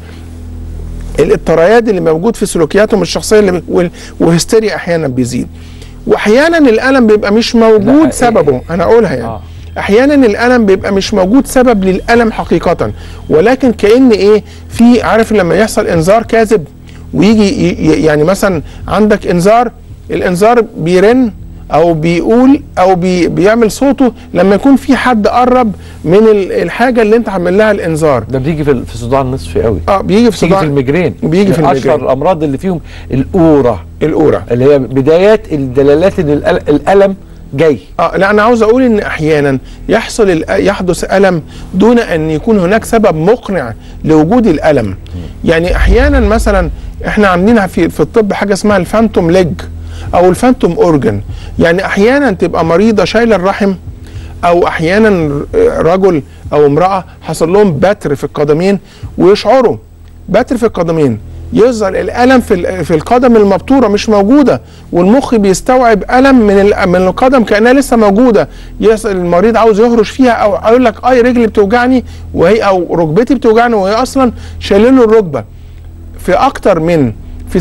الاضطرابات اللي موجود في سلوكياتهم الشخصيه اللي بي- وال- وهستيريا احيانا بيزيد واحيانا الالم بيبقى مش موجود سببه انا اقولها يعني آه. احيانا الالم بيبقى مش موجود سبب للالم حقيقه ولكن كان ايه في عارف لما يحصل انذار كاذب ويجي ي- ي- يعني مثلا عندك انذار الانذار بيرن او بيقول او بي بيعمل صوته لما يكون في حد قرب من ال- الحاجه اللي انت عامل لها الانذار ده بيجي في في صداع النصفي قوي اه بيجي في بيجي صداع في الميجرين بيجي في من الميجرين. اشهر الامراض اللي فيهم الاورة الاورة اللي هي بدايات الدلالات ان الأل- الالم جاي اه لا انا عاوز اقول ان احيانا يحصل ال- يحدث الم دون ان يكون هناك سبب مقنع لوجود الالم يعني احيانا مثلا احنا عاملينها في في الطب حاجه اسمها الفانتوم ليج او الفانتوم اورجن يعني احيانا تبقى مريضه شايله الرحم او احيانا رجل او امراه حصل لهم بتر في القدمين ويشعروا بتر في القدمين يظهر الالم في ال- في القدم المبتوره مش موجوده والمخ بيستوعب الم من ال- من القدم كانها لسه موجوده يسال المريض عاوز يهرش فيها او يقول لك اي رجلي بتوجعني وهي او ركبتي بتوجعني وهي اصلا شايلين له الركبه في اكتر من في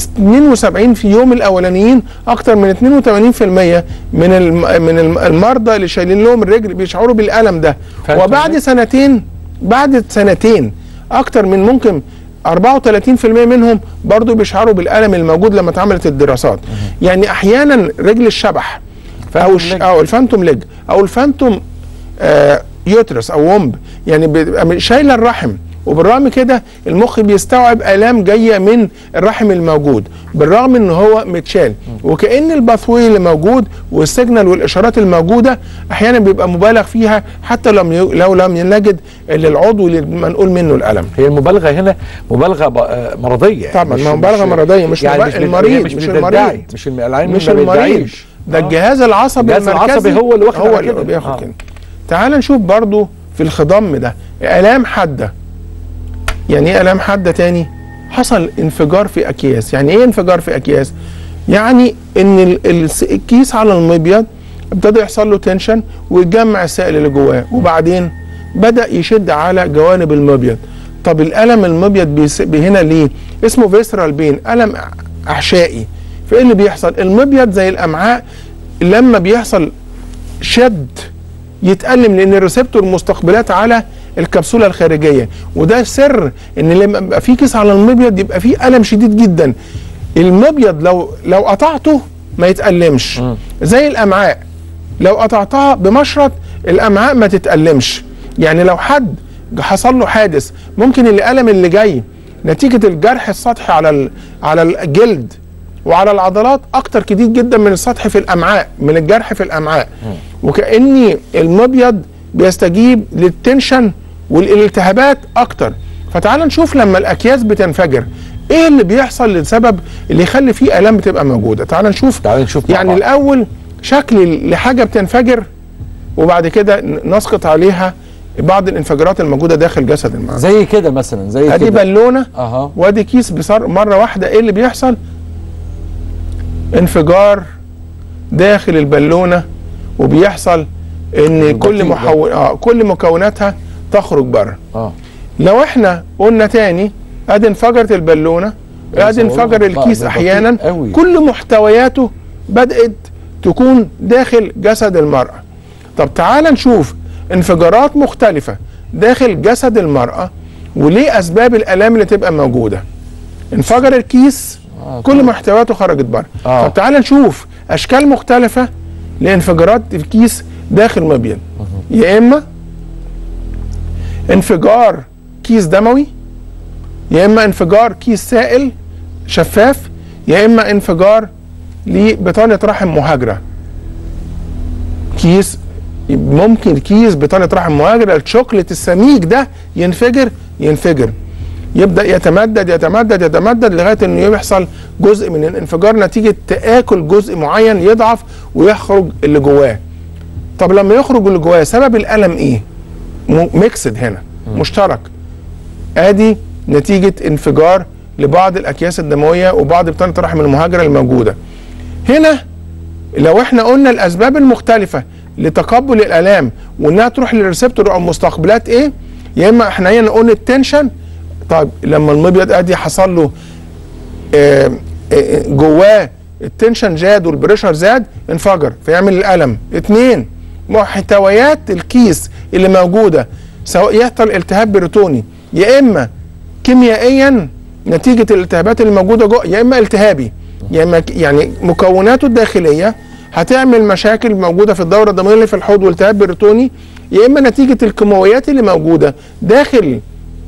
72 في يوم الاولانيين اكتر من 82% من الم- من الم- المرضى اللي شايلين لهم الرجل بيشعروا بالالم ده فأنت وبعد سنتين بعد سنتين اكتر من ممكن 34% منهم برضو بيشعروا بالالم الموجود لما اتعملت الدراسات يعني احيانا رجل الشبح او الش- او الفانتوم ليج او الفانتوم آه يوترس او ومب يعني بيبقى شايله الرحم وبالرغم كده المخ بيستوعب الام جايه من الرحم الموجود بالرغم ان هو متشال وكان الباثوي اللي موجود والسيجنال والاشارات الموجوده احيانا بيبقى مبالغ فيها حتى لم ي... لو لم نجد اللي العضو اللي منقول منه الالم هي المبالغه هنا مبالغه ب- آه، مرضيه طبعا ما مبالغه مرضيه مش, يعني مبالغ مش بت- المريض مش مش بتدعي، المريض مش الم- العلم مش ما المريض بيدعيش. ده آه. الجهاز العصبي الجهاز المركزي العصبي هو اللي واخد هو على اللي كده. بياخد آه. كده تعال نشوف برضو في الخضم ده الام حاده يعني ايه الام حاده تاني حصل انفجار في اكياس يعني ايه انفجار في اكياس يعني ان ال- الس- الكيس على المبيض ابتدى يحصل له تنشن ويتجمع السائل اللي جواه وبعدين بدا يشد على جوانب المبيض طب الالم المبيض بيس- هنا ليه اسمه فيسرال بين الم احشائي فايه اللي بيحصل المبيض زي الامعاء لما بيحصل شد يتألم لان الريسبتور مستقبلات على الكبسوله الخارجيه وده سر ان لما يبقى في كيس على المبيض يبقى في الم شديد جدا المبيض لو لو قطعته ما يتألمش زي الامعاء لو قطعتها بمشرط الامعاء ما تتألمش يعني لو حد حصل له حادث ممكن الالم اللي جاي نتيجه الجرح السطحي على ال- على الجلد وعلى العضلات اكتر كتير جدا من السطح في الامعاء من الجرح في الامعاء وكاني المبيض بيستجيب للتنشن والالتهابات اكتر فتعال نشوف لما الاكياس بتنفجر ايه اللي بيحصل لسبب اللي يخلي فيه الام بتبقى موجوده تعال نشوف تعال نشوف يعني الاول شكل لحاجه بتنفجر وبعد كده نسقط عليها بعض الانفجارات الموجوده داخل جسد المرأة زي كده مثلا زي ادي كده بالونه اها وادي كيس بصار مره واحده ايه اللي بيحصل انفجار داخل البالونه وبيحصل ان كل البطيء ده. محو... آه كل مكوناتها تخرج بره اه لو احنا قلنا تاني ادي انفجرت البالونه ادي والله انفجر بقى الكيس ده احيانا بطيء قوي. كل محتوياته بدات تكون داخل جسد المراه طب تعال نشوف انفجارات مختلفه داخل جسد المراه وليه اسباب الالام اللي تبقى موجوده انفجر الكيس كل محتوياته خرجت بره آه. طب تعال نشوف اشكال مختلفه لانفجارات في كيس داخل مبيض يا اما انفجار كيس دموي يا اما انفجار كيس سائل شفاف يا اما انفجار لبطانه رحم مهاجره كيس ممكن كيس بطانه رحم مهاجره الشوكليت السميك ده ينفجر ينفجر يبدا يتمدد يتمدد يتمدد لغايه انه يحصل جزء من الانفجار نتيجه تاكل جزء معين يضعف ويخرج اللي جواه طب لما يخرج اللي جواه سبب الالم ايه ميكسد هنا مشترك ادي نتيجه انفجار لبعض الاكياس الدمويه وبعض بطانه الرحم المهاجره الموجوده هنا لو احنا قلنا الاسباب المختلفه لتقبل الالام وانها تروح للريسبتور او مستقبلات ايه يا اما احنا هنا قلنا التنشن طيب لما المبيض ادي حصل له آه، آه، جواه التنشن زاد والبريشر زاد انفجر فيعمل الالم اتنين محتويات الكيس اللي موجوده سواء يحصل التهاب بريتوني يا اما كيميائيا نتيجه الالتهابات اللي موجوده جوه يا اما التهابي يا اما ك- يعني مكوناته الداخليه هتعمل مشاكل موجوده في الدوره الدمويه اللي في الحوض والتهاب بريتوني يا اما نتيجه الكيماويات اللي موجوده داخل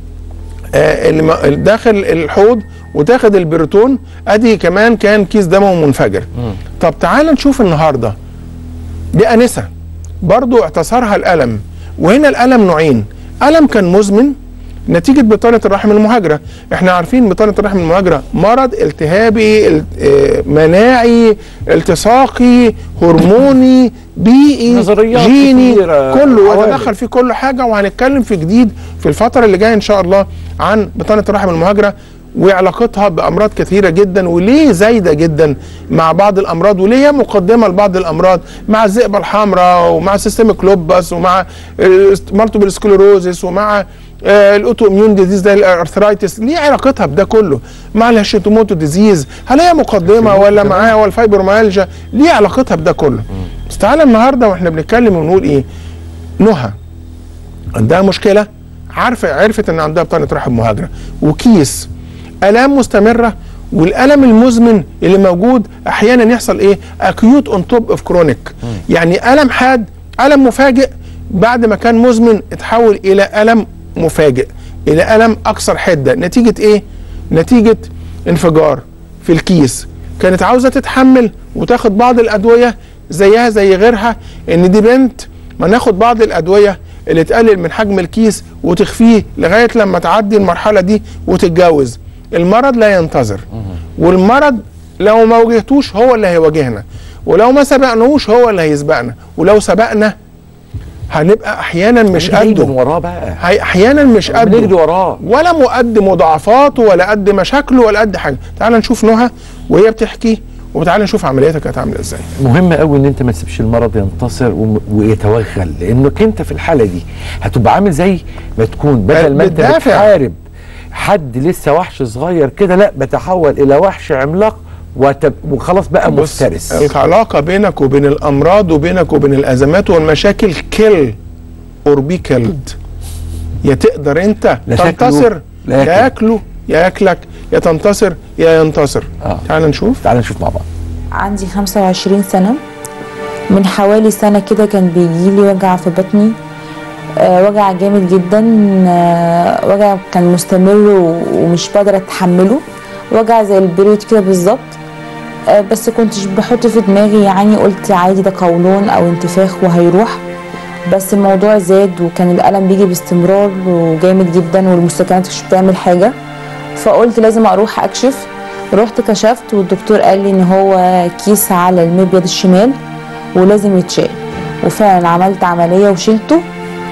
آه، اللي م- داخل الحوض وتاخد البريتون ادي كمان كان كيس دموي منفجر طب تعال نشوف النهارده دي انسه برضو اعتصرها الالم وهنا الالم نوعين الم كان مزمن نتيجة بطانة الرحم المهاجرة احنا عارفين بطانة الرحم المهاجرة مرض التهابي ال- آه، مناعي التصاقي هرموني بيئي نظريات جيني كتيرة، كله عوامل. يتدخل في كل حاجة وهنتكلم في جديد في الفترة اللي جاية ان شاء الله عن بطانة الرحم المهاجرة وعلاقتها بامراض كثيره جدا وليه زايده جدا مع بعض الامراض وليه هي مقدمه لبعض الامراض مع الذئبه الحمراء ومع سيستميك لوبس ومع مالتيبل سكليروزس ومع آه، الاوتو اميون ديزيز ده الارثرايتس ليه علاقتها بده كله مع الهاشيموتو ديزيز هل هي مقدمه ولا معاها ولا الفايبروميالجيا ليه علاقتها بده كله بس تعالى النهارده واحنا بنتكلم ونقول ايه نهى عندها مشكله عارفه عرفت ان عندها بطانه رحم مهاجره وكيس الام مستمره والالم المزمن اللي موجود احيانا يحصل ايه اكيوت اون توب اوف كرونيك يعني الم حاد الم مفاجئ بعد ما كان مزمن اتحول الى الم مفاجئ الى الم اكثر حده نتيجه ايه نتيجه انفجار في الكيس كانت عاوزه تتحمل وتاخد بعض الادويه زيها زي غيرها ان دي بنت ما ناخد بعض الادويه اللي تقلل من حجم الكيس وتخفيه لغايه لما تعدي المرحله دي وتتجوز المرض لا ينتظر والمرض لو ما واجهتوش هو اللي هيواجهنا ولو ما سبقناهوش هو اللي هيسبقنا ولو سبقنا هنبقى احيانا مش هنجري قده من وراه بقى هي احيانا مش قده بنجري وراه ولا مقد مضاعفاته ولا قد مشاكله ولا قد حاجه تعال نشوف نهى وهي بتحكي وتعال نشوف عملياتها كانت عامله ازاي مهم قوي ان انت ما تسيبش المرض ينتصر وم- ويتوغل لانك انت في الحاله دي هتبقى عامل زي ما تكون بدل ما انت بتدافع. بتحارب حد لسه وحش صغير كده لا بتحول الى وحش عملاق وتب... وخلاص بقى بص، مفترس العلاقه بينك وبين الامراض وبينك وبين الازمات والمشاكل كل اور بي كيلد يا تقدر انت لا شكله، تنتصر لا يا ياكله. ياكله يا ياكلك يا تنتصر يا ينتصر آه. تعال نشوف تعال نشوف مع بعض عندي 25 سنة من حوالي سنة كده كان بيجيلي وجع في بطني آه وجع جامد جدا آه وجع كان مستمر و- ومش قادرة اتحمله وجع زي البريود كده بالظبط آه بس كنتش بحط في دماغي يعني قلت عادي ده قولون او انتفاخ وهيروح بس الموضوع زاد وكان الألم بيجي باستمرار وجامد جدا والمستكانات مش بتعمل حاجة فقلت لازم اروح اكشف رحت كشفت والدكتور قال لي ان هو كيس على المبيض الشمال ولازم يتشال وفعلا عملت عملية وشلته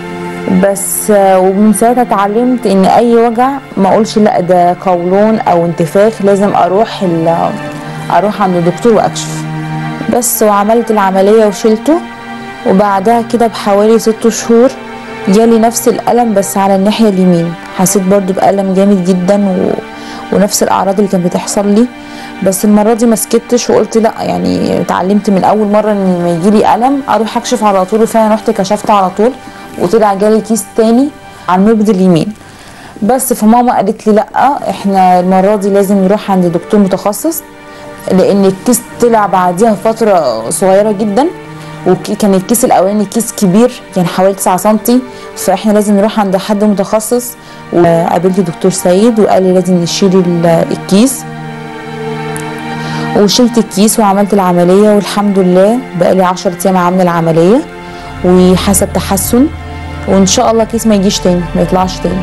بس آه، ومن ساعتها اتعلمت ان اي وجع ما اقولش لا ده قولون او انتفاخ لازم اروح ال- اروح عند الدكتور واكشف بس وعملت العملية وشلته وبعدها كده بحوالي ست شهور جالي نفس الألم بس على الناحية اليمين حسيت برضو بألم جامد جدا و... ونفس الأعراض اللي كانت بتحصل لي بس المرة دي ما سكتش وقلت لا يعني اتعلمت من أول مرة إن لما يجيلي ألم أروح أكشف على طول وفعلا رحت كشفت على طول وطلع جالي كيس تاني على المبيض اليمين بس فماما قالت لي لا احنا المرة دي لازم نروح عند دكتور متخصص لأن الكيس طلع بعديها فترة صغيرة جدا وكان الكيس الاولاني كيس كبير يعني حوالي 9 سم فاحنا لازم نروح عند حد متخصص وقابلت دكتور سيد وقال لي لازم نشيل ال- الكيس وشلت الكيس وعملت العملية والحمد لله بقالي 10 أيام عاملة العملية وحاسة بتحسن وإن شاء الله الكيس ما يجيش تاني ما يطلعش تاني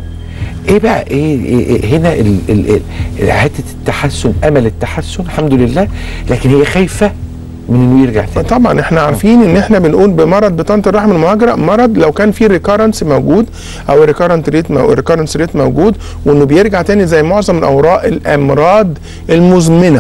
ايه بقى ايه, إيه, إيه هنا ال- ال- ال- حته التحسن امل التحسن الحمد لله لكن هي خايفه من انه يرجع تاني طبعا احنا عارفين ان احنا بنقول بمرض بطانه الرحم المهاجره مرض لو كان في ريكارنس موجود او ريكارنت ريت ريكارنس ريت موجود وانه بيرجع تاني زي معظم الاوراق الامراض المزمنه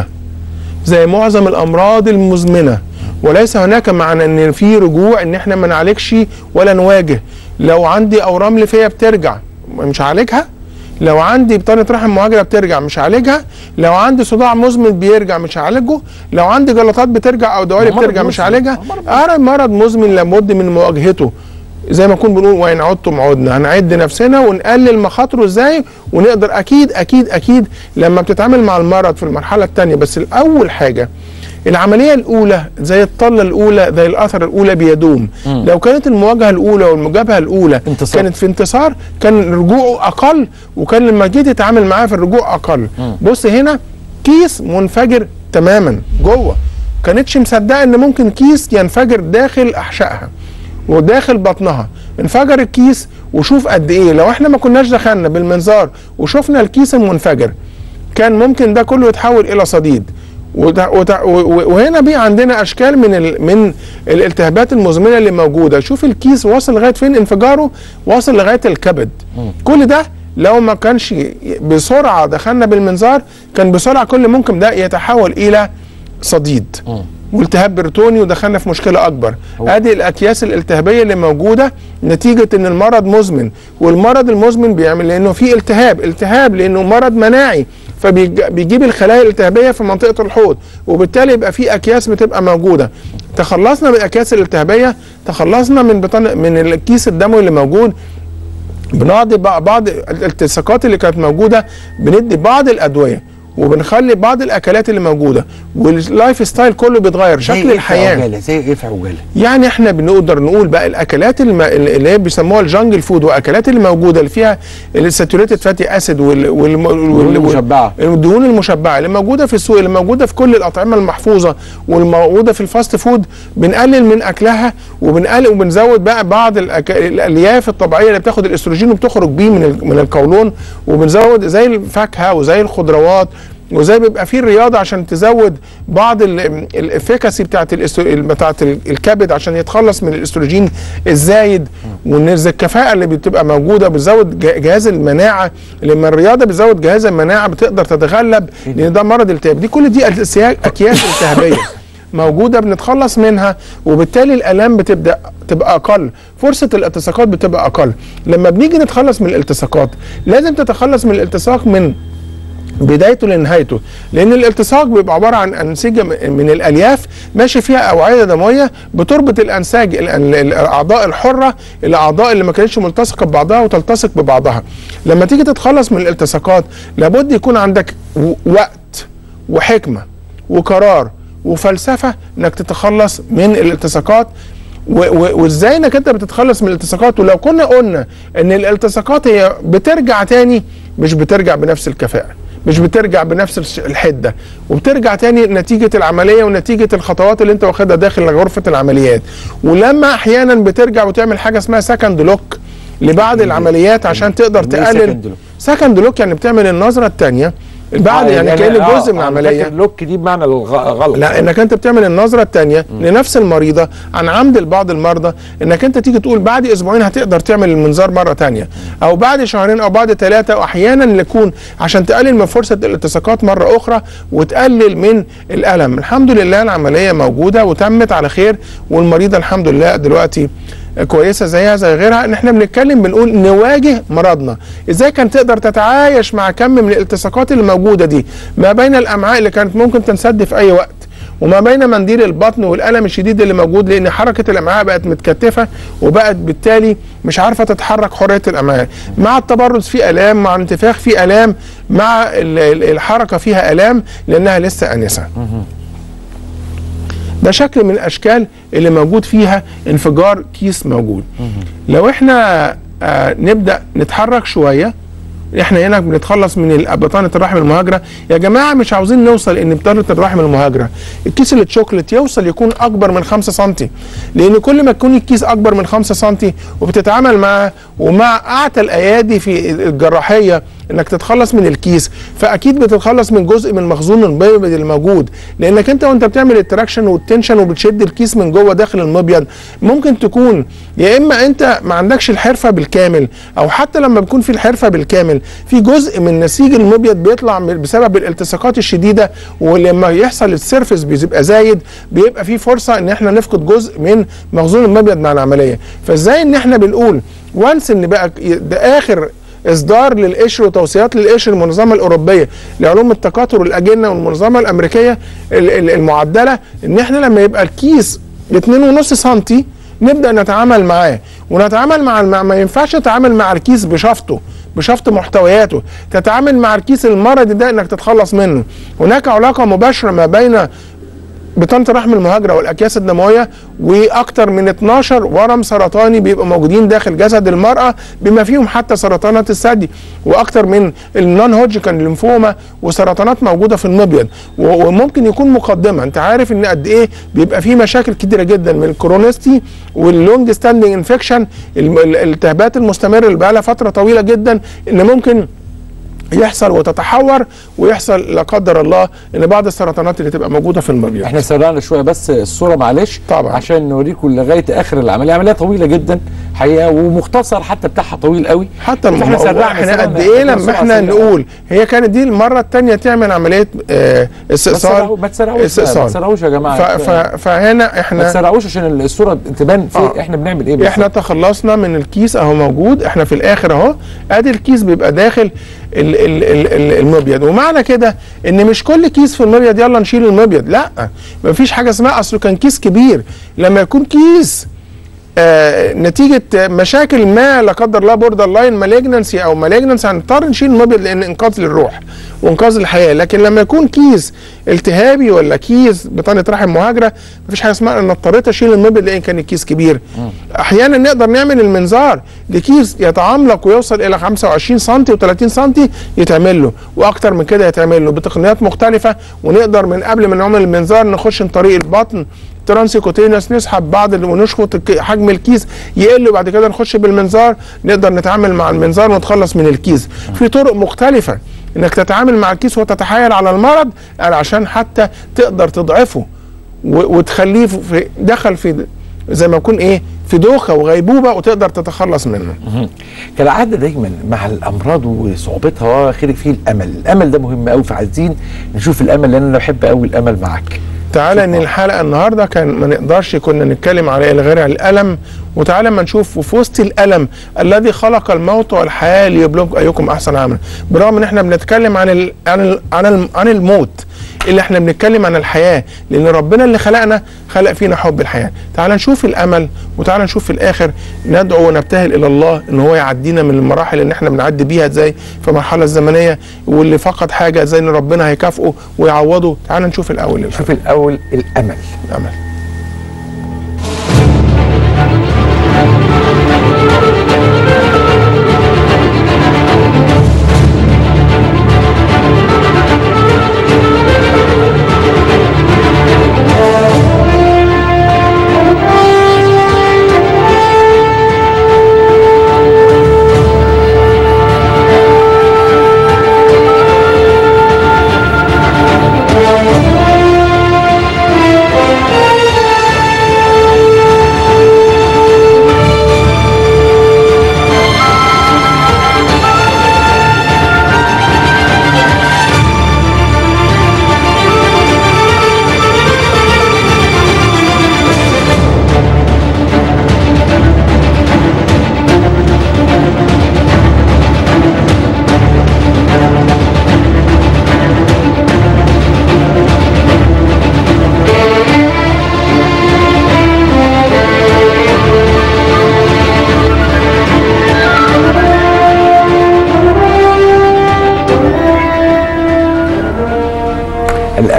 زي معظم الامراض المزمنه وليس هناك معنى ان في رجوع ان احنا ما نعالجش ولا نواجه لو عندي اورام ليفيه بترجع مش هعالجها لو عندي بطانه رحم مهاجره بترجع مش هعالجها لو عندي صداع مزمن بيرجع مش هعالجه لو عندي جلطات بترجع او دوالي مرض بترجع مش مزمن. هعالجها أرى مرض مزمن لابد من مواجهته زي ما نكون بنقول وان عدتم عدنا هنعد نفسنا ونقلل مخاطره ازاي ونقدر اكيد اكيد اكيد لما بتتعامل مع المرض في المرحله الثانيه بس الاول حاجه العمليه الاولى زي الطله الاولى زي الاثر الاولى بيدوم مم. لو كانت المواجهه الاولى والمجابهه الاولى انتصار. كانت في انتصار كان رجوعه اقل وكان لما جيت تتعامل معاه في الرجوع اقل مم. بص هنا كيس منفجر تماما جوه كانتش مصدقه ان ممكن كيس ينفجر داخل احشائها وداخل بطنها انفجر الكيس وشوف قد ايه لو احنا ما كناش دخلنا بالمنظار وشفنا الكيس المنفجر كان ممكن ده كله يتحول الى صديد وده وده و- وهنا بقى عندنا اشكال من ال من الالتهابات المزمنه اللي موجوده شوف الكيس واصل لغايه فين انفجاره واصل لغايه الكبد كل ده لو ما كانش بسرعه دخلنا بالمنظار كان بسرعه كل ممكن ده يتحول الى صديد والتهاب بريتوني ودخلنا في مشكله اكبر ادي الاكياس الالتهابيه اللي موجوده نتيجه ان المرض مزمن والمرض المزمن بيعمل لانه في التهاب التهاب لانه مرض مناعي فبيجيب الخلايا الالتهابيه في منطقه الحوض وبالتالي يبقى في اكياس بتبقى موجوده تخلصنا من الاكياس الالتهابيه تخلصنا من بطن من الكيس الدموي اللي موجود بنقضي بع- بعض الالتصاقات اللي كانت موجوده بندي بعض الادويه وبنخلي بعض الاكلات اللي موجوده واللايف ستايل كله بيتغير زي شكل إيه في الحياه عجالة؟ زي ايه في عجاله يعني احنا بنقدر نقول بقى الاكلات الم... اللي هي بيسموها الجانجل فود واكلات اللي موجوده اللي فيها الساتوريتد فاتي اسيد وال... وال... وال... المشبعة. الدهون المشبعه اللي موجوده في السوق اللي موجوده في كل الاطعمه المحفوظه والموجوده في الفاست فود بنقلل من اكلها وبنقلل وبنزود بقى بعض الأك... الالياف الطبيعيه اللي بتاخد الاستروجين وبتخرج بيه من ال... من القولون وبنزود زي الفاكهه وزي الخضروات وزي بيبقى فيه الرياضه عشان تزود بعض الافيكاسي بتاعت الاستو... بتاعت ال- الكبد عشان يتخلص من الاستروجين الزايد وان إذا الكفاءه اللي بتبقى موجوده بتزود ج- جهاز المناعه لما الرياضه بتزود جهاز المناعه بتقدر تتغلب لان ده مرض التهاب دي كل دي أسيا- اكياس التهابيه موجوده بنتخلص منها وبالتالي الالام بتبدا تبقى اقل فرصه الالتصاقات بتبقى اقل لما بنيجي نتخلص من الالتصاقات لازم تتخلص من الالتصاق من بدايته لنهايته لان الالتصاق بيبقى عباره عن انسجه من الالياف ماشي فيها اوعيه دمويه بتربط الانساج ال- ال- الاعضاء الحره الاعضاء اللي ما كانتش ملتصقه ببعضها وتلتصق ببعضها لما تيجي تتخلص من الالتصاقات لابد يكون عندك و- وقت وحكمه وقرار وفلسفه انك تتخلص من الالتصاقات و- و- وازاي انك انت بتتخلص من الالتصاقات ولو كنا قلنا ان الالتصاقات هي بترجع تاني مش بترجع بنفس الكفاءه مش بترجع بنفس الش- الحده وبترجع تاني نتيجه العمليه ونتيجه الخطوات اللي انت واخدها داخل غرفه العمليات ولما احيانا بترجع وتعمل حاجه اسمها سكند لوك لبعض العمليات عشان تقدر يعني إيه تقلل second look؟ سكند لوك يعني بتعمل النظره الثانيه بعد آه، يعني كان آه، جزء من آه، العمليه لكن لوك دي بمعنى الغلط لا انك انت بتعمل النظره الثانيه لنفس المريضه عن عمد لبعض المرضى انك انت تيجي تقول بعد اسبوعين هتقدر تعمل المنظار مره ثانيه او بعد شهرين او بعد ثلاثه واحيانا يكون عشان تقلل من فرصه الالتصاقات مره اخرى وتقلل من الالم الحمد لله العمليه موجوده وتمت على خير والمريضه الحمد لله دلوقتي كويسه زيها زي غيرها ان احنا بنتكلم بنقول نواجه مرضنا ازاي كان تقدر تتعايش مع كم من الالتصاقات اللي موجوده دي ما بين الامعاء اللي كانت ممكن تنسد في اي وقت وما بين منديل البطن والالم الشديد اللي موجود لان حركه الامعاء بقت متكتفه وبقت بالتالي مش عارفه تتحرك حريه الامعاء مع التبرز في الام مع الانتفاخ في الام مع ال- ال- الحركه فيها الام لانها لسه انسه ده شكل من الاشكال اللي موجود فيها انفجار كيس موجود لو احنا آه نبدا نتحرك شويه احنا هنا بنتخلص من ال- بطانه الرحم المهاجره يا جماعه مش عاوزين نوصل ان بطانه الرحم المهاجره الكيس التشوكلت يوصل يكون اكبر من 5 سم لان كل ما يكون الكيس اكبر من 5 سم وبتتعامل معاه ومع اعتى الايادي في الجراحيه انك تتخلص من الكيس فاكيد بتتخلص من جزء من مخزون المبيض اللي موجود لانك انت وانت بتعمل التراكشن والتنشن وبتشد الكيس من جوه داخل المبيض ممكن تكون يا اما انت ما عندكش الحرفه بالكامل او حتى لما بيكون في الحرفه بالكامل في جزء من نسيج المبيض بيطلع من- بسبب الالتصاقات الشديده ولما يحصل السيرفس بيبقى زايد بيبقى في فرصه ان احنا نفقد جزء من مخزون المبيض مع العمليه فازاي ان احنا بنقول وانس ان بقى ده اخر اصدار للقشر وتوصيات للقشر المنظمه الاوروبيه لعلوم التكاثر والاجنه والمنظمه الامريكيه ال- ال- المعدله ان احنا لما يبقى الكيس 2.5 سم نبدا نتعامل معاه ونتعامل مع الم- ما ينفعش تتعامل مع الكيس بشفطه بشفط محتوياته تتعامل مع الكيس المرضي ده انك تتخلص منه هناك علاقه مباشره ما بين بطانه الرحم المهاجره والاكياس الدمويه واكثر من 12 ورم سرطاني بيبقوا موجودين داخل جسد المراه بما فيهم حتى سرطانات الثدي واكثر من النون هوجيكان ليمفوما وسرطانات موجوده في المبيض و- وممكن يكون مقدمه انت عارف ان قد ايه بيبقى في مشاكل كتيره جدا من الكرونستي واللونج ستاندنج انفكشن الالتهابات المستمره اللي بقى لها فتره طويله جدا ان ممكن يحصل وتتحور ويحصل لا قدر الله ان بعض السرطانات اللي تبقى موجوده في المبيض احنا سرعنا شويه بس الصوره معلش طبعا عشان نوريكم لغايه اخر العمليه عمليه طويله جدا حقيقه ومختصر حتى بتاعها طويل قوي حتى احنا احنا سرعنا احنا سرعنا قد ايه لما بسرعة احنا سريعة. نقول هي كانت دي المره الثانيه تعمل عمليه آه استئصال تسرعوا- ما تسرعوش بقى، استئصال. ما تسرعوش يا جماعة. ف- ف- فهنا ما احنا تسرعوش عشان الصوره تبان في آه. احنا بنعمل ايه بالظبط. احنا تخلصنا من الكيس اهو موجود احنا في الاخر اهو ادي الكيس بيبقى داخل ال ال ال ال المبيض ومعنى كده ان مش كل كيس في المبيض يلا نشيل المبيض لا مفيش حاجه اسمها اصله كان كيس كبير لما يكون كيس آه نتيجه مشاكل ما لا قدر الله بوردر لاين مالجنسي او مالجنسي هنضطر نشيل المبيض لان انقاذ للروح وانقاذ الحياه لكن لما يكون كيس التهابي ولا كيس بطانه رحم مهاجره مفيش حاجه اسمها ان اضطريت اشيل المبيض لان كان الكيس كبير احيانا نقدر نعمل المنظار لكيس يتعمق ويوصل الى 25 سم و30 سم يتعمل له واكتر من كده يتعمل له بتقنيات مختلفه ونقدر من قبل ما نعمل المنظار نخش من طريق البطن ترانسيكوتينس نسحب بعض ال- ونشفط الك- حجم الكيس يقل وبعد كده نخش بالمنظار نقدر نتعامل مع المنظار ونتخلص من الكيس في طرق مختلفه انك تتعامل مع الكيس وتتحايل على المرض عشان حتى تقدر تضعفه و- وتخليه في دخل في زي ما يكون ايه في دوخه وغيبوبه وتقدر تتخلص منه مهم. كالعاده دايما مع الامراض وصعوبتها واخر فيه الامل الامل ده مهم قوي فعايزين نشوف الامل لان انا بحب قوي الامل معاك تعالى ان الحلقه النهارده كان ما نقدرش كنا نتكلم على إلا غير الالم وتعالى ما نشوف وفي وسط الالم الذي خلق الموت والحياه ليبلغ ايكم احسن عملا برغم ان احنا بنتكلم عن ال عن ال عن, ال عن الموت اللي احنا بنتكلم عن الحياه لان ربنا اللي خلقنا خلق فينا حب الحياه تعالى نشوف الامل وتعالى نشوف في الاخر ندعو ونبتهل الى الله ان هو يعدينا من المراحل اللي احنا بنعدي بيها ازاي في المرحله الزمنيه واللي فقد حاجه ازاي ان ربنا هيكافئه ويعوضه تعالى نشوف الاول نشوف الاول الامل الامل Thank you.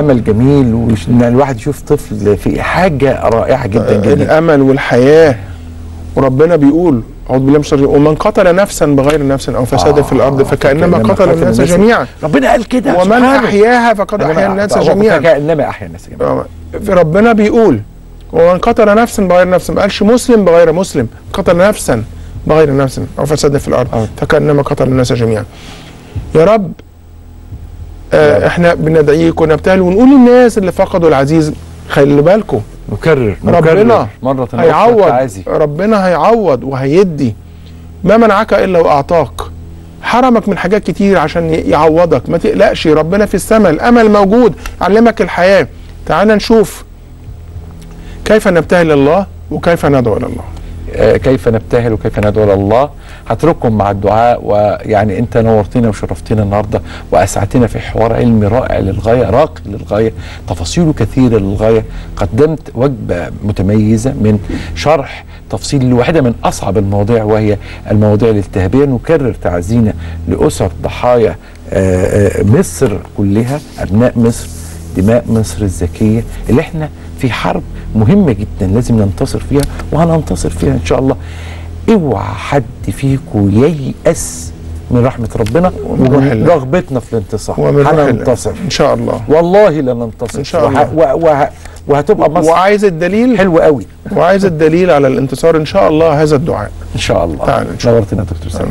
امل جميل وان الواحد يشوف طفل في حاجه رائعه جدا جدا الامل والحياه وربنا بيقول اعوذ بالله من الشيطان الرجيم، ومن قتل نفسا بغير نفس او فساد في الارض فكانما قتل الناس جميعا ربنا قال كده ومن سبحانه. احياها فقد إنما احيا الناس هو جميعا كانما احيا الناس جميعا في ربنا بيقول ومن قتل نفسا بغير نفس ما قالش مسلم بغير مسلم قتل نفسا بغير نفس او فساد في الارض فكانما قتل الناس جميعا يا رب آه احنا بندعيك ونبتهل ونقول للناس اللي فقدوا العزيز خلي بالكم نكرر ربنا نكرر مرة أخرى هيعوض تعازي. ربنا هيعوض وهيدي ما منعك الا واعطاك حرمك من حاجات كتير عشان يعوضك ما تقلقش ربنا في السماء الامل موجود علمك الحياه تعال نشوف كيف نبتهل الله وكيف ندعو الى الله آه، كيف نبتهل وكيف ندعو الى الله هترككم مع الدعاء ويعني انت نورتنا وشرفتنا النهارده واسعدتنا في حوار علمي رائع للغايه راقي للغايه تفاصيله كثيره للغايه قدمت وجبه متميزه من شرح تفصيل لواحده من اصعب المواضيع وهي المواضيع الالتهابيه نكرر تعزينا لاسر ضحايا آه، آه، مصر كلها ابناء مصر دماء مصر الذكيه اللي احنا في حرب مهمه جدا لازم ننتصر فيها وهننتصر فيها ان شاء الله اوعى حد فيكم ييأس من رحمه ربنا ومن روح الله. رغبتنا في الانتصار ومن روح الله. هننتصر ان شاء الله والله لننتصر إن شاء الله. وه... وه... وهتبقى مصر وعايز الدليل حلو قوي وعايز الدليل على الانتصار ان شاء الله هذا الدعاء ان شاء الله تعال نشوف. نورتنا يا دكتور سامي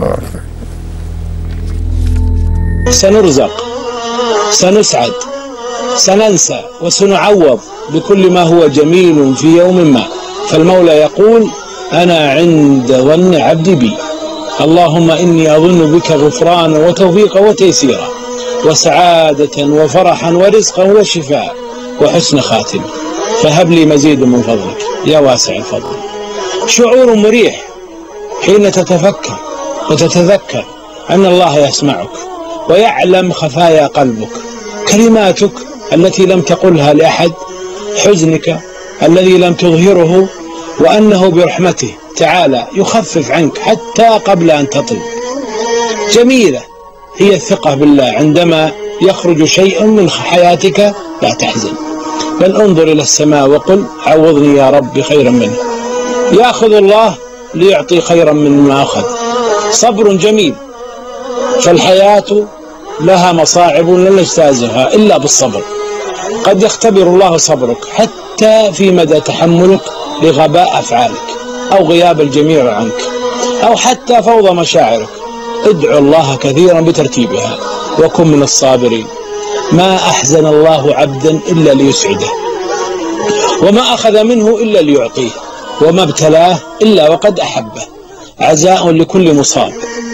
سنرزق سنسعد سننسى وسنعوض بكل ما هو جميل في يوم ما فالمولى يقول أنا عند ظن عبدي بي اللهم إني أظن بك غفرانا وتوفيقا وتيسيرا وسعادة وفرحا ورزقا وشفاء وحسن خاتمة فهب لي مزيد من فضلك يا واسع الفضل شعور مريح حين تتفكر وتتذكر أن الله يسمعك ويعلم خفايا قلبك كلماتك التي لم تقلها لأحد حزنك الذي لم تظهره وأنه برحمته تعالى يخفف عنك حتى قبل أن تطلب جميلة هي الثقة بالله عندما يخرج شيء من حياتك لا تحزن بل انظر إلى السماء وقل عوضني يا رب خيرا منه يأخذ الله ليعطي خيرا مما أخذ صبر جميل فالحياة لها مصاعب لن نجتازها إلا بالصبر قد يختبر الله صبرك حتى في مدى تحملك لغباء أفعالك أو غياب الجميع عنك أو حتى فوضى مشاعرك ادعو الله كثيرا بترتيبها وكن من الصابرين ما أحزن الله عبدا إلا ليسعده وما أخذ منه إلا ليعطيه وما ابتلاه إلا وقد أحبه عزاء لكل مصاب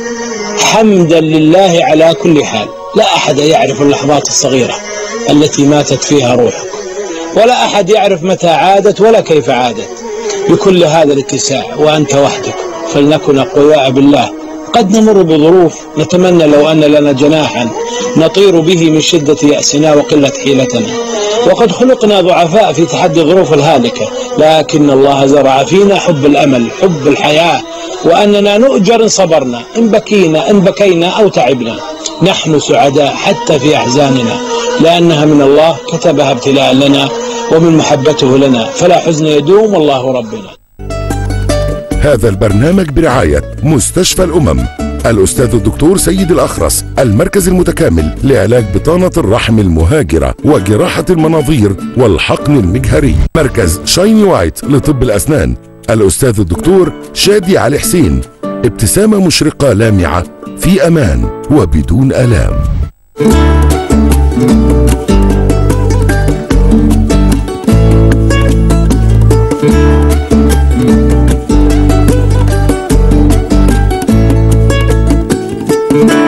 حمدا لله على كل حال لا أحد يعرف اللحظات الصغيرة التي ماتت فيها روحك ولا أحد يعرف متى عادت ولا كيف عادت بكل هذا الاتساع وأنت وحدك فلنكن أقوياء بالله قد نمر بظروف نتمنى لو أن لنا جناحا نطير به من شدة يأسنا وقلة حيلتنا وقد خلقنا ضعفاء في تحدي الظروف الهالكة لكن الله زرع فينا حب الأمل حب الحياة وأننا نؤجر إن صبرنا إن بكينا إن بكينا أو تعبنا نحن سعداء حتى في أحزاننا لأنها من الله كتبها ابتلاء لنا ومن محبته لنا فلا حزن يدوم والله ربنا هذا البرنامج برعاية مستشفى الأمم الأستاذ الدكتور سيد الأخرس المركز المتكامل لعلاج بطانة الرحم المهاجرة وجراحة المناظير والحقن المجهري مركز شايني وايت لطب الأسنان الأستاذ الدكتور شادي علي حسين ابتسامة مشرقة لامعة في أمان وبدون آلام thank you